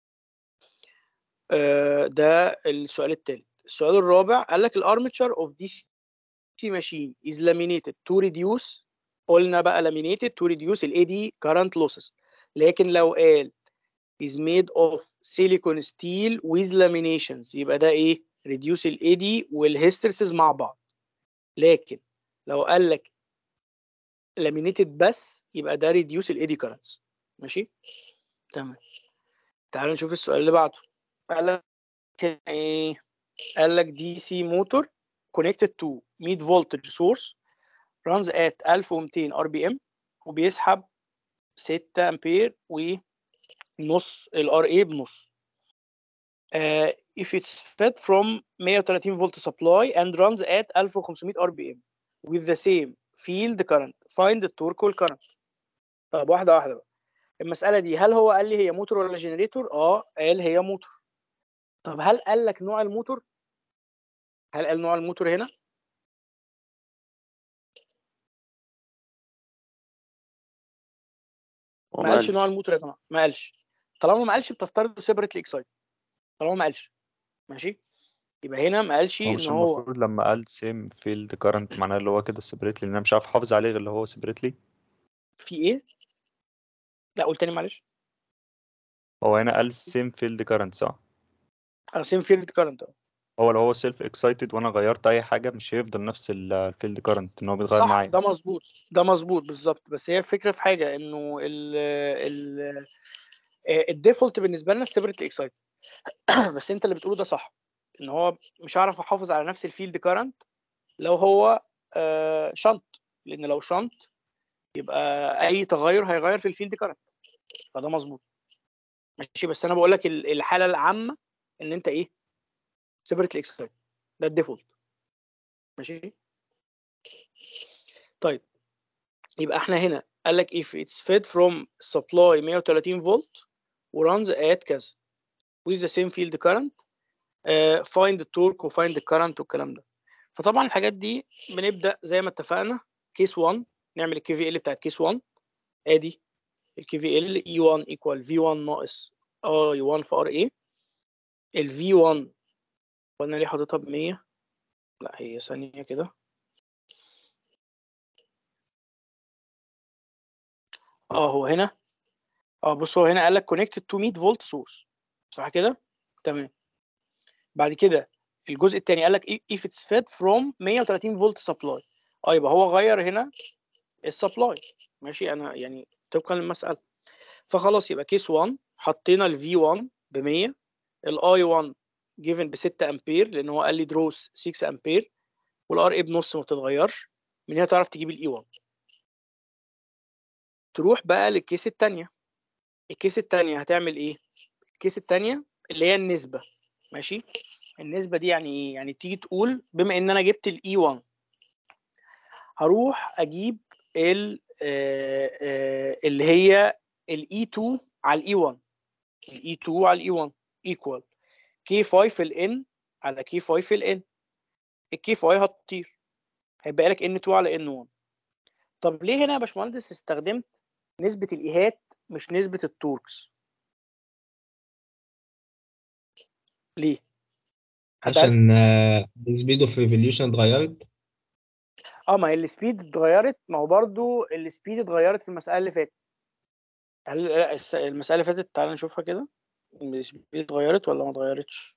آه، ده السؤال الثالث السؤال الرابع قال لك الارمتشر اوف دي سي ماشين از لامينيتد تو ريديوس قلنا بقى لامينيتد تو ريديوس الاي دي كارنت لوسز لكن لو قال is made of silicon steel with laminations يبقى ده ايه reduce الاي دي والهيسترسز مع بعض لكن لو قال لك laminated بس يبقى ده reduce الاي دي currents ماشي تمام تعال نشوف السؤال اللي بعده قال لك ايه قال لك دي سي موتور connected to 100 voltage source runs at 1200 ار بي ام وبيسحب 6 امبير ونص الار اي بنص uh, if it's fed from 130 volt supply and runs at 1500 rpm with the same field current find the torque والcurrent طب واحده واحده بقى المساله دي هل هو قال لي هي موتور ولا جنريتور اه قال هي موتور طب هل قال لك نوع الموتور هل قال نوع الموتور هنا هو ما قالش نوع الموتور يا جماعه ما قالش طالما ما قالش بتفترض سيبريتلي اكسايت طالما ما قالش ماشي يبقى هنا ما قالش هو ان مش هو المفروض لما قال سيم فيلد كارنت معناه اللي هو كده سيبريتلي لان انا مش عارف احافظ عليه غير اللي هو سيبريتلي في ايه لا قول تاني معلش هو هنا قال سيم فيلد كارنت صح اه سيم فيلد كارنت هو لو هو سيلف اكسايتد وانا غيرت اي حاجه مش هيفضل نفس الفيلد كارنت ان هو بيتغير صح معايا ده مظبوط ده مظبوط بالظبط بس هي الفكره في حاجه انه ال ال الديفولت بالنسبه لنا السيبريتلي اكسايت بس انت اللي بتقوله ده صح ان هو مش هعرف احافظ على نفس الفيلد كارنت لو هو آه، شنط لان لو شنط يبقى اي تغير هيغير في الفيلد كارنت فده مظبوط ماشي بس انا بقول لك ال- الحاله العامه ان انت ايه سيبريتلي اكسايت ده الديفولت ماشي طيب يبقى احنا هنا قال لك if it's fed from supply 130 فولت وruns at كذا with the same field current uh, find the torque و find the current والكلام ده فطبعا الحاجات دي بنبدا زي ما اتفقنا كيس 1 نعمل الكي في ال بتاعت كيس 1 ادي الكي في ال اي 1 ايكوال في 1 ناقص اي 1 في ار اي الفي 1 قلنا ليه حاططها ب 100 لا هي ثانيه كده اه هو هنا اه بص هو هنا قال لك connected to 100 فولت سورس صح كده تمام بعد كده الجزء الثاني قال لك if it's fed from 130 فولت سبلاي اه يبقى هو غير هنا السبلاي ماشي انا يعني طبقا للمساله فخلاص يبقى كيس 1 حطينا الفي 1 ب 100 الاي 1 جيفن ب 6 امبير لان هو قال لي دروس 6 امبير والار اي بنص ما بتتغيرش من هنا تعرف تجيب الاي 1 تروح بقى للكيس الثانيه الكيس الثانيه هتعمل ايه الكيس الثانيه اللي هي النسبه ماشي النسبه دي يعني ايه يعني تيجي تقول بما ان انا جبت الاي 1 هروح اجيب ال آه، آه، اللي هي الاي 2 على الاي 1 الاي 2 على الاي 1 ايكوال كي 5 في الان على كي 5 في الان الكي 5 هتطير هيبقى لك ان 2 على ان 1 طب ليه هنا يا باشمهندس استخدمت نسبة الايهات مش نسبة التوركس ليه؟ حد عارف؟ عشان السبيد اوف ريفوليوشن اتغيرت اه ما هي السبيد اتغيرت ما هو برضو السبيد اتغيرت في المسألة اللي فاتت هل لا، الس- المسألة اللي فاتت تعالى نشوفها كده السبيد اتغيرت ولا ما اتغيرتش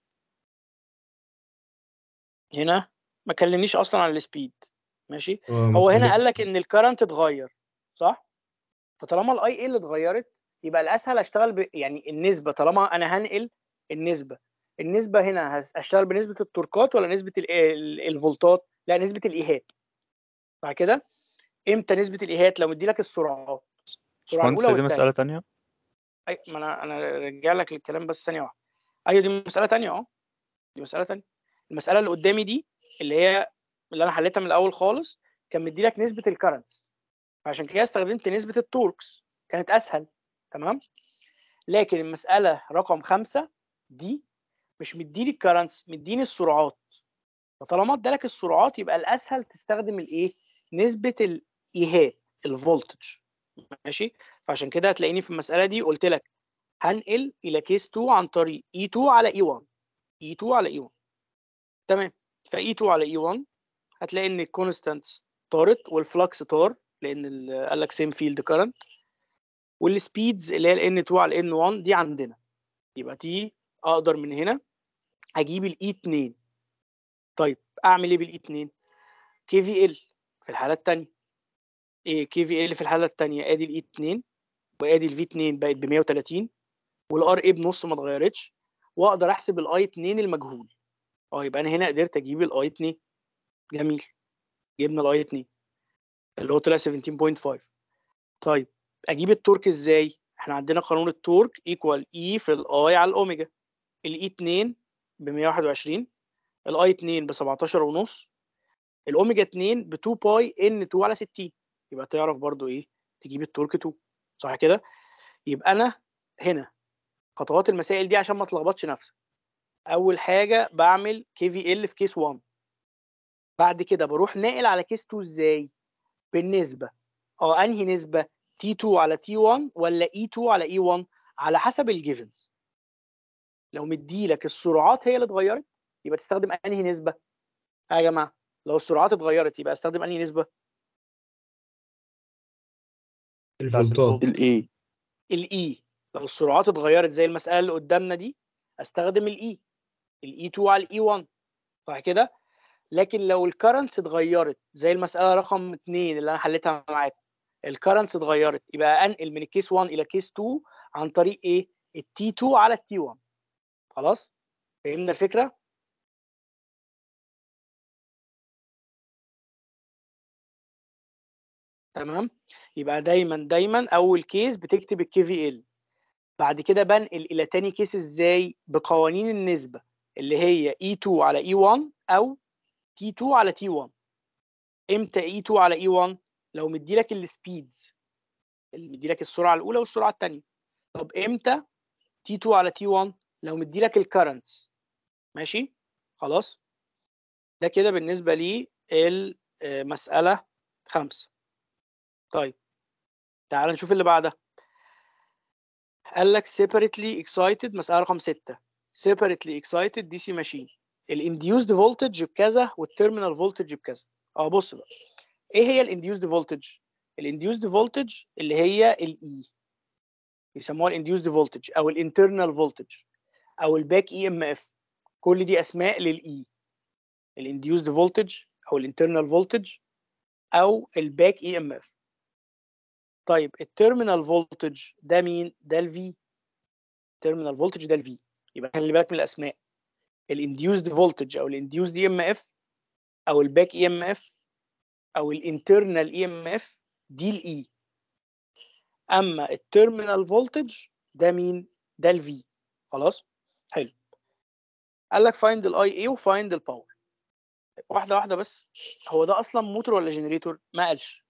هنا ما كلمنيش اصلا عن السبيد ماشي هو هنا قال لك ان الكرنت اتغير صح فطالما الاي اي اللي اتغيرت يبقى الاسهل اشتغل ب... يعني النسبه طالما انا هنقل النسبه النسبه هنا هس- هشتغل بنسبه التوركات ولا نسبه ال... ال... الفولتات لا نسبه الايهات بعد كده امتى نسبه الايهات لو مدي لك السرعات السرعه باشمهندس الاولى هي دي والثانيه مسألة تانية أي ما انا انا راجع لك للكلام بس ثانيه واحده ايوه دي مساله ثانيه اه دي مساله ثانيه المساله اللي قدامي دي اللي هي اللي انا حليتها من الاول خالص كان مدي لك نسبه الكرنتس فعشان كده استخدمت نسبه التوركس كانت اسهل تمام لكن المساله رقم خمسة دي مش مديني الكرنتس مديني السرعات فطالما ادالك السرعات يبقى الاسهل تستخدم الايه نسبه الايهات الفولتج ماشي فعشان كده هتلاقيني في المساله دي قلت لك هنقل الى كيس 2 عن طريق اي 2 على اي 1 اي 2 على اي 1 تمام فاي 2 على اي 1 هتلاقي ان الكونستانتس طارت والفلكس طار لان ال- قال لك سيم فيلد كارنت والسبيدز اللي هي الان 2 على ان 1 دي عندنا يبقى دي اقدر من هنا اجيب الاي 2 طيب اعمل ايه بالاي 2 كي في ال في الحاله الثانيه ايه كي في ال في الحاله الثانيه ادي الاي 2 وادي الفي 2 بقت ب 130 والار اي بنص ما اتغيرتش واقدر احسب الاي 2 المجهول اه يبقى انا هنا قدرت اجيب الاي 2 جميل جبنا الاي 2 اللي هو طلع 17.5 طيب اجيب التورك ازاي احنا عندنا قانون التورك ايكوال اي في الاي على الاوميجا الاي 2 ب 121 الاي 2 ب 17 ونص الاوميجا 2 ب 2 باي ان 2 على 60 يبقى تعرف برضو ايه تجيب التورك 2 صح كده يبقى انا هنا خطوات المسائل دي عشان ما تلخبطش نفسك اول حاجه بعمل كي في ال في كيس 1 بعد كده بروح ناقل على كيس 2 ازاي بالنسبه اه انهي نسبه T2 على T1 ولا E2 على E1 على حسب الجيفنز لو مديلك السرعات هي اللي اتغيرت يبقى تستخدم انهي نسبه ها يا جماعه لو السرعات اتغيرت يبقى استخدم انهي نسبه الفولتات الاي الاي لو السرعات اتغيرت زي المساله اللي قدامنا دي استخدم الاي الاي 2 على الاي 1 صح كده لكن لو الكرنتس اتغيرت زي المساله رقم 2 اللي انا حليتها معاكم الكرنتس اتغيرت يبقى انقل من الكيس 1 الى كيس 2 عن طريق ايه التي 2 على التي 1 خلاص فهمنا الفكره تمام يبقى دايما دايما اول كيس بتكتب الكي في ال بعد كده بنقل الى تاني كيس ازاي بقوانين النسبه اللي هي E2 على E1 او T2 على T1 امتى E2 على E1 لو مديلك السبيدز اللي مديلك السرعه الاولى والسرعه الثانيه طب امتى T2 على T1 لو مديلك الكرنتس ماشي خلاص ده كده بالنسبه لي المساله خمسة طيب تعال نشوف اللي بعدها قال لك separately excited مسألة رقم 6 separately excited دي سي ماشين الانديوزد فولتج بكذا والتيرمينال فولتج بكذا اه بص بقى ايه هي الانديوزد فولتج الانديوزد فولتج اللي هي الاي بيسموها الانديوزد فولتج او الانترنال فولتج او الباك اي ام اف كل دي اسماء للاي الانديوزد فولتج او الانترنال فولتج او الباك اي ام اف طيب التيرمينال فولتج ده مين ده الفي التيرمينال فولتج ده الفي يبقى خلي بالك من الاسماء الانديوزد فولتج او الانديوزد اي ام اف او الباك اي ام اف او الانترنال اي ام اف دي الاي اما التيرمينال فولتج ده مين ده الفي خلاص حلو قال لك فايند الاي اي وفايند الباور واحده واحده بس هو ده اصلا موتور ولا جنريتور ما قالش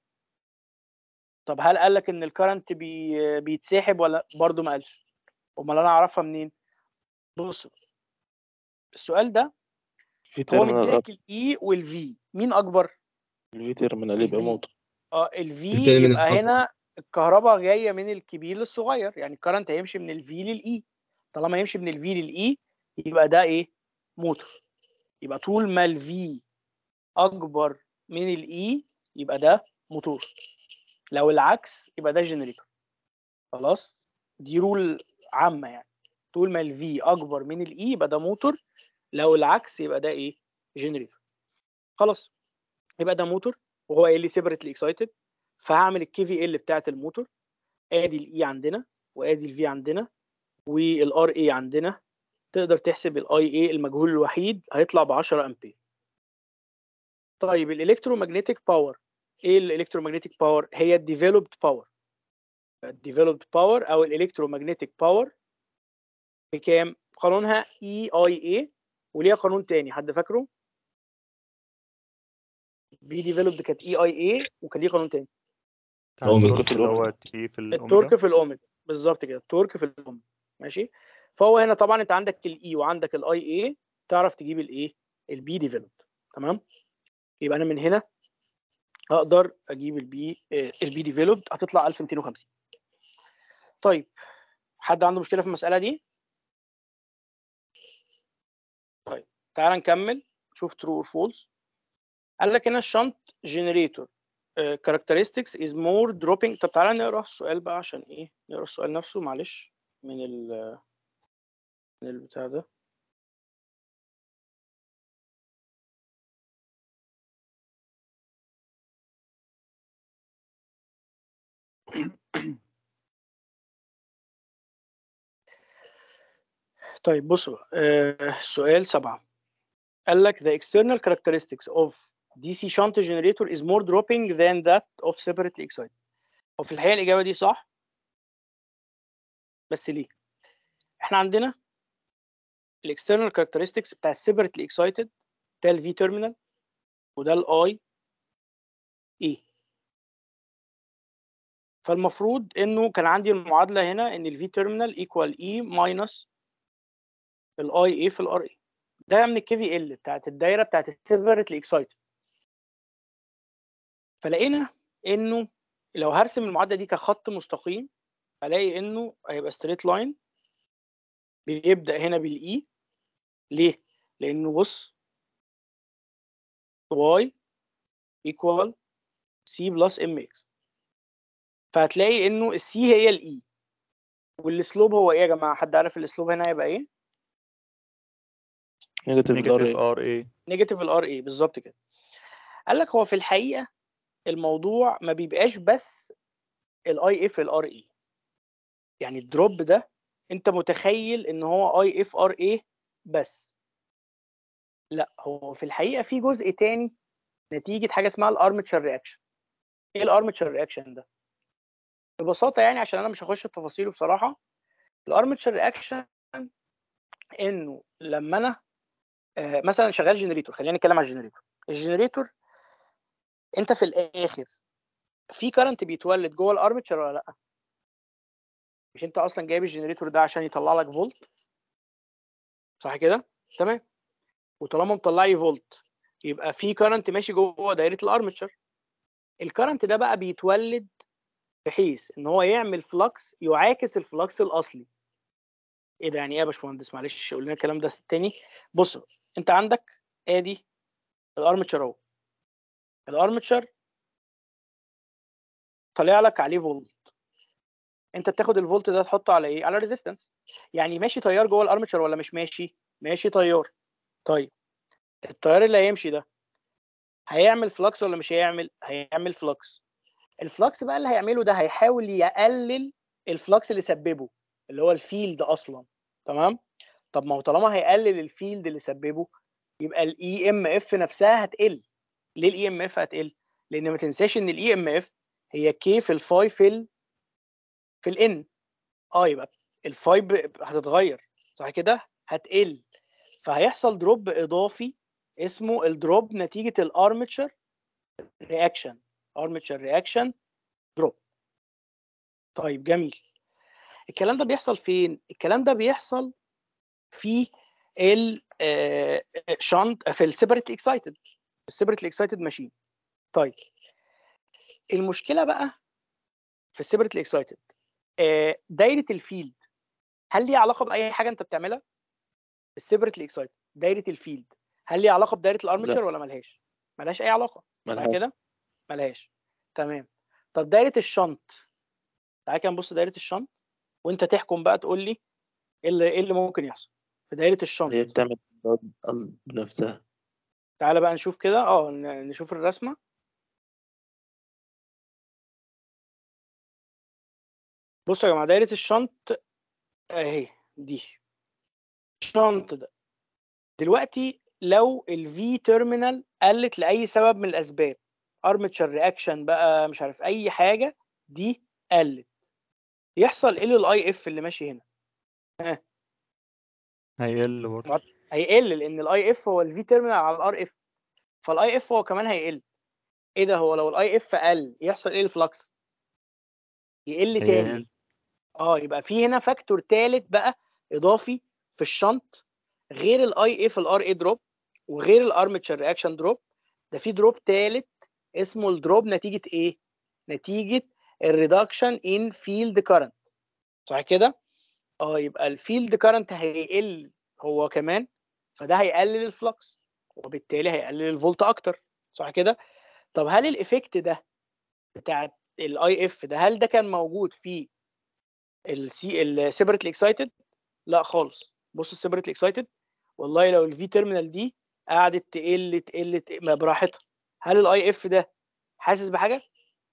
طب هل قال لك ان الكرنت بي بيتسحب ولا برضه ما قالش امال انا اعرفها منين بص السؤال ده في هو تيرمينال مديلك الاي والفي مين اكبر الفي تيرمينال يبقى الفي. موتور اه الفي التاني من يبقى الأكبر. هنا الكهرباء جايه من الكبير للصغير يعني الكرنت هيمشي من الفي للاي طالما يمشي من الفي للاي يبقى ده ايه موتور يبقى طول ما الفي اكبر من الاي يبقى ده موتور لو العكس يبقى ده جنريتور خلاص دي رول عامه يعني طول ما الفي اكبر من الاي يبقى ده موتور لو العكس يبقى ده ايه جنريتور خلاص يبقى ده موتور وهو قايل لي سيبريتلي اكسايتد فهعمل الكي في ال بتاعت الموتور ادي الاي عندنا وادي الفي عندنا والار اي عندنا تقدر تحسب الاي اي المجهول الوحيد هيطلع ب 10 امبير طيب الالكترومagnetic باور ايه الالكترومagnetic باور هي الديفلوبد باور الديفلوبد باور او الالكترومagnetic باور بكام قانونها اي اي اي وليها قانون تاني حد فاكره بي ديفلوبد كانت اي اي اي وكان ليه قانون تاني بتاع أوميجا. التورك اللي هو تي في الأوميجا التورك في الاوميجا بالظبط كده التورك في الاوميجا ماشي فهو هنا طبعا انت عندك الاي وعندك الاي اي تعرف تجيب الايه البي ديفلوبد تمام يبقى انا من هنا اقدر اجيب البي البي ديفلوبد هتطلع 1250 طيب حد عنده مشكله في المساله دي طيب تعال نكمل نشوف ترو اور فولس قال لك هنا الشنط جنريتور characteristics is more dropping طب تعالى نقرا السؤال بقى عشان ايه نقرا السؤال نفسه معلش من ال من البتاع ده طيب بصوا بقى آه، سؤال سبعة قال لك the external characteristics of DC shunt generator is more dropping than that of separately excited وفي الحقيقة الإجابة دي صح بس ليه؟ احنا عندنا الاكسترنال characteristics بتاع separately excited ده ال V terminal وده ال I E فالمفروض انه كان عندي المعادلة هنا ان ال V terminal equal E minus ال I A في ال R A ده من الكي في ال بتاعت الدايرة بتاعت separately excited فلقينا انه لو هرسم المعادله دي كخط مستقيم هلاقي انه هيبقى ستريت لاين بيبدا هنا بالاي ليه لانه بص y equal c بلس mx فهتلاقي انه السي هي الاي والسلوب هو ايه يا جماعه حد عارف السلوب هنا هيبقى ايه نيجاتيف الار نيجاتيف اي ار اي نيجاتيف الار اي بالظبط كده قال لك هو في الحقيقه الموضوع ما بيبقاش بس الاي اف الار اي يعني الدروب ده انت متخيل ان هو اي اف ار اي بس لا هو في الحقيقه في جزء تاني نتيجه حاجه اسمها الارمتشر رياكشن ايه الارمتشر رياكشن ده ببساطه يعني عشان انا مش هخش في تفاصيله بصراحه الارمتشر رياكشن انه لما انا آه، مثلا شغال جنريتور خلينا نتكلم على الجنريتور الجنريتور انت في الاخر في كرنت بيتولد جوه الارمتشر ولا لا مش انت اصلا جايب الجنريتور ده عشان يطلع لك فولت صح كده تمام وطالما مطلع لي فولت يبقى في كرنت ماشي جوه دايره الارمتشر الكرنت ده بقى بيتولد بحيث ان هو يعمل فلكس يعاكس الفلكس الاصلي ايه ده يعني ايه يا باشمهندس معلش قول لنا الكلام ده تاني بص انت عندك ادي الارمتشر اهو الارمتشر طالع لك عليه فولت انت بتاخد الفولت ده تحطه على ايه على ريزيستنس يعني ماشي تيار جوه الارمتشر ولا مش ماشي ماشي تيار طيب التيار اللي هيمشي ده هيعمل فلكس ولا مش هيعمل هيعمل فلكس الفلكس بقى اللي هيعمله ده هيحاول يقلل الفلكس اللي سببه اللي هو الفيلد اصلا تمام طب ما هو طالما هيقلل الفيلد اللي سببه يبقى الاي ام اف نفسها هتقل ليه الاي ام اف هتقل لان ما تنساش ان الاي ام اف هي كي في الفاي في ال في الان اه يبقى الفاي ب- هتتغير صح كده هتقل فهيحصل دروب اضافي اسمه الدروب نتيجه الارمتشر رياكشن ارمتشر رياكشن دروب طيب جميل الكلام ده بيحصل فين الكلام ده بيحصل في ال شنط في السيبريت اكسايتد السيبريت اكسايتد ماشين طيب المشكله بقى في السيبريت اكسايتد دايره الفيلد هل ليها علاقه باي حاجه انت بتعملها السيبريت اكسايتد دايره الفيلد هل ليها علاقه بدايره الارمتشر ولا ملهاش ملهاش اي علاقه صح ملهاش. كده ملهاش تمام طب دايره الشنط تعالى كده نبص دايره الشنط وانت تحكم بقى تقول لي ايه اللي ايه اللي ممكن يحصل في دايره الشنط هي بتعمل ضد بنفسها تعالى بقى نشوف كده اه ن- نشوف الرسمه بصوا يا جماعه دايره الشنط اهي دي الشنط ده دلوقتي لو الفي تيرمينال قلت لاي سبب من الاسباب ارمتشر رياكشن بقى مش عارف اي حاجه دي قلت يحصل ايه للاي اف اللي ماشي هنا هيقل برضه هيقل لان الاي اف هو الفي تيرمينال على الار اف فالاي اف هو كمان هيقل ايه ده هو لو الاي اف قل يحصل ايه الفلكس يقل تاني هيقل اه يبقى في هنا فاكتور تالت بقى اضافي في الشنط غير الاي اف الار اي دروب وغير الارمتشر رياكشن دروب ده في دروب تالت اسمه الدروب نتيجه ايه نتيجه الريدكشن ان فيلد كارنت صح كده اه يبقى الفيلد كارنت هيقل هو كمان فده هيقلل الفلكس وبالتالي هيقلل الفولت اكتر صح كده طب هل الايفكت ده بتاع الاي اف ده هل ده كان موجود في السي السيبريتلي اكسايتد لا خالص بص السيبريتلي اكسايتد والله لو الفي تيرمينال دي قعدت تقل تقل تقل ما براحتها هل الاي اف ده حاسس بحاجه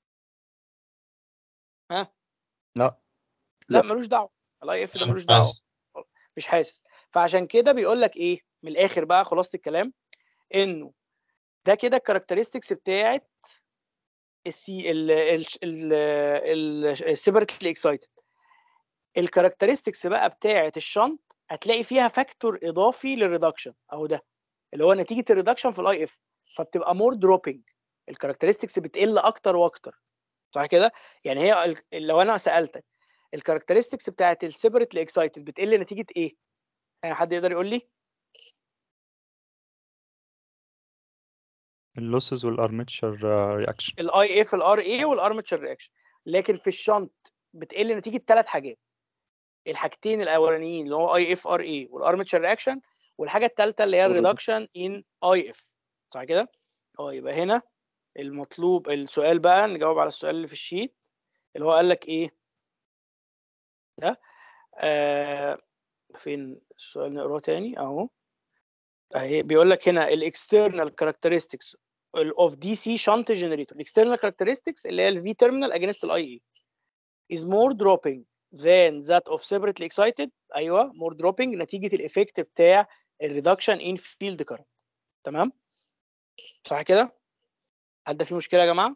ها لا لا لا. ملوش دعوه الاي اف ده مش ملوش دعوه حاسس. مش حاسس فعشان كده بيقول لك ايه من الاخر بقى خلاصه الكلام انه ده كده الكاركترستكس بتاعت السي ال ال السيبريتلي اكسايتد الكاركترستكس بقى بتاعت الشنط هتلاقي فيها فاكتور اضافي للريدكشن اهو ده اللي هو نتيجه الريدكشن في الاي اف فبتبقى مور دروبنج الكاركترستكس بتقل اكتر واكتر صح كده يعني هي ال- لو انا سالتك الكاركترستكس بتاعت السيبريتلي اكسايتد بتقل نتيجه ايه يعني حد يقدر يقول لي اللوسز والارمتشر رياكشن الاي اف الار اي والارمتشر رياكشن لكن في الشنط بتقل نتيجه ثلاث حاجات الحاجتين الاولانيين اللي هو اي اف ار اي والارمتشر رياكشن والحاجه الثالثه اللي هي الريدكشن ان اي اف صح كده اه يبقى هنا المطلوب السؤال بقى نجاوب على السؤال اللي في الشيت اللي هو قال لك ايه ده آه فين السؤال نقراه تاني اهو اهي بيقول لك هنا الاكسترنال كاركترستكس اوف دي سي شنت جنريتور الاكسترنال كاركترستكس اللي هي الفي تيرمينال اجينست الاي اي is more dropping than that of separately excited ايوه more dropping نتيجه الايفكت بتاع الريدكشن ان فيلد كارنت تمام صح كده هل ده في مشكله يا جماعه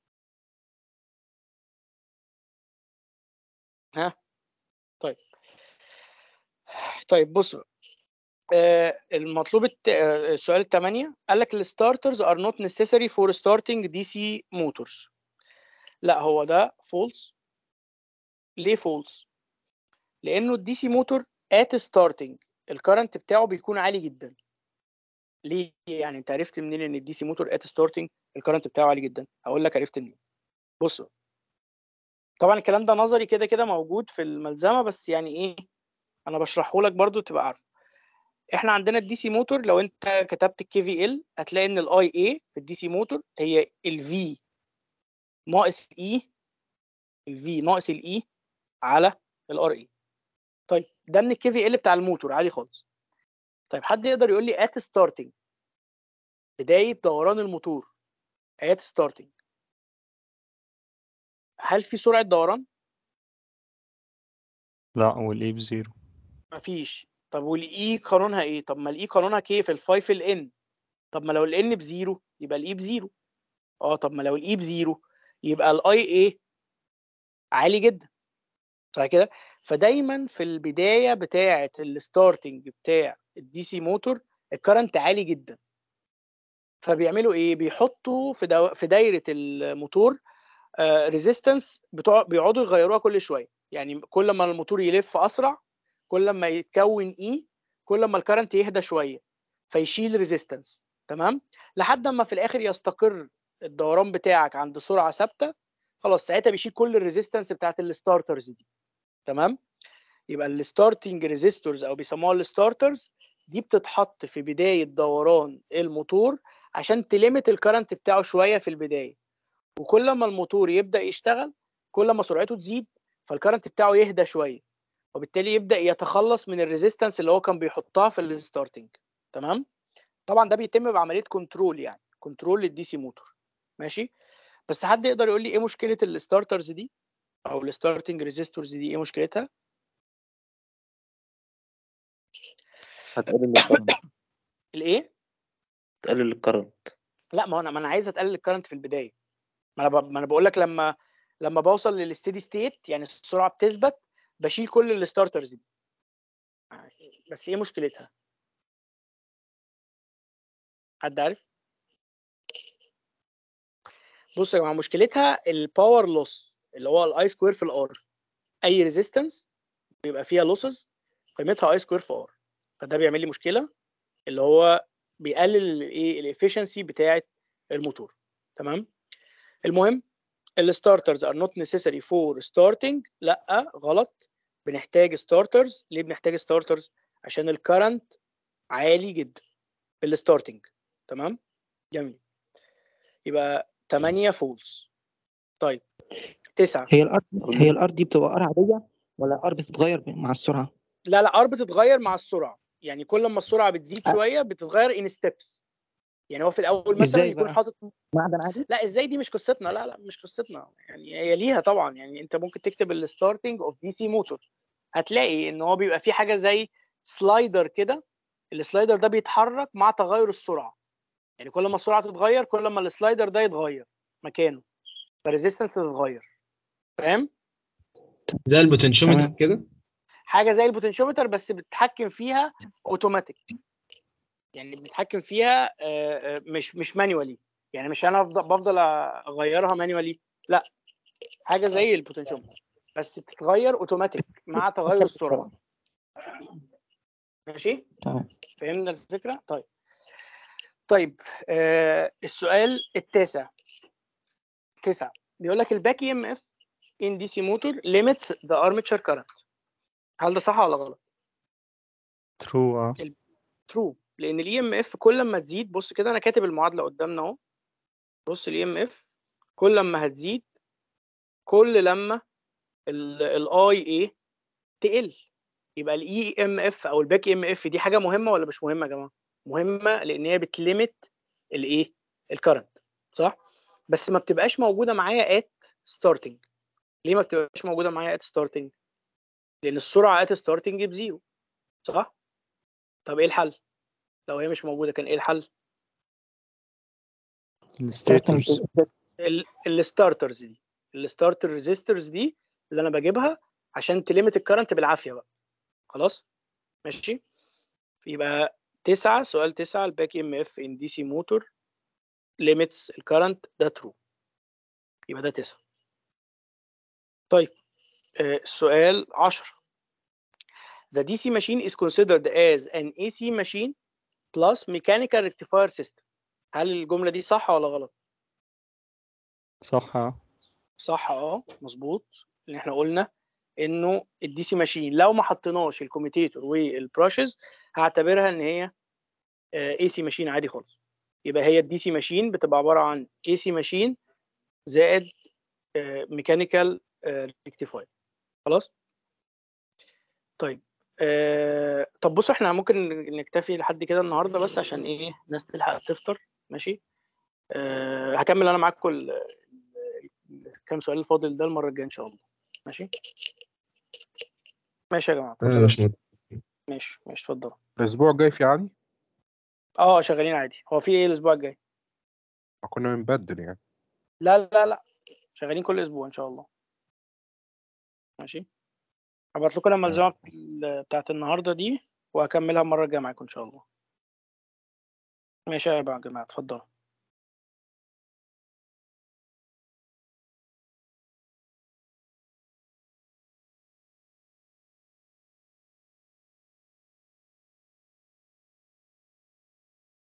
ها طيب طيب بصوا آه المطلوب الت... آه السؤال الثمانية قال لك الستارترز are not necessary for starting DC motors لا هو ده false ليه false لانه الدي سي موتور at starting الكرنت بتاعه بيكون عالي جدا ليه يعني انت عرفت منين ان الدي سي موتور at starting الكرنت بتاعه عالي جدا هقول لك عرفت منين بصوا طبعا الكلام ده نظري كده كده موجود في الملزمه بس يعني ايه انا بشرحه لك برضو تبقى عارف احنا عندنا الدي سي موتور لو انت كتبت الكي في ال هتلاقي ان الاي اي في الدي سي موتور هي الفي ناقص الاي الفي ناقص الاي على الار اي طيب ده من الكي في ال بتاع الموتور عادي خالص طيب حد يقدر يقول لي ات ستارتنج بدايه دوران الموتور ات ستارتنج هل في سرعه دوران لا والاي بزيرو مفيش طب والاي قانونها ايه طب ما الاي قانونها كيف الفاي في الان طب ما لو الان بزيرو يبقى الاي بزيرو اه طب ما لو الاي بزيرو يبقى الاي ايه عالي جدا صح كده فدايما في البدايه بتاعه الستارتنج بتاع الدي سي موتور الكرنت عالي جدا فبيعملوا ايه بيحطوا في دو... في دايره الموتور ريزيستنس بتوع بيقعدوا يغيروها كل شويه يعني كل ما الموتور يلف اسرع كل ما يتكون اي كل ما الكرنت يهدى شويه فيشيل ريزيستنس تمام لحد ما في الاخر يستقر الدوران بتاعك عند سرعه ثابته خلاص ساعتها بيشيل كل الريزيستنس بتاعت الستارترز دي تمام يبقى الستارتنج ريزيستورز او بيسموها الستارترز دي بتتحط في بدايه دوران الموتور عشان تليمت الكرنت بتاعه شويه في البدايه وكل ما الموتور يبدا يشتغل كل ما سرعته تزيد فالكرنت بتاعه يهدى شويه وبالتالي يبدا يتخلص من الريزيستنس اللي هو كان بيحطها في الستارتنج تمام طبعا ده بيتم بعمليه كنترول يعني كنترول للدي سي موتور ماشي بس حد يقدر يقول لي ايه مشكله الستارترز دي او الستارتنج ريزيستورز دي ايه مشكلتها هتقلل الكرنت الايه تقلل الكرنت لا ما هو انا ما انا عايز اتقلل الكرنت في البدايه ما انا ب... ما انا بقول لك لما لما بوصل للستيدي ستيت يعني السرعه بتثبت بشيل كل الستارترز دي بس ايه مشكلتها حد عارف بص يا جماعه مشكلتها الباور لوس اللي هو الاي سكوير في الار اي ريزيستنس بيبقى فيها لوسز قيمتها اي سكوير في ار فده بيعمل لي مشكله اللي هو بيقلل الايه الافشنسي بتاعه الموتور تمام المهم الستارترز ار نوت نيسيسري فور ستارتنج لا غلط بنحتاج ستارترز ليه بنحتاج ستارترز عشان الكرنت عالي جدا في الستارتنج تمام جميل يبقى 8 فولز طيب 9 هي الارض هي الارض دي بتبقى ار عاديه ولا ار بتتغير مع السرعه لا لا ار بتتغير مع السرعه يعني كل ما السرعه بتزيد أه. شويه بتتغير ان ستيبس يعني هو في الاول مثلا إزاي يكون بقى؟ حاطط معدن عادي لا ازاي دي مش قصتنا لا لا مش قصتنا يعني هي ليها طبعا يعني انت ممكن تكتب الستارتنج اوف دي سي موتور هتلاقي ان هو بيبقى فيه حاجه زي سلايدر كده السلايدر ده بيتحرك مع تغير السرعه يعني كل ما السرعه تتغير كل ما السلايدر ده يتغير مكانه فالريزيستنس تتغير فاهم زي البوتنشيومتر تمام. كده حاجه زي البوتنشيومتر بس بتتحكم فيها اوتوماتيك يعني بنتحكم فيها آه، آه، مش مش مانيوالي يعني مش انا بفضل بفضل اغيرها مانيوالي لا حاجه زي البوتنشيومتر بس بتتغير اوتوماتيك مع تغير السرعه ماشي تمام فهمنا الفكره طيب طيب آه السؤال التاسع تسعة بيقول لك الباك اي ام اف ان دي سي موتور limits the armature current هل ده صح ولا غلط؟ ترو اه ترو لان الاي ام اف كل ما تزيد بص كده انا كاتب المعادله قدامنا اهو بص الاي ام اف كل ما هتزيد كل لما الاي ايه تقل يبقى الاي ام اف او الباك ام اف دي حاجه مهمه ولا مش مهمه يا جماعه مهمه لان هي بتليمت الايه الكرنت صح بس ما بتبقاش موجوده معايا ات ستارتنج ليه ما بتبقاش موجوده معايا ات ستارتنج لان السرعه ات ستارتنج بزيرو صح طب ايه الحل لو هي مش موجوده كان ايه الحل الستيترز الستارترز دي الستارتر ريزيستورز دي اللي انا بجيبها عشان تليمت الكرنت بالعافيه بقى خلاص ماشي يبقى تسعة سؤال تسعة الباك ام اف ان دي سي موتور ليميتس الكرنت ده ترو يبقى ده تسعة طيب آه، السؤال 10 The DC machine is considered as an AC machine plus mechanical rectifier system هل الجملة دي صح ولا غلط؟ صح اه صح اه مظبوط لان احنا قلنا انه الدي سي ماشين لو ما حطيناش الكوميتيتور والبراشز هعتبرها ان هي اي سي ماشين عادي خالص يبقى هي الدي سي ماشين بتبقى عباره عن اي سي ماشين زائد ميكانيكال ريكتيفاير خلاص طيب آه، طب بصوا احنا ممكن نكتفي لحد كده النهارده بس عشان ايه الناس تلحق تفطر ماشي أه هكمل انا معاكم ال- ال- الكام سؤال الفاضل ده المره الجايه ان شاء الله ماشي ماشي يا جماعه انا يا اتفضلوا. باشمهندس ماشي ماشي اتفضلوا الاسبوع الجاي في عادي اه شغالين عادي هو في ايه الاسبوع الجاي ما كنا بنبدل يعني لا لا لا شغالين كل اسبوع ان شاء الله ماشي هبعت لكم الملزمه بتاعت النهارده دي وهكملها المره الجايه معاكم ان شاء الله ماشي يا جماعه اتفضلوا